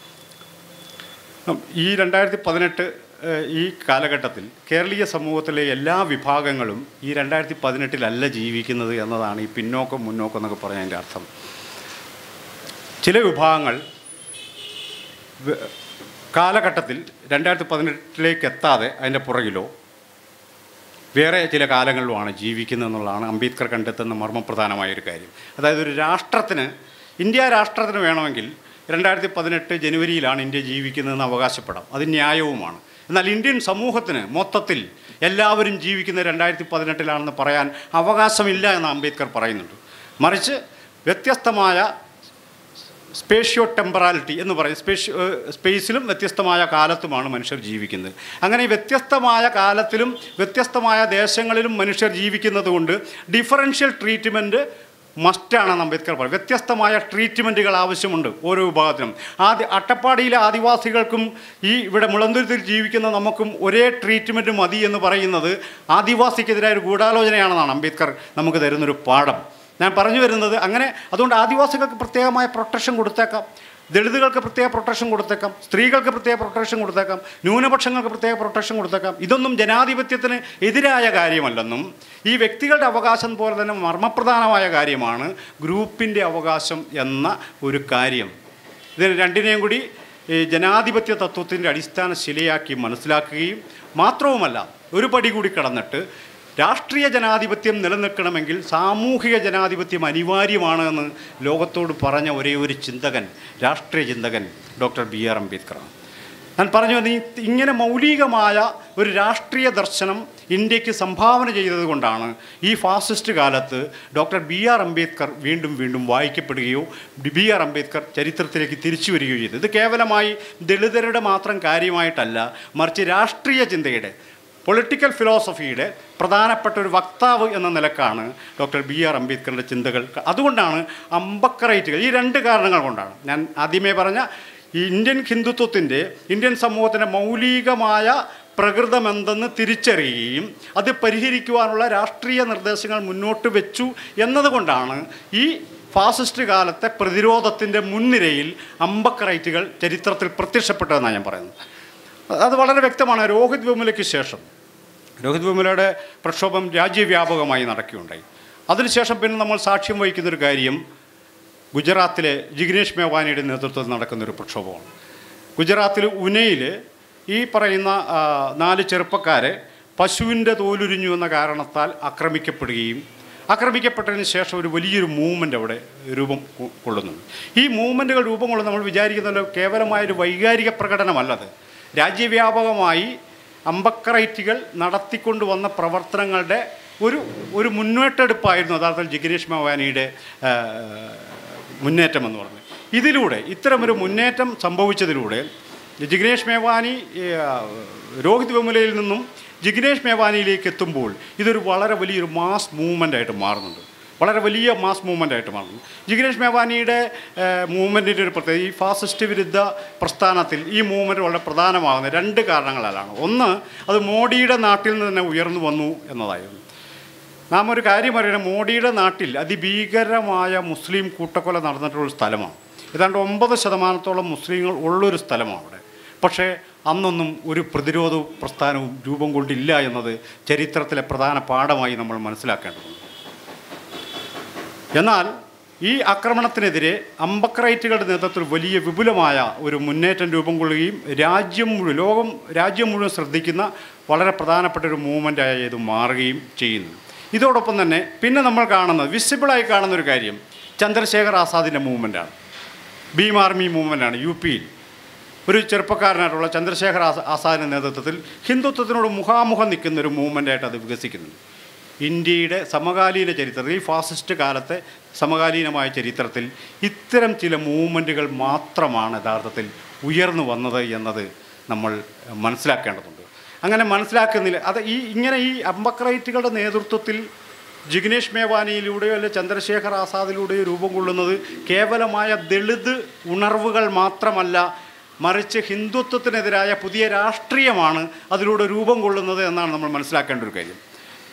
S1: ഈ രണ്ടായിരത്തി പതിനെട്ട് ഈ കാലഘട്ടത്തിൽ കേരളീയ സമൂഹത്തിലെ എല്ലാ വിഭാഗങ്ങളും ഈ രണ്ടായിരത്തി പതിനെട്ടിലല്ല ജീവിക്കുന്നത് എന്നതാണ് ഈ പിന്നോക്കം മുന്നോക്കം എന്നൊക്കെ പറഞ്ഞതിൻ്റെ അർത്ഥം ചില വിഭാഗങ്ങൾ വ- കാലഘട്ടത്തിൽ രണ്ടായിരത്തി പതിനെട്ടിലേക്ക് എത്താതെ അതിൻ്റെ പുറകിലോ വേറെ ചില കാലങ്ങളിലുമാണ് ജീവിക്കുന്നത് എന്നുള്ളതാണ് അംബേദ്കർ കണ്ടെത്തുന്ന മർമ്മപ്രധാനമായ ഒരു കാര്യം അതായത് ഒരു രാഷ്ട്രത്തിന് ഇന്ത്യ രാഷ്ട്രത്തിന് വേണമെങ്കിൽ രണ്ടായിരത്തി പതിനെട്ട് ജനുവരിയിലാണ് ഇന്ത്യ ജീവിക്കുന്നതെന്ന് അവകാശപ്പെടാം അത് ന്യായവുമാണ് എന്നാൽ ഇന്ത്യൻ സമൂഹത്തിന് മൊത്തത്തിൽ എല്ലാവരും ജീവിക്കുന്ന രണ്ടായിരത്തി പതിനെട്ടിലാണെന്ന് പറയാൻ അവകാശമില്ല എന്ന് അംബേദ്കർ പറയുന്നുണ്ട് മറിച്ച് വ്യത്യസ്തമായ സ്പേഷ്യോ ടെമ്പറാലിറ്റി എന്ന് പറയും സ്പേഷ്യോ സ്പേസിലും വ്യത്യസ്തമായ കാലത്തുമാണ് മനുഷ്യർ ജീവിക്കുന്നത് അങ്ങനെ ഈ വ്യത്യസ്തമായ കാലത്തിലും വ്യത്യസ്തമായ ദേശങ്ങളിലും മനുഷ്യർ ജീവിക്കുന്നത് കൊണ്ട് ഡിഫറൻഷ്യൽ ട്രീറ്റ്മെൻറ്റ് മസ്റ്റാണെന്ന് അംബേദ്കർ പറയും വ്യത്യസ്തമായ ട്രീറ്റ്മെൻറ്റുകൾ ആവശ്യമുണ്ട് ഓരോ വിഭാഗത്തിനും ആദ്യ അട്ടപ്പാടിയിലെ ആദിവാസികൾക്കും ഈ ഇവിടെ മുളന്തുരുത്തിൽ ജീവിക്കുന്ന നമുക്കും ഒരേ ട്രീറ്റ്മെൻറ്റ് മതി എന്ന് പറയുന്നത് ആദിവാസിക്കെതിരായ ഒരു ഗൂഢാലോചനയാണെന്നാണ് അംബേദ്കർ നമുക്ക് തരുന്നൊരു പാഠം ഞാൻ പറഞ്ഞു വരുന്നത് അങ്ങനെ അതുകൊണ്ട് ആദിവാസികൾക്ക് പ്രത്യേകമായ പ്രൊട്ടക്ഷൻ കൊടുത്തേക്കാം ദളിതുകൾക്ക് പ്രത്യേക പ്രൊട്ടക്ഷൻ കൊടുത്തേക്കാം സ്ത്രീകൾക്ക് പ്രത്യേക പ്രൊട്ടക്ഷൻ കൊടുത്തേക്കാം ന്യൂനപക്ഷങ്ങൾക്ക് പ്രത്യേക പ്രൊട്ടക്ഷൻ കൊടുത്തേക്കാം ഇതൊന്നും ജനാധിപത്യത്തിന് എതിരായ കാര്യമല്ലെന്നും ഈ വ്യക്തികളുടെ അവകാശം പോലെ തന്നെ മർമ്മപ്രധാനമായ കാര്യമാണ് ഗ്രൂപ്പിൻ്റെ അവകാശം എന്ന ഒരു കാര്യം ഇതിന് രണ്ടിനെയും കൂടി ഈ ജനാധിപത്യ തത്വത്തിൻ്റെ അടിസ്ഥാന ശിലയാക്കി മനസ്സിലാക്കുകയും മാത്രവുമല്ല ഒരു പടി കൂടി കടന്നിട്ട് രാഷ്ട്രീയ ജനാധിപത്യം നിലനിൽക്കണമെങ്കിൽ സാമൂഹിക ജനാധിപത്യം അനിവാര്യമാണ് എന്ന് ലോകത്തോട് പറഞ്ഞ ഒരേ ഒരു ചിന്തകൻ രാഷ്ട്രീയ ചിന്തകൻ ഡോക്ടർ ബി ആർ അംബേദ്കറാണ് ഞാൻ പറഞ്ഞു വന്ന ഈ- ഇങ്ങനെ മൗലികമായ ഒരു രാഷ്ട്രീയ ദർശനം ഇന്ത്യക്ക് സംഭാവന ചെയ്തതുകൊണ്ടാണ് ഈ ഫാസിസ്റ്റ് കാലത്ത് ഡോക്ടർ ബി ആർ അംബേദ്കർ വീണ്ടും വീണ്ടും വായിക്കപ്പെടുകയോ ബി ആർ അംബേദ്കർ ചരിത്രത്തിലേക്ക് തിരിച്ചു വരികയോ ചെയ്തത് ഇത് കേവലമായി ദളിതരുടെ മാത്രം കാര്യമായിട്ടല്ല മറിച്ച് രാഷ്ട്രീയ ചിന്തയുടെ പൊളിറ്റിക്കൽ ഫിലോസഫിയുടെ പ്രധാനപ്പെട്ട ഒരു വക്താവ് എന്ന നിലക്കാണ് ഡോക്ടർ ബി ആർ അംബേദ്കറിൻ്റെ ചിന്തകൾ അതുകൊണ്ടാണ് അമ്പക്കറൈറ്റുകൾ ഈ രണ്ട് കാരണങ്ങൾ കൊണ്ടാണ് ഞാൻ ആദ്യമേ പറഞ്ഞ ഈ ഇന്ത്യൻ ഹിന്ദുത്വത്തിൻ്റെ ഇന്ത്യൻ സമൂഹത്തിൻ്റെ മൗലികമായ പ്രകൃതമെന്തെന്ന് തിരിച്ചറിയുകയും അത് പരിഹരിക്കുവാനുള്ള രാഷ്ട്രീയ നിർദ്ദേശങ്ങൾ മുന്നോട്ട് വെച്ചു എന്നതുകൊണ്ടാണ് ഈ ഫാസിസ്റ്റ് കാലത്തെ പ്രതിരോധത്തിൻ്റെ മുൻനിരയിൽ അമ്പക്കറൈറ്റുകൾ ചരിത്രത്തിൽ പ്രത്യക്ഷപ്പെട്ടതെന്നാണ് ഞാൻ പറയുന്നത് അത് വളരെ വ്യക്തമാണ് രോഹിത് വെമുലയ്ക്ക് ശേഷം രോഹിത് വെമുലയുടെ പ്രക്ഷോഭം രാജ്യവ്യാപകമായി നടക്കുകയുണ്ടായി അതിനുശേഷം പിന്നെ നമ്മൾ സാക്ഷ്യം വഹിക്കുന്നൊരു കാര്യം ഗുജറാത്തിലെ ജിഗ്നേഷ് മേവാനിയുടെ നേതൃത്വത്തിൽ നടക്കുന്നൊരു പ്രക്ഷോഭമാണ് ഗുജറാത്തിൽ ഉനയിൽ ഈ പറയുന്ന ആ, നാല് ചെറുപ്പക്കാരെ പശുവിൻ്റെ തോലുരിഞ്ഞു എന്ന കാരണത്താൽ ആക്രമിക്കപ്പെടുകയും ആക്രമിക്കപ്പെട്ടതിന് ശേഷം ഒരു വലിയൊരു മൂവ്മെൻ്റ് അവിടെ രൂപം കൊ- കൊള്ളുന്നുണ്ട് ഈ മൂവ്മെൻറ്റുകൾ രൂപം കൊള്ളുന്ന നമ്മൾ വിചാരിക്കുന്നത് വൈകാരിക വൈകാരിക പ്രകടനമല്ലത് രാജ്യവ്യാപകമായി അമ്പക്കറൈറ്റുകൾ നടത്തിക്കൊണ്ട് വന്ന പ്രവർത്തനങ്ങളുടെ ഒരു ഒരു മുന്നോട്ടെടുപ്പായിരുന്നു യഥാർത്ഥത്തിൽ ജിഗ്നേഷ് മവാനിയുടെ ആ, മുന്നേറ്റം എന്ന് പറഞ്ഞത് ഇതിലൂടെ ഇത്തരമൊരു മുന്നേറ്റം സംഭവിച്ചതിലൂടെ ജിഗ്നേഷ് മേവാനി ഈ, ആ, രോഹിത് വെമുലയിൽ നിന്നും ജിഗ്നേഷ് മേവാനിയിലേക്ക് എത്തുമ്പോൾ ഇതൊരു വളരെ വലിയൊരു മാസ് മൂവ്മെൻ്റ് ആയിട്ട് മാറുന്നുണ്ട് വളരെ വലിയ മാസ് മൂവ്മെൻ്റ് ആയിട്ട് മാറുന്നു ജിഗ്നേഷ് മേവാനിയുടെ മൂവ്മെൻറ്റിൻ്റെ ഒരു പ്രത്യേകത ഈ ഫാസിസ്റ്റ് വിരുദ്ധ പ്രസ്ഥാനത്തിൽ ഈ മൂവ്മെൻറ്റ് വളരെ പ്രധാനമാകുന്ന രണ്ട് കാരണങ്ങളാലാണ് ഒന്ന് അത് മോഡിയുടെ നാട്ടിൽ നിന്ന് തന്നെ ഉയർന്നു വന്നു എന്നതായിരുന്നു നാം ഒരു കാര്യം അറിയണം മോഡിയുടെ നാട്ടിൽ അതിഭീകരമായ മുസ്ലിം കൂട്ടക്കൊല നടന്നിട്ടുള്ള സ്ഥലമാണ് ഏതാണ്ട് ഒമ്പത് ശതമാനത്തോളം മുസ്ലിങ്ങൾ ഉള്ളൊരു സ്ഥലമാണ് അവിടെ പക്ഷേ അന്നൊന്നും ഒരു പ്രതിരോധ പ്രസ്ഥാനവും രൂപം കൊണ്ടില്ല എന്നത് ചരിത്രത്തിലെ പ്രധാന പാഠമായി നമ്മൾ മനസ്സിലാക്കേണ്ടതുണ്ട് എന്നാൽ ഈ ആക്രമണത്തിനെതിരെ അമ്പക്രൈറ്റുകളുടെ നേതൃത്വത്തിൽ വലിയ വിപുലമായ ഒരു മുന്നേറ്റം രൂപം കൊള്ളുകയും രാജ്യം മുഴുവൻ ലോകം രാജ്യം മുഴുവൻ ശ്രദ്ധിക്കുന്ന വളരെ പ്രധാനപ്പെട്ട ഒരു മൂവ്മെൻ്റായി ഇത് മാറുകയും ചെയ്യുന്നു ഇതോടൊപ്പം തന്നെ പിന്നെ നമ്മൾ കാണുന്നത് വിസിബിളായി കാണുന്ന ഒരു കാര്യം ചന്ദ്രശേഖർ ആസാദിൻ്റെ മൂവ്മെൻറ്റാണ് ഭീം ആർമി മൂവ്മെൻറ്റാണ് യു പിയിൽ ഒരു ചെറുപ്പക്കാരനായിട്ടുള്ള ചന്ദ്രശേഖർ ആസ ആസാദിൻ്റെ നേതൃത്വത്തിൽ ഹിന്ദുത്വത്തിനോട് മുഖാമുഖം നിൽക്കുന്ന ഒരു മൂവ്മെൻ്റായിട്ട് അത് വികസിക്കുന്നുണ്ട് ഇന്ത്യയുടെ സമകാലീന ചരിത്രത്തിൽ ഈ ഫാസിസ്റ്റ് കാലത്തെ സമകാലീനമായ ചരിത്രത്തിൽ ഇത്തരം ചില മൂവ്മെൻറ്റുകൾ മാത്രമാണ് യഥാർത്ഥത്തിൽ ഉയർന്നു വന്നത് എന്നത് നമ്മൾ മനസ്സിലാക്കേണ്ടതുണ്ട് അങ്ങനെ മനസ്സിലാക്കുന്നില്ല അത് ഈ ഇങ്ങനെ ഈ അമ്പക്രൈറ്റുകളുടെ നേതൃത്വത്തിൽ ജിഗ്നേഷ് മേവാനിയിലൂടെയോ അല്ലെ ചന്ദ്രശേഖർ ആസാദിലൂടെയോ രൂപം കൊള്ളുന്നത് കേവലമായ ദളിത് ഉണർവുകൾ മാത്രമല്ല മറിച്ച് ഹിന്ദുത്വത്തിനെതിരായ പുതിയ രാഷ്ട്രീയമാണ് അതിലൂടെ രൂപം കൊള്ളുന്നത് എന്നാണ് നമ്മൾ മനസ്സിലാക്കേണ്ട ഒരു കാര്യം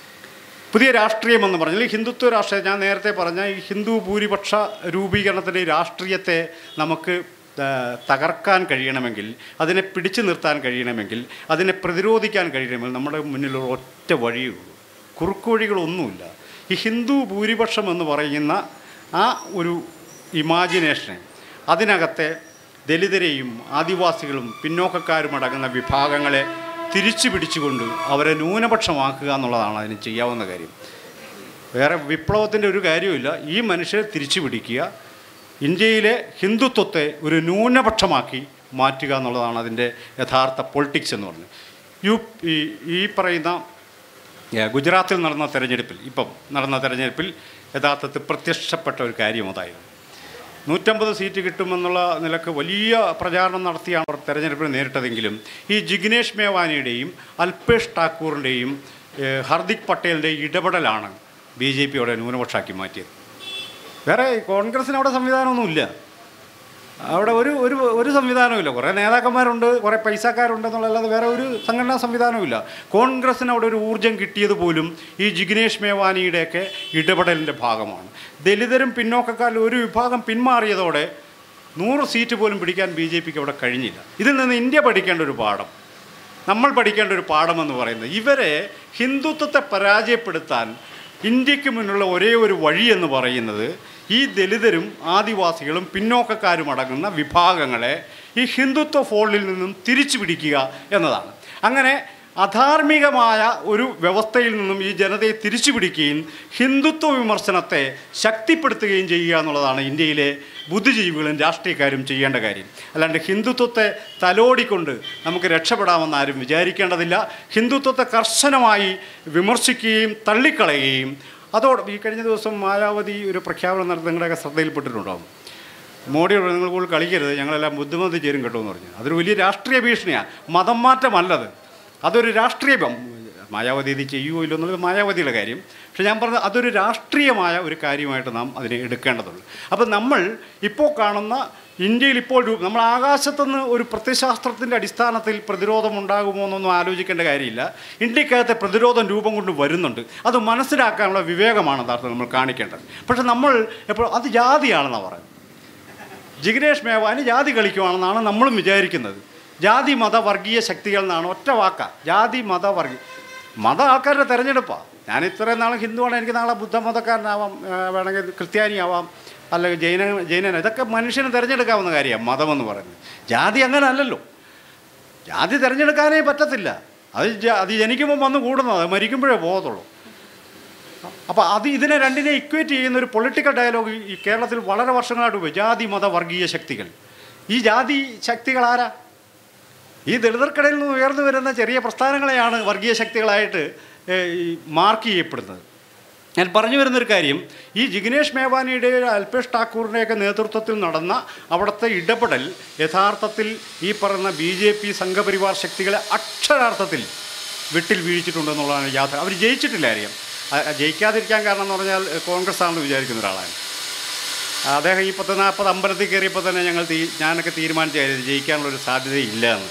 S1: പുതിയ രാഷ്ട്രീയം എന്ന് പറഞ്ഞാൽ ഈ ഹിന്ദുത്വ രാഷ്ട്രീയം ഞാൻ നേരത്തെ പറഞ്ഞ ഈ ഹിന്ദു ഭൂരിപക്ഷ രൂപീകരണത്തിൻ്റെ ഈ രാഷ്ട്രീയത്തെ നമുക്ക് ആ, തകർക്കാൻ കഴിയണമെങ്കിൽ അതിനെ പിടിച്ചു നിർത്താൻ കഴിയണമെങ്കിൽ അതിനെ പ്രതിരോധിക്കാൻ കഴിയണമെങ്കിൽ നമ്മുടെ മുന്നിൽ ഒരു ഒറ്റ വഴിയേ ഉള്ളൂ കുറുക്കുവഴികളൊന്നുമില്ല ഈ ഹിന്ദു ഭൂരിപക്ഷം എന്ന് പറയുന്ന ആ ഒരു ഇമാജിനേഷനെ അതിനകത്തെ ദലിതരെയും ആദിവാസികളും പിന്നോക്കക്കാരും അടങ്ങുന്ന വിഭാഗങ്ങളെ തിരിച്ചു പിടിച്ചുകൊണ്ട് അവരെ ന്യൂനപക്ഷമാക്കുക എന്നുള്ളതാണ് അതിന് ചെയ്യാവുന്ന കാര്യം വേറെ വിപ്ലവത്തിൻ്റെ ഒരു കാര്യവുമില്ല ഈ മനുഷ്യരെ തിരിച്ചു പിടിക്കുക ഇന്ത്യയിലെ ഹിന്ദുത്വത്തെ ഒരു ന്യൂനപക്ഷമാക്കി മാറ്റുക എന്നുള്ളതാണ് അതിൻ്റെ യഥാർത്ഥ പൊളിറ്റിക്സ് എന്ന് പറഞ്ഞത് യു ഈ ഈ പറയുന്ന ഏ, ഗുജറാത്തിൽ നടന്ന തെരഞ്ഞെടുപ്പിൽ ഇപ്പം നടന്ന തെരഞ്ഞെടുപ്പിൽ യഥാർത്ഥത്തിൽ പ്രത്യക്ഷപ്പെട്ട ഒരു കാര്യം അതായിരുന്നു നൂറ്റമ്പത് സീറ്റ് കിട്ടുമെന്നുള്ള നിലക്ക് വലിയ പ്രചാരണം നടത്തിയാണ് അവർ തെരഞ്ഞെടുപ്പിൽ നേരിട്ടതെങ്കിലും ഈ ജിഗ്നേഷ് മേവാനിയുടെയും അൽപേഷ് ഠാക്കൂറിൻ്റെയും ഏഹ്, ഹർദിക് പട്ടേലിൻ്റെയും ഇടപെടലാണ് ബി ജെ പിയോടെ ന്യൂനപക്ഷമാക്കി മാറ്റിയത് വേറെ കോൺഗ്രസ്സിന് അവിടെ സംവിധാനമൊന്നുമില്ല അവിടെ ഒരു ഒരു ഒരു സംവിധാനവുമില്ല കുറേ നേതാക്കന്മാരുണ്ട് കുറേ പൈസക്കാരുണ്ട് എന്നുള്ളതല്ലാതെ വേറെ ഒരു സംഘടനാ സംവിധാനവുമില്ല കോൺഗ്രസ്സിന് അവിടെ ഒരു ഊർജം കിട്ടിയത് പോലും ഈ ജിഗ്നേഷ് മേവാനിയുടെയൊക്കെ ഇടപെടലിൻ്റെ ഭാഗമാണ് ദലിതരും പിന്നോക്കക്കാരിലും ഒരു വിഭാഗം പിന്മാറിയതോടെ നൂറ് സീറ്റ് പോലും പിടിക്കാൻ ബി ജെ പിക്ക് അവിടെ കഴിഞ്ഞില്ല ഇതിൽ നിന്ന് ഇന്ത്യ പഠിക്കേണ്ട ഒരു പാഠം നമ്മൾ പഠിക്കേണ്ട ഒരു പാഠമെന്ന് പറയുന്നത് ഇവരെ ഹിന്ദുത്വത്തെ പരാജയപ്പെടുത്താൻ ഇന്ത്യക്ക് മുന്നിലുള്ള ഒരേ ഒരു വഴി എന്ന് പറയുന്നത് ഈ ദലിതരും ആദിവാസികളും പിന്നോക്കക്കാരും അടങ്ങുന്ന വിഭാഗങ്ങളെ ഈ ഹിന്ദുത്വ ഫോളിൽ നിന്നും തിരിച്ചു പിടിക്കുക എന്നതാണ് അങ്ങനെ അധാർമികമായ ഒരു വ്യവസ്ഥയിൽ നിന്നും ഈ ജനതയെ തിരിച്ചു പിടിക്കുകയും ഹിന്ദുത്വ വിമർശനത്തെ ശക്തിപ്പെടുത്തുകയും ചെയ്യുക എന്നുള്ളതാണ് ഇന്ത്യയിലെ ബുദ്ധിജീവികളും രാഷ്ട്രീയക്കാരും ചെയ്യേണ്ട കാര്യം അല്ലാണ്ട് ഹിന്ദുത്വത്തെ തലോടിക്കൊണ്ട് നമുക്ക് രക്ഷപ്പെടാമെന്ന് ആരും വിചാരിക്കേണ്ടതില്ല ഹിന്ദുത്വത്തെ കർശനമായി വിമർശിക്കുകയും തള്ളിക്കളയുകയും അതോടെ ഈ കഴിഞ്ഞ ദിവസം മായാവതി ഒരു പ്രഖ്യാപനം നടത്തി നിങ്ങളുടെയൊക്കെ ശ്രദ്ധയിൽപ്പെട്ടിട്ടുണ്ടാകും മോഡിയോട് നിങ്ങൾ കൂടുതൽ കളിക്കരുത് ഞങ്ങളെല്ലാം ബുദ്ധിമതി ചേരും കേട്ടോ എന്ന് പറഞ്ഞു അതൊരു വലിയ രാഷ്ട്രീയ ഭീഷണിയാണ് മതം മാറ്റമല്ലത് അതൊരു രാഷ്ട്രീയ ബം- മായാവതി ഇത് ചെയ്യുമോ ഇല്ലോ എന്നുള്ളത് മായാവതിയുടെ കാര്യം പക്ഷെ ഞാൻ പറഞ്ഞത് അതൊരു രാഷ്ട്രീയമായ ഒരു കാര്യമായിട്ട് നാം അതിനെ എടുക്കേണ്ടതുള്ളൂ അപ്പം നമ്മൾ ഇപ്പോൾ കാണുന്ന ഇന്ത്യയിൽ ഇപ്പോൾ രൂ- നമ്മൾ ആകാശത്തുനിന്ന് ഒരു പ്രത്യശാസ്ത്രത്തിൻ്റെ അടിസ്ഥാനത്തിൽ പ്രതിരോധം ഉണ്ടാകുമോ എന്നൊന്നും ആലോചിക്കേണ്ട കാര്യമില്ല ഇന്ത്യക്കകത്തെ പ്രതിരോധം രൂപം കൊണ്ട് വരുന്നുണ്ട് അത് മനസ്സിലാക്കാനുള്ള വിവേകമാണ് യഥാർത്ഥം നമ്മൾ കാണിക്കേണ്ടത് പക്ഷെ നമ്മൾ എപ്പോഴും അത് ജാതിയാണെന്നാണ് പറയുന്നത് ജിഗ്നേഷ് മേവാനി ജാതി കളിക്കുവാണെന്നാണ് നമ്മളും വിചാരിക്കുന്നത് ജാതി മത വർഗീയ ശക്തികൾ എന്നാണ് ഒറ്റ വാക്ക ജാതി മത വർഗീയ മത ആൾക്കാരുടെ തിരഞ്ഞെടുപ്പാണ് ഞാൻ ഇത്രയും നാളെ ഹിന്ദുവാണ് എനിക്ക് നാളെ ബുദ്ധമതക്കാരനാവാം ആ, വേണമെങ്കിൽ ക്രിസ്ത്യാനിയാവാം അല്ലെങ്കിൽ ജൈന ജൈനൻ ഇതൊക്കെ മനുഷ്യന് തിരഞ്ഞെടുക്കാവുന്ന കാര്യമാണ് മതമെന്ന് പറയുന്നത് ജാതി അങ്ങനെ അല്ലല്ലോ ജാതി തിരഞ്ഞെടുക്കാനേ പറ്റത്തില്ല അത് ജ- അത് ജനിക്കുമ്പോൾ വന്ന് കൂടുന്നത് അത് മരിക്കുമ്പോഴേ പോകത്തുള്ളൂ അപ്പോൾ അത് ഇതിനെ രണ്ടിനെ ഇക്വേറ്റ് ചെയ്യുന്ന ഒരു പൊളിറ്റിക്കൽ ഡയലോഗ് ഈ കേരളത്തിൽ വളരെ വർഷങ്ങളായിട്ട് പോയി ജാതി മത വർഗീയ ശക്തികൾ ഈ ജാതി ശക്തികൾ ആരാ ഈ ദളിതർക്കിടയിൽ നിന്ന് ഉയർന്നു വരുന്ന ചെറിയ പ്രസ്ഥാനങ്ങളെയാണ് വർഗീയ ശക്തികളായിട്ട് ഏഹ്, ഈ മാർക്ക് ചെയ്യപ്പെടുന്നത് ഞാൻ പറഞ്ഞു വരുന്നൊരു കാര്യം ഈ ജിഗ്നേഷ് മേവാനിയുടെ അൽപേഷ് ഠാക്കൂറിൻ്റെയൊക്കെ നേതൃത്വത്തിൽ നടന്ന അവിടുത്തെ ഇടപെടൽ യഥാർത്ഥത്തിൽ ഈ പറയുന്ന ബി ജെ പി സംഘപരിവാർ ശക്തികളെ അക്ഷരാർത്ഥത്തിൽ വിട്ടിൽ വീഴ്ചിട്ടുണ്ടെന്നുള്ളതാണ് യാത്ര അവർ ജയിച്ചിട്ടില്ല അറിയാം ആ, ജയിക്കാതിരിക്കാൻ കാരണം എന്ന് പറഞ്ഞാൽ കോൺഗ്രസ് ആണെന്ന് വിചാരിക്കുന്ന ഒരാളാണ് അദ്ദേഹം ഈ പത്ത് നാൽപ്പത് അമ്പലത്തിൽ കയറിയപ്പോൾ തന്നെ ഞങ്ങൾ തീ ഞാനൊക്കെ തീരുമാനിച്ച കാര്യം ജയിക്കാനുള്ളൊരു സാധ്യതയില്ല എന്ന്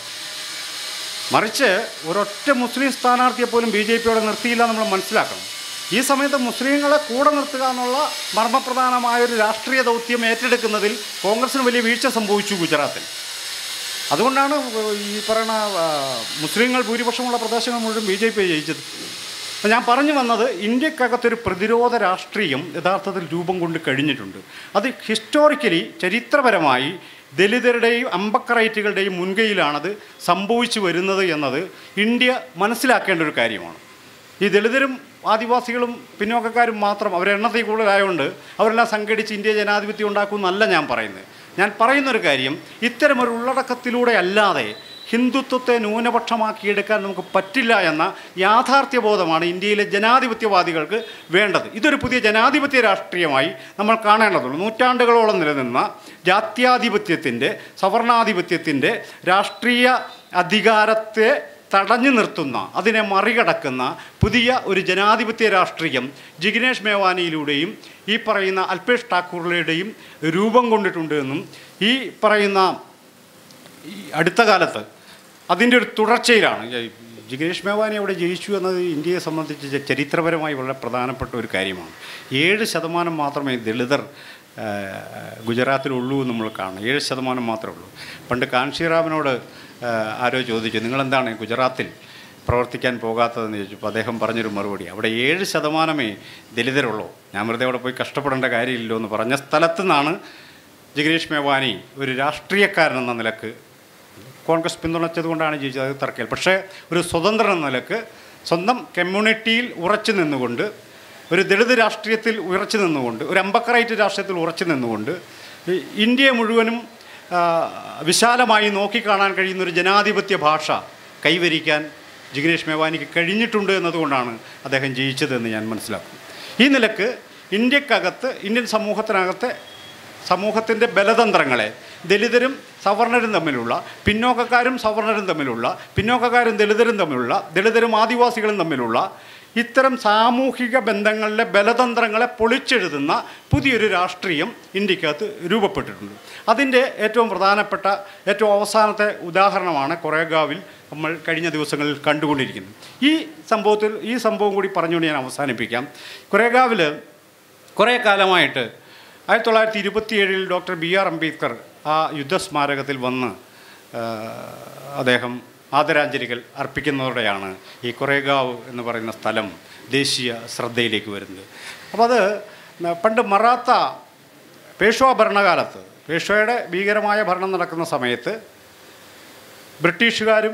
S1: മറിച്ച് ഒരൊറ്റ മുസ്ലിം സ്ഥാനാർത്ഥിയെ പോലും ബി ജെ പിയോടെ നിർത്തിയില്ല നമ്മൾ മനസ്സിലാക്കണം ഈ സമയത്ത് മുസ്ലിങ്ങളെ കൂടെ നിർത്തുക എന്നുള്ള മർമ്മപ്രധാനമായ ഒരു രാഷ്ട്രീയ ദൗത്യം ഏറ്റെടുക്കുന്നതിൽ കോൺഗ്രസിന് വലിയ വീഴ്ച സംഭവിച്ചു ഗുജറാത്തിൽ അതുകൊണ്ടാണ് ഈ പറയുന്ന ആ, മുസ്ലിങ്ങൾ ഭൂരിപക്ഷമുള്ള പ്രദേശങ്ങൾ മുഴുവൻ ബി ജെ പി ജയിച്ചത് അപ്പോൾ ഞാൻ പറഞ്ഞു വന്നത് ഇന്ത്യക്കകത്തൊരു പ്രതിരോധ രാഷ്ട്രീയം യഥാർത്ഥത്തിൽ രൂപം കൊണ്ട് കഴിഞ്ഞിട്ടുണ്ട് അത് ഹിസ്റ്റോറിക്കലി ചരിത്രപരമായി ദലിതരുടെയും അമ്പക്കറൈറ്റുകളുടെയും മുൻകൈയിലാണത് സംഭവിച്ചു വരുന്നത് എന്നത് ഇന്ത്യ മനസ്സിലാക്കേണ്ട ഒരു കാര്യമാണ് ഈ ദളിതരും ആദിവാസികളും പിന്നോക്കക്കാരും മാത്രം അവരെണ്ണത്തിൽ കൂടുതലായതുകൊണ്ട് അവരെല്ലാം സംഘടിച്ച് ഇന്ത്യ ജനാധിപത്യം ഉണ്ടാക്കുമെന്നല്ല ഞാൻ പറയുന്നത് ഞാൻ പറയുന്നൊരു കാര്യം ഇത്തരമൊരു ഉള്ളടക്കത്തിലൂടെ അല്ലാതെ ഹിന്ദുത്വത്തെ ന്യൂനപക്ഷമാക്കിയെടുക്കാൻ നമുക്ക് പറ്റില്ല എന്ന യാഥാർത്ഥ്യബോധമാണ് ഇന്ത്യയിലെ ജനാധിപത്യവാദികൾക്ക് വേണ്ടത് ഇതൊരു പുതിയ ജനാധിപത്യ രാഷ്ട്രീയമായി നമ്മൾ കാണേണ്ടതുള്ളൂ നൂറ്റാണ്ടുകളോളം നിലനിന്ന ജാത്യാധിപത്യത്തിൻ്റെ സവർണാധിപത്യത്തിൻ്റെ രാഷ്ട്രീയ അധികാരത്തെ തടഞ്ഞു നിർത്തുന്ന അതിനെ മറികടക്കുന്ന പുതിയ ഒരു ജനാധിപത്യ രാഷ്ട്രീയം ജിഗ്നേഷ് മേവാനിയിലൂടെയും ഈ പറയുന്ന അൽപേഷ് ഠാക്കൂറിലൂടെയും രൂപം കൊണ്ടിട്ടുണ്ട് എന്നും ഈ പറയുന്ന ഈ അടുത്ത കാലത്ത് അതിൻ്റെ ഒരു തുടർച്ചയിലാണ് ഈ ജിഗ്നേഷ് മേവാനി അവിടെ ജയിച്ചു എന്നത് ഇന്ത്യയെ സംബന്ധിച്ച് ച- ചരിത്രപരമായി വളരെ പ്രധാനപ്പെട്ട ഒരു കാര്യമാണ് ഏഴ് ശതമാനം മാത്രമേ ദളിതർ ആ, ഗുജറാത്തിലുള്ളൂ എന്ന് നമ്മൾ കാണണം ഏഴ് ശതമാനം മാത്രമേ ഉള്ളൂ പണ്ട് കാൻഷിറാമിനോട് ആ, ആരോ ചോദിച്ചു നിങ്ങളെന്താണ് ഗുജറാത്തിൽ പ്രവർത്തിക്കാൻ പോകാത്തതെന്ന് ചോദിച്ചപ്പോൾ അദ്ദേഹം പറഞ്ഞൊരു മറുപടി അവിടെ ഏഴ് ശതമാനമേ ദലിതരുള്ളൂ ഞാൻ വെറുതെ അവിടെ പോയി കഷ്ടപ്പെടേണ്ട കാര്യമില്ലല്ലോ എന്ന് പറഞ്ഞ സ്ഥലത്തു നിന്നാണ് ജിഗ്നേഷ് മേവാനി ഒരു രാഷ്ട്രീയക്കാരൻ എന്ന നിലക്ക് കോൺഗ്രസ് പിന്തുണച്ചത് കൊണ്ടാണ് ജയിച്ചത് അത് തർക്കൽ പക്ഷേ ഒരു സ്വതന്ത്രൻ എന്ന നിലക്ക് സ്വന്തം കമ്മ്യൂണിറ്റിയിൽ ഉറച്ചു നിന്നുകൊണ്ട് ഒരു ദളിത് രാഷ്ട്രീയത്തിൽ ഉറച്ചു നിന്നുകൊണ്ട് ഒരു അമ്പക്കറൈറ്റ് രാഷ്ട്രീയത്തിൽ ഉറച്ചു നിന്നുകൊണ്ട് ഈ ഇന്ത്യയെ മുഴുവനും ആ, വിശാലമായി നോക്കിക്കാണാൻ കഴിയുന്ന ഒരു ജനാധിപത്യ ഭാഷ കൈവരിക്കാൻ ജിഗ്നേഷ് മേവാനിക്ക് കഴിഞ്ഞിട്ടുണ്ട് എന്നതുകൊണ്ടാണ് അദ്ദേഹം ജയിച്ചതെന്ന് ഞാൻ മനസ്സിലാക്കുന്നു ഈ നിലക്ക് ഇന്ത്യക്കകത്ത് ഇന്ത്യൻ സമൂഹത്തിനകത്തെ സമൂഹത്തിൻ്റെ ബലതന്ത്രങ്ങളെ ദലിതരും സവർണരും തമ്മിലുള്ള പിന്നോക്കക്കാരും സവർണരും തമ്മിലുള്ള പിന്നോക്കക്കാരും ദലിതരും തമ്മിലുള്ള ദലിതരും ആദിവാസികളും തമ്മിലുള്ള ഇത്തരം സാമൂഹിക ബന്ധങ്ങളിലെ ബലതന്ത്രങ്ങളെ പൊളിച്ചെഴുതുന്ന പുതിയൊരു രാഷ്ട്രീയം ഇന്ത്യക്കകത്ത് രൂപപ്പെട്ടിട്ടുണ്ട് അതിൻ്റെ ഏറ്റവും പ്രധാനപ്പെട്ട ഏറ്റവും അവസാനത്തെ ഉദാഹരണമാണ് കൊറേഗാവിൽ നമ്മൾ കഴിഞ്ഞ ദിവസങ്ങളിൽ കണ്ടുകൊണ്ടിരിക്കുന്നത് ഈ സംഭവത്തിൽ ഈ സംഭവം കൂടി പറഞ്ഞുകൊണ്ട് ഞാൻ അവസാനിപ്പിക്കാം കൊറേഗാവിൽ കുറേ കാലമായിട്ട് ആയിരത്തി തൊള്ളായിരത്തി ഇരുപത്തിയേഴിൽ ഡോക്ടർ ബി ആർ അംബേദ്കർ ആ യുദ്ധസ്മാരകത്തിൽ വന്ന് ആ, അദ്ദേഹം ആദരാഞ്ജലികൾ അർപ്പിക്കുന്നതോടെയാണ് ഈ കൊറേഗാവ് എന്ന് പറയുന്ന സ്ഥലം ദേശീയ ശ്രദ്ധയിലേക്ക് വരുന്നത് അപ്പോൾ അത് ന- പണ്ട് മറാത്ത പേഷ്വ ഭരണകാലത്ത് പേഷ്വയുടെ ഭീകരമായ ഭരണം നടക്കുന്ന സമയത്ത് ബ്രിട്ടീഷുകാരും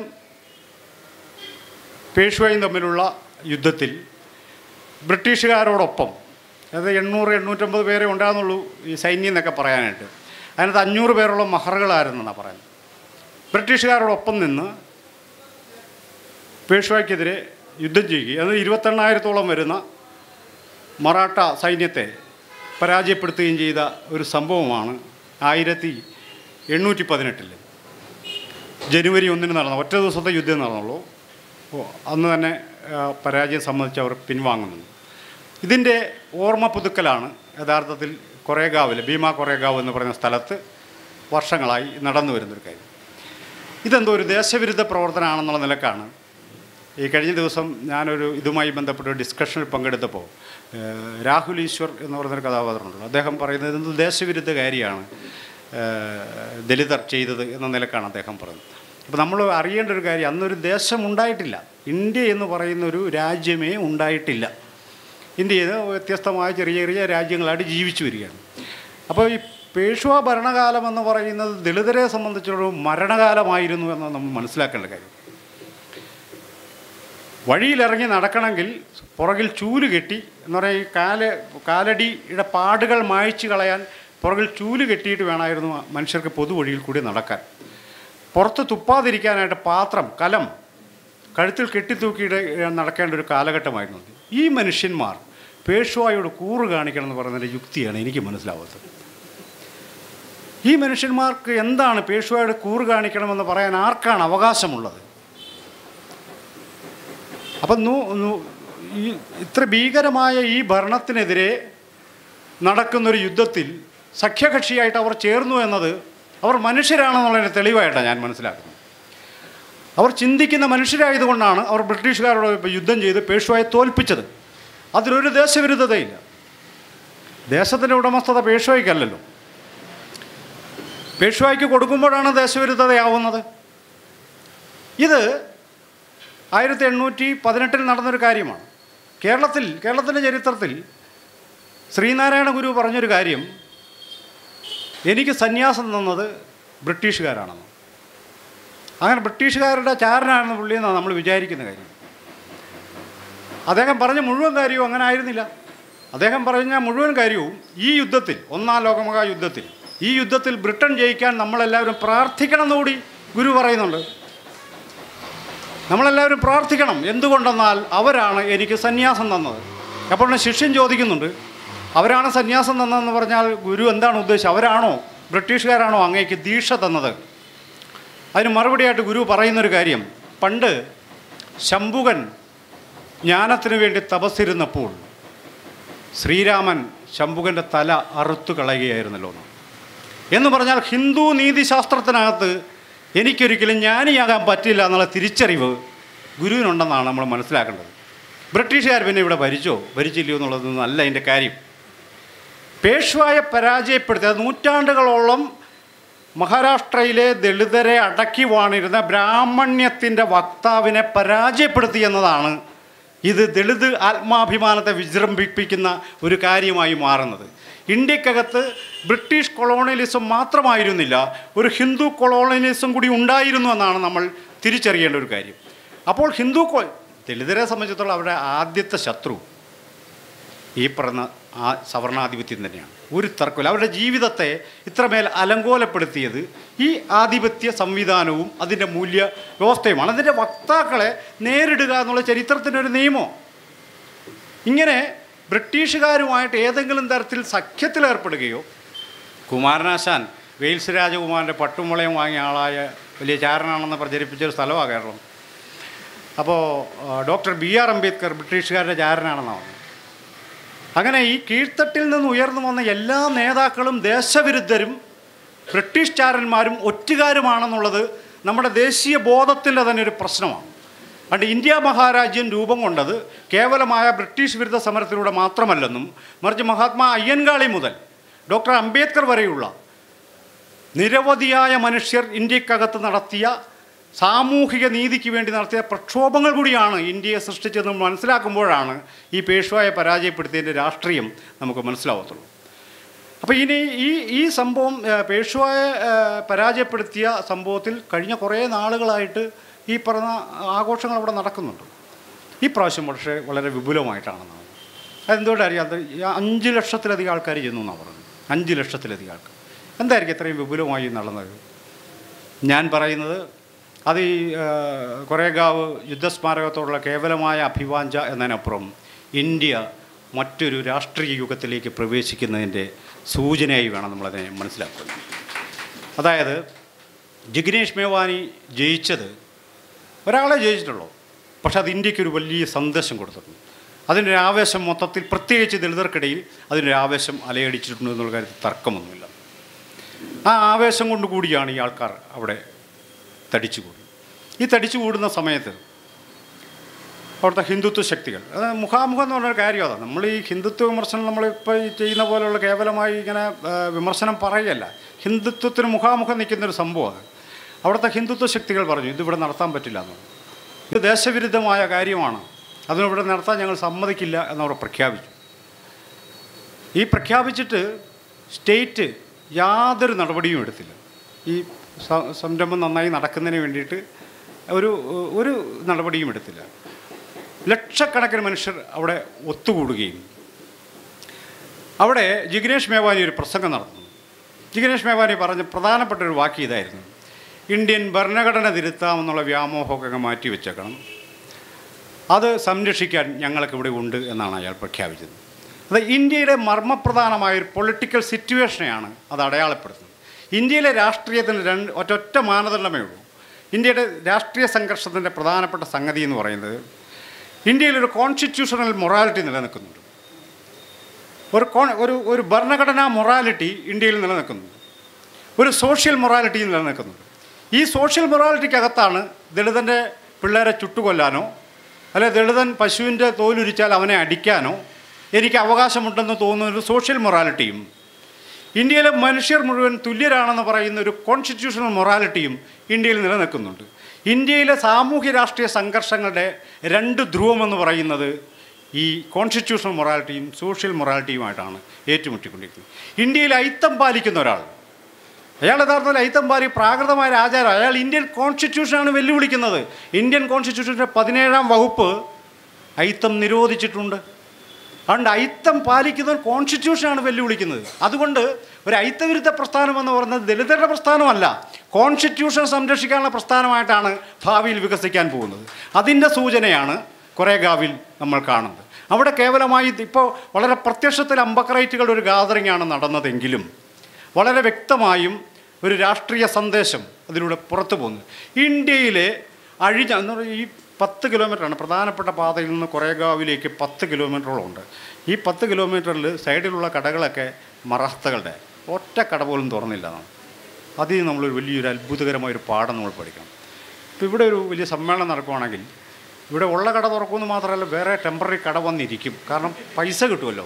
S1: പേഷ്വയും തമ്മിലുള്ള യുദ്ധത്തിൽ ബ്രിട്ടീഷുകാരോടൊപ്പം അതായത് എണ്ണൂറ് എണ്ണൂറ്റമ്പത് പേരെ ഉണ്ടാകുന്നുള്ളൂ ഈ സൈന്യം എന്നൊക്കെ പറയാനായിട്ട് അതിനകത്ത് അഞ്ഞൂറ് പേരോളം മഹറുകളായിരുന്നെന്നാണ് പറയുന്നത് ബ്രിട്ടീഷുകാരോടൊപ്പം നിന്ന് പേഷ്വയ്ക്കെതിരെ യുദ്ധം ചെയ്യുകയും അത് ഇരുപത്തെണ്ണായിരത്തോളം വരുന്ന മറാഠ സൈന്യത്തെ പരാജയപ്പെടുത്തുകയും ചെയ്ത ഒരു സംഭവമാണ് ആയിരത്തി എണ്ണൂറ്റി പതിനെട്ടിൽ ജനുവരി ഒന്നിന് നടന്ന ഒറ്റ ദിവസത്തെ യുദ്ധം നടന്നുള്ളൂ ഓ, അന്ന് തന്നെ ആ, പരാജയം സംബന്ധിച്ച് അവർ പിൻവാങ്ങുന്നു ഇതിൻ്റെ ഓർമ്മ പുതുക്കലാണ് യഥാർത്ഥത്തിൽ കൊറേഗാവിൽ ഭീമ കൊറേഗാവ് എന്ന് പറയുന്ന സ്ഥലത്ത് വർഷങ്ങളായി നടന്നു വരുന്നൊരു കാര്യം ഇതെന്തോ ഒരു ദേശവിരുദ്ധ പ്രവർത്തനമാണെന്നുള്ള നിലക്കാണ് ഈ കഴിഞ്ഞ ദിവസം ഞാനൊരു ഇതുമായി ബന്ധപ്പെട്ട ഒരു ഡിസ്കഷനിൽ പങ്കെടുത്തപ്പോൾ ഏഹ്, രാഹുൽ ഈശ്വർ എന്ന് പറയുന്നൊരു കഥാപാത്രമുണ്ട് അദ്ദേഹം പറയുന്നത് ഇത് ദേശവിരുദ്ധ കാര്യമാണ് ഏഹ്, ദലിതർ ചെയ്തത് എന്ന നിലക്കാണ് അദ്ദേഹം പറയുന്നത് അപ്പോൾ നമ്മൾ അറിയേണ്ട ഒരു കാര്യം അന്നൊരു ദേശം ഉണ്ടായിട്ടില്ല ഇന്ത്യ എന്ന് പറയുന്ന ഒരു രാജ്യമേ ഉണ്ടായിട്ടില്ല ഇന്ത്യയിൽ വ്യത്യസ്തമായ ചെറിയ ചെറിയ രാജ്യങ്ങളായിട്ട് ജീവിച്ചു വരികയാണ് അപ്പോൾ ഈ പേഷ്വ ഭരണകാലം എന്ന് പറയുന്നത് ദളിതരെ സംബന്ധിച്ചൊരു മരണകാലമായിരുന്നു എന്ന് നമ്മൾ മനസ്സിലാക്കേണ്ട കാര്യം വഴിയിലിറങ്ങി നടക്കണമെങ്കിൽ പുറകിൽ ചൂല് കെട്ടി എന്ന് പറഞ്ഞാൽ ഈ കാല് കാലടിയുടെ പാടുകൾ മായ്ച്ചു കളയാൻ പുറകിൽ ചൂല് കെട്ടിയിട്ട് വേണമായിരുന്നു മനുഷ്യർക്ക് പൊതുവഴിയിൽ കൂടി നടക്കാൻ പുറത്ത് തുപ്പാതിരിക്കാനായിട്ട് പാത്രം കലം കഴുത്തിൽ കെട്ടിത്തൂക്കിയിട്ട് നടക്കേണ്ട ഒരു കാലഘട്ടമായിരുന്നു അത്. ഈ മനുഷ്യന്മാർ പേഷ്വായോട് കൂറ് കാണിക്കണം എന്ന് പറയുന്നതിൻ്റെ യുക്തിയാണ് എനിക്ക് മനസ്സിലാവാത്തത് ഈ മനുഷ്യന്മാർക്ക് എന്താണ് പേഷ്വായോട് കൂറ് കാണിക്കണമെന്ന് പറയാൻ ആർക്കാണ് അവകാശമുള്ളത് അപ്പം നൂ- നൂ- ഈ ഇത്ര ഭീകരമായ ഈ ഭരണത്തിനെതിരെ നടക്കുന്നൊരു യുദ്ധത്തിൽ സഖ്യകക്ഷിയായിട്ട് അവർ ചേർന്നു എന്നത് അവർ മനുഷ്യരാണെന്നുള്ളതിന് തെളിവായിട്ടാണ് ഞാൻ മനസ്സിലാക്കുന്നത് അവർ ചിന്തിക്കുന്ന മനുഷ്യരായതുകൊണ്ടാണ് അവർ ബ്രിട്ടീഷുകാരോട് ഇപ്പോൾ യുദ്ധം ചെയ്ത് പേഷ്വായെ തോൽപ്പിച്ചത് അതിലൊരു ദേശവിരുദ്ധതയില്ല ദേശത്തിൻ്റെ ഉടമസ്ഥത പേഷ്വായ്ക്കല്ലല്ലോ പേഷ്വായ്ക്ക് കൊടുക്കുമ്പോഴാണ് ദേശവിരുദ്ധതയാവുന്നത് ഇത് ആയിരത്തി എണ്ണൂറ്റി പതിനെട്ടിൽ നടന്നൊരു കാര്യമാണ് കേരളത്തിൽ കേരളത്തിൻ്റെ ചരിത്രത്തിൽ ശ്രീനാരായണ ഗുരു പറഞ്ഞൊരു കാര്യം എനിക്ക് സന്യാസം തന്നത് ബ്രിട്ടീഷുകാരാണെന്ന് അങ്ങനെ ബ്രിട്ടീഷുകാരുടെ ചാരനാണെന്ന് പുള്ളിയെന്നാണ് നമ്മൾ വിചാരിക്കുന്ന കാര്യം അദ്ദേഹം പറഞ്ഞ മുഴുവൻ കാര്യവും അങ്ങനെ ആയിരുന്നില്ല അദ്ദേഹം പറഞ്ഞ മുഴുവൻ കാര്യവും ഈ യുദ്ധത്തിൽ ഒന്നാം ലോകമഹാ യുദ്ധത്തിൽ ഈ യുദ്ധത്തിൽ ബ്രിട്ടൻ ജയിക്കാൻ നമ്മളെല്ലാവരും പ്രാർത്ഥിക്കണം എന്നുകൂടി ഗുരു പറയുന്നുണ്ട് നമ്മളെല്ലാവരും പ്രാർത്ഥിക്കണം എന്തുകൊണ്ടെന്നാൽ അവരാണ് എനിക്ക് സന്യാസം തന്നത് അപ്പോൾ ഉടനെ ശിഷ്യൻ ചോദിക്കുന്നുണ്ട് അവരാണ് സന്യാസം തന്നതെന്ന് പറഞ്ഞാൽ ഗുരു എന്താണ് ഉദ്ദേശിച്ചത് അവരാണോ ബ്രിട്ടീഷുകാരാണോ അങ്ങേക്ക് ദീക്ഷ തന്നത് അതിന് മറുപടിയായിട്ട് ഗുരു പറയുന്നൊരു കാര്യം പണ്ട് ശംഭുകൻ ജ്ഞാനത്തിന് വേണ്ടി തപസ്സിരുന്നപ്പോൾ ശ്രീരാമൻ ശംഭുകൻ്റെ തല അറുത്തു കളയുകയായിരുന്നല്ലോ എന്ന്. എന്ന് പറഞ്ഞാൽ ഹിന്ദു നീതിശാസ്ത്രത്തിനകത്ത് എനിക്കൊരിക്കലും ജ്ഞാനിയാകാൻ പറ്റില്ല എന്നുള്ള തിരിച്ചറിവ് ഗുരുവിനുണ്ടെന്നാണ് നമ്മൾ മനസ്സിലാക്കേണ്ടത് ബ്രിട്ടീഷുകാർ പിന്നെ ഇവിടെ ഭരിച്ചോ ഭരിച്ചില്ലയോ എന്നുള്ളതൊന്നും അല്ല അതിൻ്റെ കാര്യം പേഷ്വായെ പരാജയപ്പെടുത്തി അത് നൂറ്റാണ്ടുകളോളം മഹാരാഷ്ട്രയിലെ ദളിതരെ അടക്കി വാണിരുന്ന ബ്രാഹ്മണ്യത്തിൻ്റെ വക്താവിനെ പരാജയപ്പെടുത്തി എന്നതാണ് ഇത് ദളിത് ആത്മാഭിമാനത്തെ വിജൃംഭിപ്പിക്കുന്ന ഒരു കാര്യമായി മാറുന്നത് ഇന്ത്യക്കകത്ത് ബ്രിട്ടീഷ് കൊളോണിയലിസം മാത്രമായിരുന്നില്ല ഒരു ഹിന്ദു കൊളോണിയലിസം കൂടി ഉണ്ടായിരുന്നു എന്നാണ് നമ്മൾ തിരിച്ചറിയേണ്ട ഒരു കാര്യം അപ്പോൾ ഹിന്ദു കൊ ദളിതരെ സംബന്ധിച്ചിടത്തോളം അവരുടെ ആദ്യത്തെ ശത്രു ഈ പറഞ്ഞ ആ സവർണാധിപത്യം തന്നെയാണ് ഒരു തർക്കമില്ല അവരുടെ ജീവിതത്തെ ഇത്രമേൽ അലങ്കോലപ്പെടുത്തിയത് ഈ ആധിപത്യ സംവിധാനവും അതിൻ്റെ മൂല്യ വ്യവസ്ഥയുമാണ് അതിൻ്റെ വക്താക്കളെ നേരിടുക എന്നുള്ള ചരിത്രത്തിൻ്റെ ഒരു നിയമം ഇങ്ങനെ ബ്രിട്ടീഷുകാരുമായിട്ട് ഏതെങ്കിലും തരത്തിൽ സഖ്യത്തിലേർപ്പെടുകയോ കുമാരനാശാൻ വെയിൽസ് രാജകുമാരൻ്റെ പട്ടുമുളയും വാങ്ങിയ ആളായ വലിയ ചാരനാണെന്ന് പ്രചരിപ്പിച്ചൊരു സ്ഥലമാണ് കേരളം അപ്പോൾ ഡോക്ടർ ബി ആർ അംബേദ്കർ ബ്രിട്ടീഷുകാരുടെ ചാരനാണെന്നാണ് പറഞ്ഞത് അങ്ങനെ ഈ കീഴ്ത്തട്ടിൽ നിന്ന് ഉയർന്നു വന്ന എല്ലാ നേതാക്കളും ദേശവിരുദ്ധരും ബ്രിട്ടീഷ് ചാരന്മാരും ഒറ്റുകാരുമാണെന്നുള്ളത് നമ്മുടെ ദേശീയ ബോധത്തിൻ്റെ തന്നെ ഒരു പ്രശ്നമാണ് പണ്ട് ഇന്ത്യ മഹാരാജ്യം രൂപം കൊണ്ടത് കേവലമായ ബ്രിട്ടീഷ് വിരുദ്ധ സമരത്തിലൂടെ മാത്രമല്ലെന്നും മറിച്ച് മഹാത്മാ അയ്യൻകാളി മുതൽ ഡോക്ടർ അംബേദ്കർ വരെയുള്ള നിരവധിയായ മനുഷ്യർ ഇന്ത്യക്കകത്ത് നടത്തിയ സാമൂഹിക നീതിക്ക് വേണ്ടി നടത്തിയ പ്രക്ഷോഭങ്ങൾ കൂടിയാണ് ഇന്ത്യയെ സൃഷ്ടിച്ചതെന്ന് മനസ്സിലാക്കുമ്പോഴാണ് ഈ പേഷ്വായെ പരാജയപ്പെടുത്തിയതിൻ്റെ രാഷ്ട്രീയം നമുക്ക് മനസ്സിലാവത്തുള്ളൂ അപ്പോൾ ഇനി ഈ ഈ സംഭവം ആ, പേഷ്വായെ ആ, പരാജയപ്പെടുത്തിയ സംഭവത്തിൽ കഴിഞ്ഞ കുറേ നാളുകളായിട്ട് ഈ പറഞ്ഞ ആഘോഷങ്ങൾ അവിടെ നടക്കുന്നുണ്ട് ഈ പ്രാവശ്യം പക്ഷേ വളരെ വിപുലമായിട്ടാണ് നടന്നത് അതെന്തുകൊണ്ടറിയാം അത് ഈ അഞ്ച് ലക്ഷത്തിലധികം ആൾക്കാർ ചെന്നു എന്നാണ് പറഞ്ഞത് അഞ്ച് ലക്ഷത്തിലധികം ആൾക്കാർ എന്തായിരിക്കും ഇത്രയും വിപുലമായി നടന്നത് ഞാൻ പറയുന്നത് അത് ഈ ആ, കൊറേഗാവ് യുദ്ധസ്മാരകത്തോടുള്ള കേവലമായ അഭിവാഞ്ച എന്നതിനപ്പുറം ഇന്ത്യ മറ്റൊരു രാഷ്ട്രീയ യുഗത്തിലേക്ക് പ്രവേശിക്കുന്നതിൻ്റെ സൂചനയായി വേണം നമ്മളതിനെ മനസ്സിലാക്കുന്നത് അതായത് ജിഗ്നേഷ് മേവാനി ജയിച്ചത് ഒരാളെ ജയിച്ചിട്ടുള്ളൂ പക്ഷെ അത് ഇന്ത്യക്ക് ഒരു വലിയ സന്ദേശം കൊടുത്തിട്ടുണ്ട് അതിൻ്റെ ഒരു ആവേശം മൊത്തത്തിൽ പ്രത്യേകിച്ച് ദളിതർക്കിടയിൽ അതിൻ്റെ ഒരു ആവേശം അലയടിച്ചിട്ടുണ്ട് എന്നുള്ള കാര്യത്തിൽ തർക്കമൊന്നുമില്ല ആ ആവേശം കൊണ്ട് കൂടിയാണ് ഈ ആൾക്കാർ അവിടെ തടിച്ചുകൂടി ഈ തടിച്ചു കൂടുന്ന സമയത്ത് അവിടുത്തെ ഹിന്ദുത്വ ശക്തികൾ അത് മുഖാമുഖം എന്ന് പറഞ്ഞൊരു കാര്യം അതാണ് നമ്മൾ ഈ ഹിന്ദുത്വ വിമർശനം നമ്മളിപ്പോൾ ഈ ചെയ്യുന്ന പോലെയുള്ള കേവലമായി ഇങ്ങനെ ആ, വിമർശനം പറയല്ല ഹിന്ദുത്വത്തിന് മുഖാമുഖം നിൽക്കുന്നൊരു സംഭവമാണ് അവിടുത്തെ ഹിന്ദുത്വ ശക്തികൾ പറഞ്ഞു ഇതിവിടെ നടത്താൻ പറ്റില്ല എന്ന് ഇത് ദേശവിരുദ്ധമായ കാര്യമാണ് അതിനിവിടെ നടത്താൻ ഞങ്ങൾ സമ്മതിക്കില്ല എന്നവർ പ്രഖ്യാപിച്ചു ഈ പ്രഖ്യാപിച്ചിട്ട് സ്റ്റേറ്റ് യാതൊരു നടപടിയും എടുത്തില്ല ഈ സ- സംരംഭം നന്നായി നടക്കുന്നതിന് വേണ്ടിയിട്ട് ഒരു ഒരു നടപടിയും എടുത്തില്ല ലക്ഷക്കണക്കിന് മനുഷ്യർ അവിടെ ഒത്തുകൂടുകയും അവിടെ ജിഗ്നേഷ് മേവാനി ഒരു പ്രസംഗം നടത്തുന്നു ജിഗ്നേഷ് മേവാനി പറഞ്ഞ പ്രധാനപ്പെട്ട ഒരു വാക്ക് ഇതായിരുന്നു ഇന്ത്യൻ ഭരണഘടന തിരുത്താമെന്നുള്ള വ്യാമോഹമൊക്കെ അങ്ങ് മാറ്റി വെച്ചേക്കണം അത് സംരക്ഷിക്കാൻ ഞങ്ങൾക്ക് ഇവിടെ ഉണ്ട് എന്നാണ് അയാൾ പ്രഖ്യാപിച്ചത് അത് ഇന്ത്യയുടെ മർമ്മപ്രധാനമായ ഒരു പൊളിറ്റിക്കൽ സിറ്റുവേഷനെയാണ് അത് അടയാളപ്പെടുത്തുന്നത് ഇന്ത്യയിലെ രാഷ്ട്രീയത്തിന് രണ്ട് ഒറ്റൊറ്റ മാനദണ്ഡമേ ഉള്ളൂ ഇന്ത്യയുടെ രാഷ്ട്രീയ സംഘർഷത്തിൻ്റെ പ്രധാനപ്പെട്ട സംഗതി എന്ന് പറയുന്നത് ഇന്ത്യയിലൊരു കോൺസ്റ്റിറ്റ്യൂഷണൽ മൊറാലിറ്റി നിലനിൽക്കുന്നുണ്ട് ഒരു കോൺ ഒരു ഒരു ഭരണഘടനാ മൊറാലിറ്റി ഇന്ത്യയിൽ നിലനിൽക്കുന്നുണ്ട് ഒരു സോഷ്യൽ മൊറാലിറ്റി നിലനിൽക്കുന്നുണ്ട് ഈ സോഷ്യൽ മൊറാലിറ്റിക്കകത്താണ് ദളിതൻ്റെ പിള്ളേരെ ചുട്ടുകൊല്ലാനോ അല്ലെ ദളിതൻ പശുവിൻ്റെ തോലുരിച്ചാൽ അവനെ അടിക്കാനോ എനിക്ക് അവകാശമുണ്ടെന്ന് തോന്നുന്ന ഒരു സോഷ്യൽ മൊറാലിറ്റിയും ഇന്ത്യയിലെ മനുഷ്യർ മുഴുവൻ തുല്യരാണെന്ന് പറയുന്ന ഒരു കോൺസ്റ്റിറ്റ്യൂഷണൽ മൊറാലിറ്റിയും ഇന്ത്യയിൽ നിലനിൽക്കുന്നുണ്ട് ഇന്ത്യയിലെ സാമൂഹ്യ രാഷ്ട്രീയ സംഘർഷങ്ങളുടെ രണ്ട് ധ്രുവമെന്ന് പറയുന്നത് ഈ കോൺസ്റ്റിറ്റ്യൂഷണൽ മൊറാലിറ്റിയും സോഷ്യൽ മൊറാലിറ്റിയുമായിട്ടാണ് ഏറ്റുമുട്ടിക്കൊണ്ടിരിക്കുന്നത് ഇന്ത്യയിൽ ഐത്തം പാലിക്കുന്ന ഒരാൾ അയാൾ യഥാർത്ഥത്തിൽ ഐത്തം പാലി പ്രാകൃതമായ ഒരു ആചാരം അയാൾ ഇന്ത്യൻ കോൺസ്റ്റിറ്റ്യൂഷനാണ് വെല്ലുവിളിക്കുന്നത് ഇന്ത്യൻ കോൺസ്റ്റിറ്റ്യൂഷൻ്റെ പതിനേഴാം വകുപ്പ് ഐത്തം നിരോധിച്ചിട്ടുണ്ട് അതുകൊണ്ട് ഐത്തം പാലിക്കുന്നവർ കോൺസ്റ്റിറ്റ്യൂഷനാണ് വെല്ലുവിളിക്കുന്നത് അതുകൊണ്ട് ഒരു ഐത്തവിരുദ്ധ പ്രസ്ഥാനം എന്ന് പറയുന്നത് ദളിതരുടെ പ്രസ്ഥാനമല്ല കോൺസ്റ്റിറ്റ്യൂഷൻ സംരക്ഷിക്കാനുള്ള പ്രസ്ഥാനമായിട്ടാണ് ഭാവിയിൽ വികസിക്കാൻ പോകുന്നത് അതിൻ്റെ സൂചനയാണ് കൊറേഗാവിൽ നമ്മൾ കാണുന്നത് അവിടെ കേവലമായി ഇപ്പോൾ വളരെ പ്രത്യക്ഷത്തിൽ അമ്പക്രൈറ്റുകളുടെ ഒരു ഗാദറിംഗ് ആണ് നടന്നതെങ്കിലും വളരെ വ്യക്തമായും ഒരു രാഷ്ട്രീയ സന്ദേശം അതിലൂടെ പുറത്തു പോകുന്നത് ഇന്ത്യയിലെ അഴിഞ്ഞ എന്ന് പറഞ്ഞാൽ ഈ പത്ത് കിലോമീറ്ററാണ് പ്രധാനപ്പെട്ട പാതയിൽ നിന്ന് കൊറേഗാവിലേക്ക് പത്ത് കിലോമീറ്ററോളം ഉണ്ട് ഈ പത്ത് കിലോമീറ്ററിൽ സൈഡിലുള്ള കടകളൊക്കെ മറാത്തകളുടെ ഒറ്റ കട പോലും തുറന്നില്ല എന്നാണ് അതിൽ നിന്ന് നമ്മളൊരു വലിയൊരു അത്ഭുതകരമായ ഒരു പാഠം നമ്മൾ പഠിക്കണം ഇപ്പോൾ ഇവിടെ ഒരു വലിയ സമ്മേളനം നടക്കുവാണെങ്കിൽ ഇവിടെ ഉള്ള കട തുറക്കുമെന്ന് മാത്രമല്ല വേറെ ടെമ്പററി കട വന്നിരിക്കും കാരണം പൈസ കിട്ടുമല്ലോ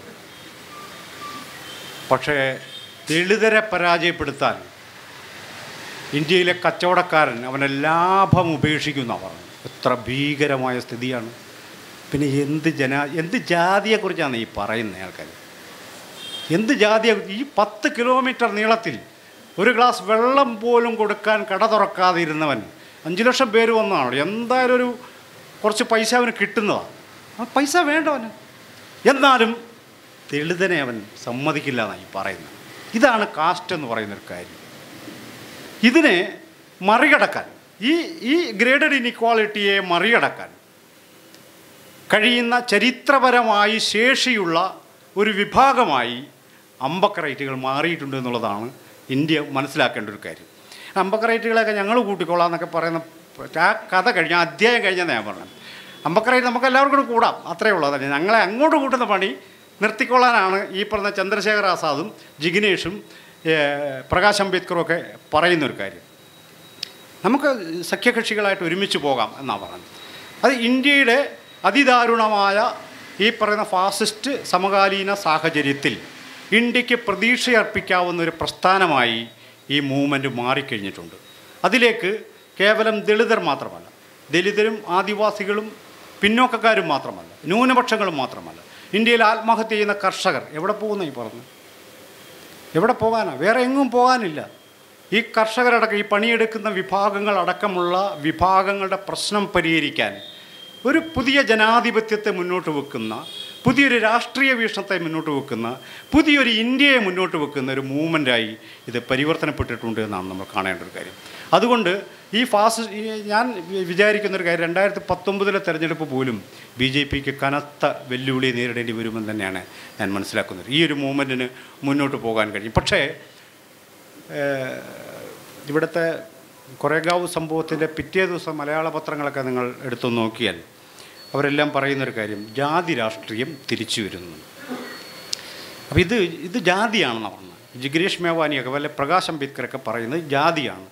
S1: പക്ഷേ ദളിതരെ പരാജയപ്പെടുത്താൻ ഇന്ത്യയിലെ കച്ചവടക്കാരൻ അവനെ ലാഭം ഉപേക്ഷിക്കുന്ന പറഞ്ഞു എത്ര ഭീകരമായ സ്ഥിതിയാണ് പിന്നെ എന്ത് ജന എന്ത് ജാതിയെക്കുറിച്ചാണ് ഈ പറയുന്നത് ആൾക്കാർ എന്ത് ജാതിയെ ഈ പത്ത് കിലോമീറ്റർ നീളത്തിൽ ഒരു ഗ്ലാസ് വെള്ളം പോലും കൊടുക്കാൻ കട തുറക്കാതെ ഇരുന്നവൻ അഞ്ച് ലക്ഷം പേര് വന്നതാണ് എന്തായാലും ഒരു കുറച്ച് പൈസ അവന് കിട്ടുന്നതാണ് ആ പൈസ വേണ്ടവന് എന്നാലും ദളിതനെ അവൻ സമ്മതിക്കില്ല എന്നാണ് ഈ പറയുന്നത് ഇതാണ് കാസ്റ്റ് എന്ന് പറയുന്നൊരു കാര്യം ഇതിനെ മറികടക്കാൻ ഈ ഈ ഗ്രേഡഡ് ഇനിക്വാളിറ്റിയെ മറികടക്കാൻ കഴിയുന്ന ചരിത്രപരമായി ശേഷിയുള്ള ഒരു വിഭാഗമായി അമ്പക്കറൈറ്റുകൾ മാറിയിട്ടുണ്ട് എന്നുള്ളതാണ് ഇന്ത്യ മനസ്സിലാക്കേണ്ട ഒരു കാര്യം അമ്പക്കറൈറ്റുകളെയൊക്കെ ഞങ്ങൾ കൂട്ടിക്കൊള്ളാം എന്നൊക്കെ പറയുന്ന ആ കഥ കഴിഞ്ഞ ആ അധ്യായം കഴിഞ്ഞാൽ ഞാൻ പറഞ്ഞത് അമ്പക്കറൈറ്റ് നമുക്ക് എല്ലാവർക്കും കൂടെ കൂടാം അത്രയേ ഉള്ളൂ അതന്നെ ഞങ്ങളെ അങ്ങോട്ട് കൂട്ടുന്ന പണി നിർത്തിക്കൊള്ളാനാണ് ഈ പറഞ്ഞ ചന്ദ്രശേഖർ ആസാദും ജിഗ്നേഷും ഏഹ്, പ്രകാശ് അംബേദ്കറും ഒക്കെ പറയുന്നൊരു കാര്യം നമുക്ക് സഖ്യകക്ഷികളായിട്ട് ഒരുമിച്ച് പോകാം എന്നാണ് പറഞ്ഞത് അത് ഇന്ത്യയുടെ അതിദാരുണമായ ഈ പറയുന്ന ഫാസിസ്റ്റ് സമകാലീന സാഹചര്യത്തിൽ ഇന്ത്യക്ക് പ്രതീക്ഷയർപ്പിക്കാവുന്ന ഒരു പ്രസ്ഥാനമായി ഈ മൂവ്മെൻറ്റ് മാറിക്കഴിഞ്ഞിട്ടുണ്ട് അതിലേക്ക് കേവലം ദളിതർ മാത്രമല്ല ദലിതരും ആദിവാസികളും പിന്നോക്കക്കാരും മാത്രമല്ല ന്യൂനപക്ഷങ്ങളും മാത്രമല്ല ഇന്ത്യയിൽ ആത്മഹത്യ ചെയ്യുന്ന കർഷകർ എവിടെ പോകുന്ന ഈ പറഞ്ഞു എവിടെ പോകാനാ വേറെ എങ്ങും പോകാനില്ല ഈ കർഷകരടക്കം ഈ പണിയെടുക്കുന്ന വിഭാഗങ്ങൾ അടക്കമുള്ള വിഭാഗങ്ങളുടെ പ്രശ്നം പരിഹരിക്കാൻ ഒരു പുതിയ ജനാധിപത്യത്തെ മുന്നോട്ട് വെക്കുന്ന പുതിയൊരു രാഷ്ട്രീയ വീക്ഷണത്തെ മുന്നോട്ട് വെക്കുന്ന പുതിയൊരു ഇന്ത്യയെ മുന്നോട്ട് വെക്കുന്ന ഒരു മൂവ്മെൻറ്റായി ഇത് പരിവർത്തനപ്പെട്ടിട്ടുണ്ട് എന്നാണ് നമ്മൾ കാണേണ്ട ഒരു കാര്യം അതുകൊണ്ട് ഈ ഫാസ് ഈ ഞാൻ വിചാരിക്കുന്ന ഒരു കാര്യം രണ്ടായിരത്തി പത്തൊമ്പതിലെ തെരഞ്ഞെടുപ്പ് പോലും ബി ജെ പിക്ക് കനത്ത വെല്ലുവിളി നേരിടേണ്ടി വരുമെന്ന് തന്നെയാണ് ഞാൻ മനസ്സിലാക്കുന്നത് ഈ ഒരു മൂവ്മെൻറ്റിന് മുന്നോട്ട് പോകാൻ കഴിയും പക്ഷേ ഏഹ്, ഇവിടുത്തെ കൊറേഗാവ് സംഭവത്തിൻ്റെ പിറ്റേ ദിവസം മലയാള പത്രങ്ങളൊക്കെ നിങ്ങൾ എടുത്തു നോക്കിയാൽ അവരെല്ലാം പറയുന്നൊരു കാര്യം ജാതി രാഷ്ട്രീയം തിരിച്ചു വരുന്നു അപ്പോൾ ഇത് ഇത് ജാതിയാണെന്ന് പറഞ്ഞത് ജിഗ്നേഷ് മേവാനിയൊക്കെ വല്ല പ്രകാശ് അംബേദ്കറൊക്കെ പറയുന്നത് ജാതിയാണ്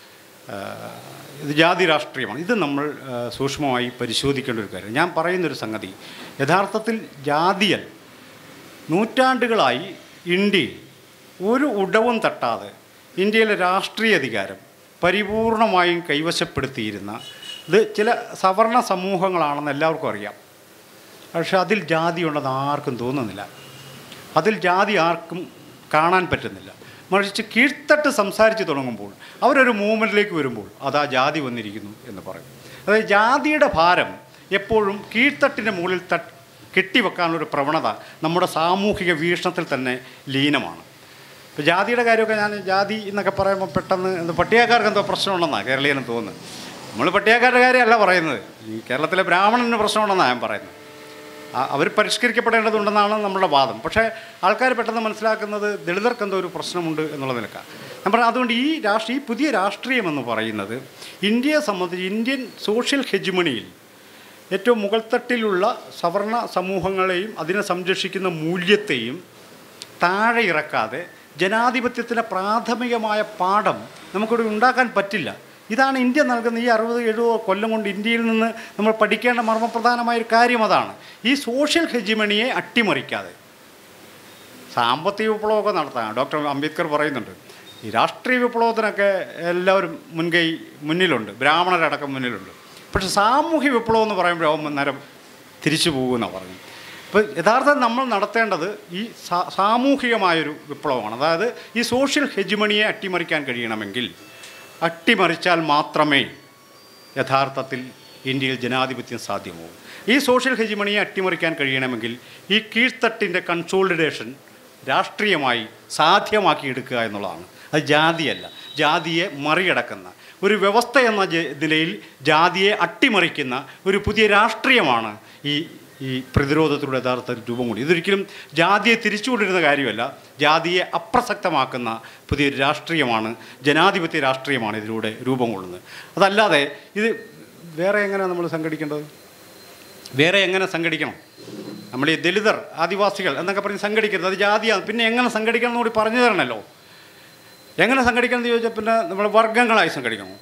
S1: ആഹ് ഇത് ജാതി രാഷ്ട്രീയമാണ് ഇത് നമ്മൾ ആഹ് സൂക്ഷ്മമായി പരിശോധിക്കേണ്ട ഒരു കാര്യം ഞാൻ പറയുന്നൊരു സംഗതി യഥാർത്ഥത്തിൽ ജാതിയൽ നൂറ്റാണ്ടുകളായി ഇന്ത്യയിൽ ഒരു ഉടവും തട്ടാതെ ഇന്ത്യയിലെ രാഷ്ട്രീയ അധികാരം പരിപൂർണമായും കൈവശപ്പെടുത്തിയിരുന്ന ഇത് ചില സവർണ സമൂഹങ്ങളാണെന്ന് എല്ലാവർക്കും അറിയാം പക്ഷെ അതിൽ ജാതി ഉണ്ടെന്ന് ആർക്കും തോന്നുന്നില്ല അതിൽ ജാതി ആർക്കും കാണാൻ പറ്റുന്നില്ല മറിച്ച് കീഴ്ത്തട്ട് സംസാരിച്ച് തുടങ്ങുമ്പോൾ അവരൊരു മൂവ്മെൻറ്റിലേക്ക് വരുമ്പോൾ അതാ ജാതി വന്നിരിക്കുന്നു എന്ന് പറയും അതായത് ജാതിയുടെ ഭാരം എപ്പോഴും കീഴ്ത്തട്ടിൻ്റെ മുകളിൽ തട്ട് കെട്ടിവെക്കാനുള്ളൊരു പ്രവണത നമ്മുടെ സാമൂഹിക വീക്ഷണത്തിൽ തന്നെ ലീനമാണ് ഇപ്പോൾ ജാതിയുടെ കാര്യമൊക്കെ ഞാൻ ജാതി എന്നൊക്കെ പറയുമ്പോൾ പെട്ടെന്ന് എന്ത് പട്ടികക്കാർക്ക് എന്തോ പ്രശ്നമുണ്ടെന്നാണ് കേരളീയനും തോന്നുന്നത് നമ്മൾ പട്ടികക്കാരുടെ കാര്യമല്ല പറയുന്നത് ഈ കേരളത്തിലെ ബ്രാഹ്മണന് പ്രശ്നമുണ്ടെന്നാണ് ഞാൻ പറയുന്നത് ആ- അവർ പരിഷ്കരിക്കപ്പെടേണ്ടതുണ്ടെന്നാണ് നമ്മുടെ വാദം പക്ഷേ ആൾക്കാർ പെട്ടെന്ന് മനസ്സിലാക്കുന്നത് ദളിതർക്ക് എന്തോ ഒരു പ്രശ്നമുണ്ട് എന്നുള്ള നിലക്കാണ് ഞാൻ പറഞ്ഞത് അതുകൊണ്ട് ഈ രാഷ്ട്രീയ ഈ പുതിയ രാഷ്ട്രീയം എന്ന് പറയുന്നത് ഇന്ത്യയെ സംബന്ധിച്ച് ഇന്ത്യൻ സോഷ്യൽ ഹെജിമണിയിൽ ഏറ്റവും മുകൾത്തട്ടിലുള്ള സവർണ സമൂഹങ്ങളെയും അതിനെ സംരക്ഷിക്കുന്ന മൂല്യത്തെയും താഴെ ഇറക്കാതെ ജനാധിപത്യത്തിൻ്റെ പ്രാഥമികമായ പാഠം നമുക്കിവിടെ ഉണ്ടാക്കാൻ പറ്റില്ല ഇതാണ് ഇന്ത്യ നൽകുന്ന ഈ അറുപത് എഴുപത് കൊല്ലം കൊണ്ട് ഇന്ത്യയിൽ നിന്ന് നമ്മൾ പഠിക്കേണ്ട മർമ്മപ്രധാനമായ ഒരു കാര്യം അതാണ് ഈ സോഷ്യൽ ഹെജിമണിയെ അട്ടിമറിക്കാതെ സാമ്പത്തിക വിപ്ലവമൊക്കെ നടത്താം ഡോക്ടർ അംബേദ്കർ പറയുന്നുണ്ട് ഈ രാഷ്ട്രീയ വിപ്ലവത്തിനൊക്കെ എല്ലാവരും മുൻകൈ മുന്നിലുണ്ട് ബ്രാഹ്മണരടക്കം മുന്നിലുണ്ട് പക്ഷെ സാമൂഹ്യ വിപ്ലവം എന്ന് പറയുമ്പോൾ അവൻ നേരം തിരിച്ചു പോകുമെന്നാണ് പറഞ്ഞു ഇപ്പോൾ യഥാർത്ഥം നമ്മൾ നടത്തേണ്ടത് ഈ സാ- സാമൂഹികമായൊരു വിപ്ലവമാണ് അതായത് ഈ സോഷ്യൽ ഹെജിമണിയെ അട്ടിമറിക്കാൻ കഴിയണമെങ്കിൽ അട്ടിമറിച്ചാൽ മാത്രമേ യഥാർത്ഥത്തിൽ ഇന്ത്യയിൽ ജനാധിപത്യം സാധ്യമാവും ഈ സോഷ്യൽ ഹെജിമണിയെ അട്ടിമറിക്കാൻ കഴിയണമെങ്കിൽ ഈ കീഴ്ത്തട്ടിൻ്റെ കൺസോളിഡേഷൻ രാഷ്ട്രീയമായി സാധ്യമാക്കിയെടുക്കുക എന്നുള്ളതാണ് അത് ജാതിയല്ല ജാതിയെ മറികടക്കുന്ന ഒരു വ്യവസ്ഥ എന്ന ജ- നിലയിൽ ജാതിയെ അട്ടിമറിക്കുന്ന ഒരു പുതിയ രാഷ്ട്രീയമാണ് ഈ ഈ പ്രതിരോധത്തിലൂടെ യഥാർത്ഥത്തിൽ രൂപം കൊണ്ടു ഇതൊരിക്കലും ജാതിയെ തിരിച്ചുകൊണ്ടിരുന്ന കാര്യമല്ല ജാതിയെ അപ്രസക്തമാക്കുന്ന പുതിയൊരു രാഷ്ട്രീയമാണ് ജനാധിപത്യ രാഷ്ട്രീയമാണ് ഇതിലൂടെ രൂപം കൊള്ളുന്നത് അതല്ലാതെ ഇത് വേറെ എങ്ങനെ നമ്മൾ സംഘടിക്കേണ്ടത് വേറെ എങ്ങനെ സംഘടിക്കണം നമ്മൾ ഈ ദലിതർ ആദിവാസികൾ എന്നൊക്കെ പറഞ്ഞ് സംഘടിക്കരുത് അത് ജാതിയാണ് പിന്നെ എങ്ങനെ സംഘടിക്കണം എന്ന് കൂടി പറഞ്ഞു തരണമല്ലോ എങ്ങനെ സംഘടിക്കണം എന്ന് ചോദിച്ചാൽ പിന്നെ നമ്മൾ വർഗങ്ങളായി സംഘടിക്കണം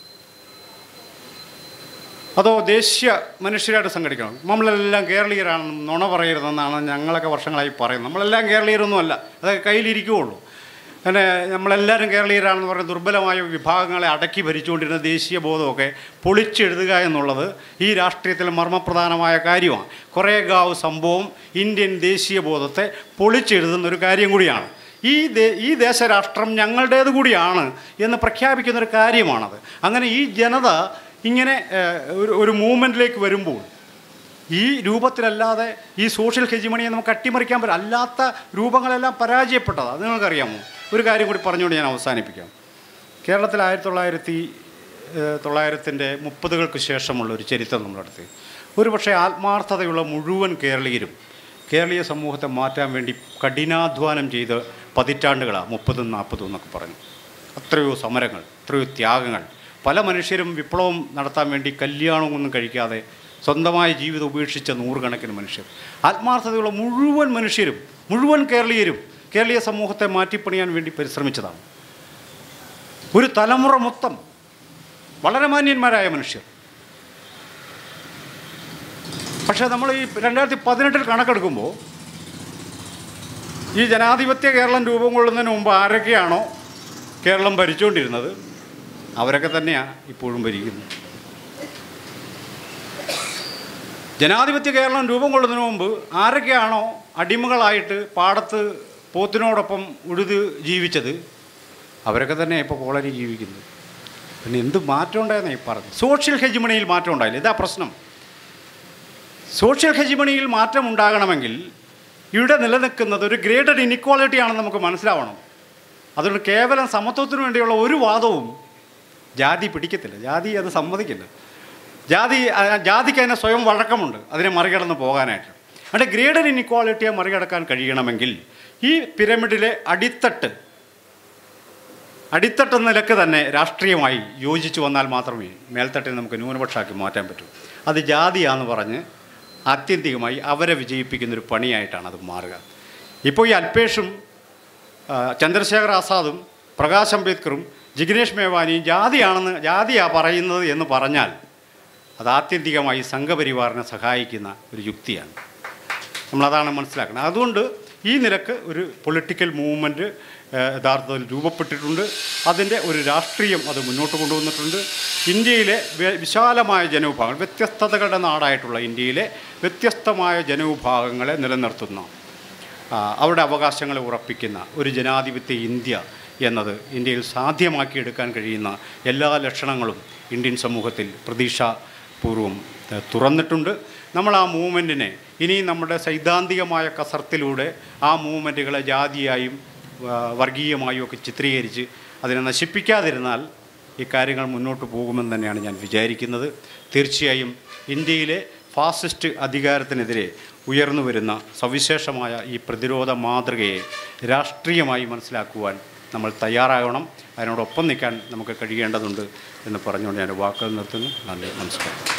S1: അതോ ദേശീയ മനുഷ്യരായിട്ട് സംഘടിക്കണം നമ്മളെല്ലാം കേരളീയരാണെന്നും നുണ പറയരുതെന്നാണ് ഞങ്ങളൊക്കെ വർഷങ്ങളായി പറയുന്നത് നമ്മളെല്ലാം കേരളീയരൊന്നുമല്ല അതൊക്കെ കയ്യിലിരിക്കുകയുള്ളൂ പിന്നെ നമ്മളെല്ലാവരും കേരളീയരാണെന്ന് പറഞ്ഞ ദുർബലമായ വിഭാഗങ്ങളെ അടക്കി ഭരിച്ചുകൊണ്ടിരുന്ന ദേശീയ ബോധമൊക്കെ പൊളിച്ചെഴുതുക എന്നുള്ളത് ഈ രാഷ്ട്രീയത്തിൽ മർമ്മപ്രധാനമായ കാര്യമാണ് കൊറേഗാവ് സംഭവം ഇന്ത്യൻ ദേശീയ ബോധത്തെ പൊളിച്ചെഴുതുന്ന ഒരു കാര്യം കൂടിയാണ് ഈ ദേ ഈ ദേശരാഷ്ട്രം ഞങ്ങളുടേത് കൂടിയാണ് എന്ന് പ്രഖ്യാപിക്കുന്ന ഒരു കാര്യമാണത് അങ്ങനെ ഈ ജനത ഇങ്ങനെ ഏഹ്, ഒരു ഒരു മൂവ്മെൻറ്റിലേക്ക് വരുമ്പോൾ ഈ രൂപത്തിലല്ലാതെ ഈ സോഷ്യൽ ഹെജിമണിയെ നമുക്ക് അട്ടിമറിക്കാൻ പറ്റില്ല അല്ലാത്ത രൂപങ്ങളെല്ലാം പരാജയപ്പെട്ടതാണ് അത് നിങ്ങൾക്കറിയാമോ ഒരു കാര്യം കൂടി പറഞ്ഞുകൊണ്ട് ഞാൻ അവസാനിപ്പിക്കാം കേരളത്തിൽ ആയിരത്തി തൊള്ളായിരത്തി ഏഹ്, തൊള്ളായിരത്തിൻ്റെ മുപ്പതുകൾക്ക് ശേഷമുള്ള ഒരു ചരിത്രം നമ്മൾ നടത്തി ഒരുപക്ഷെ ആത്മാർത്ഥതയുള്ള മുഴുവൻ കേരളീയരും കേരളീയ സമൂഹത്തെ മാറ്റാൻ വേണ്ടി കഠിനാധ്വാനം ചെയ്ത് പതിറ്റാണ്ടുകളാണ് മുപ്പതും നാൽപ്പതും എന്നൊക്കെ പറഞ്ഞു അത്രയോ സമരങ്ങൾ എത്രയോ ത്യാഗങ്ങൾ പല മനുഷ്യരും വിപ്ലവം നടത്താൻ വേണ്ടി കല്യാണമൊന്നും കഴിക്കാതെ സ്വന്തമായ ജീവിതം ഉപേക്ഷിച്ച നൂറുകണക്കിന് മനുഷ്യർ ആത്മാർത്ഥതയുള്ള മുഴുവൻ മനുഷ്യരും മുഴുവൻ കേരളീയരും കേരളീയ സമൂഹത്തെ മാറ്റിപ്പണിയാൻ വേണ്ടി പരിശ്രമിച്ചതാണ് ഒരു തലമുറ മൊത്തം വളരെ മാന്യന്മാരായ മനുഷ്യർ പക്ഷേ നമ്മൾ ഈ രണ്ടായിരത്തി പതിനെട്ടിൽ കണക്കെടുക്കുമ്പോൾ ഈ ജനാധിപത്യ കേരളം രൂപം കൊള്ളുന്നതിന് മുമ്പ് ആരൊക്കെയാണോ കേരളം ഭരിച്ചുകൊണ്ടിരുന്നത് അവരൊക്കെ തന്നെയാണ് ഇപ്പോഴും ഭരിക്കുന്നത് ജനാധിപത്യ കേരളം രൂപം കൊള്ളുന്നതിന് മുമ്പ് ആരൊക്കെയാണോ അടിമകളായിട്ട് പാടത്ത് പോത്തിനോടൊപ്പം ഉഴുത് ജീവിച്ചത് അവരൊക്കെ തന്നെ ഇപ്പോൾ കോളനി ജീവിക്കുന്നത് പിന്നെ എന്ത് മാറ്റം ഉണ്ടായെന്നാണ് ഈ പറഞ്ഞത് സോഷ്യൽ ഹെജിമണിയിൽ മാറ്റം ഉണ്ടായില്ല ഇതാ പ്രശ്നം സോഷ്യൽ ഹെജിമണിയിൽ മാറ്റം ഉണ്ടാകണമെങ്കിൽ ഇവിടെ നിലനിൽക്കുന്നത് ഒരു ഗ്രേഡഡ് ഇനിക്വാളിറ്റി ആണെന്ന് നമുക്ക് മനസ്സിലാവണം അതുകൊണ്ട് കേവലം സമത്വത്തിന് വേണ്ടിയുള്ള ഒരു വാദവും ജാതി പിടിക്കത്തില്ല ജാതി അത് സമ്മതിക്കില്ല ജാതി ആ, ജാതിക്ക് അതിനെ സ്വയം വഴക്കമുണ്ട് അതിനെ മറികടന്ന് പോകാനായിട്ട് അവിടെ ഗ്രേഡഡ് ഇനിക്വാളിറ്റിയെ മറികടക്കാൻ കഴിയണമെങ്കിൽ ഈ പിരമിഡിലെ അടിത്തട്ട് അടിത്തട്ട് നിലക്ക് തന്നെ രാഷ്ട്രീയമായി യോജിച്ചു വന്നാൽ മാത്രമേ മേൽത്തട്ടിനെ നമുക്ക് ന്യൂനപക്ഷമാക്കി മാറ്റാൻ പറ്റൂ അത് ജാതിയാന്ന് പറഞ്ഞ് ആത്യന്തികമായി അവരെ വിജയിപ്പിക്കുന്നൊരു പണിയായിട്ടാണ് അത് മാറുക ഇപ്പോൾ ഈ അൽപേഷും ആ, ചന്ദ്രശേഖർ ആസാദും പ്രകാശ് അംബേദ്കറും ജിഗ്നേഷ് മേവാനിയും ജാതിയാണെന്ന് ജാതിയാ പറയുന്നത് എന്ന് പറഞ്ഞാൽ അത് ആത്യന്തികമായി സംഘപരിവാറിനെ സഹായിക്കുന്ന ഒരു യുക്തിയാണ് നമ്മളതാണ് മനസ്സിലാക്കണം അതുകൊണ്ട് ഈ നിലക്ക് ഒരു പൊളിറ്റിക്കൽ മൂവ്മെൻറ്റ് യഥാർത്ഥത്തിൽ രൂപപ്പെട്ടിട്ടുണ്ട് അതിൻ്റെ ഒരു രാഷ്ട്രീയം അത് മുന്നോട്ട് കൊണ്ടുവന്നിട്ടുണ്ട് ഇന്ത്യയിലെ വെ- വിശാലമായ ജനവിഭാഗങ്ങൾ വ്യത്യസ്തതകളുടെ നാടായിട്ടുള്ള ഇന്ത്യയിലെ വ്യത്യസ്തമായ ജനവിഭാഗങ്ങളെ നിലനിർത്തുന്ന ആ, അവരുടെ അവകാശങ്ങളെ ഉറപ്പിക്കുന്ന ഒരു ജനാധിപത്യ ഇന്ത്യ എന്നത് ഇന്ത്യയിൽ സാധ്യമാക്കിയെടുക്കാൻ കഴിയുന്ന എല്ലാ ലക്ഷണങ്ങളും ഇന്ത്യൻ സമൂഹത്തിൽ പ്രതീക്ഷാപൂർവം ഏഹ്, തുറന്നിട്ടുണ്ട് നമ്മൾ ആ മൂവ്മെൻറ്റിനെ ഇനി നമ്മുടെ സൈദ്ധാന്തികമായ കസർത്തിലൂടെ ആ മൂവ്മെൻറ്റുകളെ ജാതിയായും ആ, വർഗീയമായും ഒക്കെ ചിത്രീകരിച്ച് അതിനെ നശിപ്പിക്കാതിരുന്നാൽ ഈ കാര്യങ്ങൾ മുന്നോട്ട് പോകുമെന്ന് തന്നെയാണ് ഞാൻ വിചാരിക്കുന്നത് തീർച്ചയായും ഇന്ത്യയിലെ ഫാസിസ്റ്റ് അധികാരത്തിനെതിരെ ഉയർന്നു വരുന്ന സവിശേഷമായ ഈ പ്രതിരോധ മാതൃകയെ രാഷ്ട്രീയമായി മനസ്സിലാക്കുവാൻ നമ്മൾ തയ്യാറാകണം അതിനോടൊപ്പം നിൽക്കാൻ നമുക്ക് കഴിയേണ്ടതുണ്ട് എന്ന് പറഞ്ഞുകൊണ്ട് ഞാൻ വാക്കുകൾ നിർത്തുന്നു നന്ദി നമസ്കാരം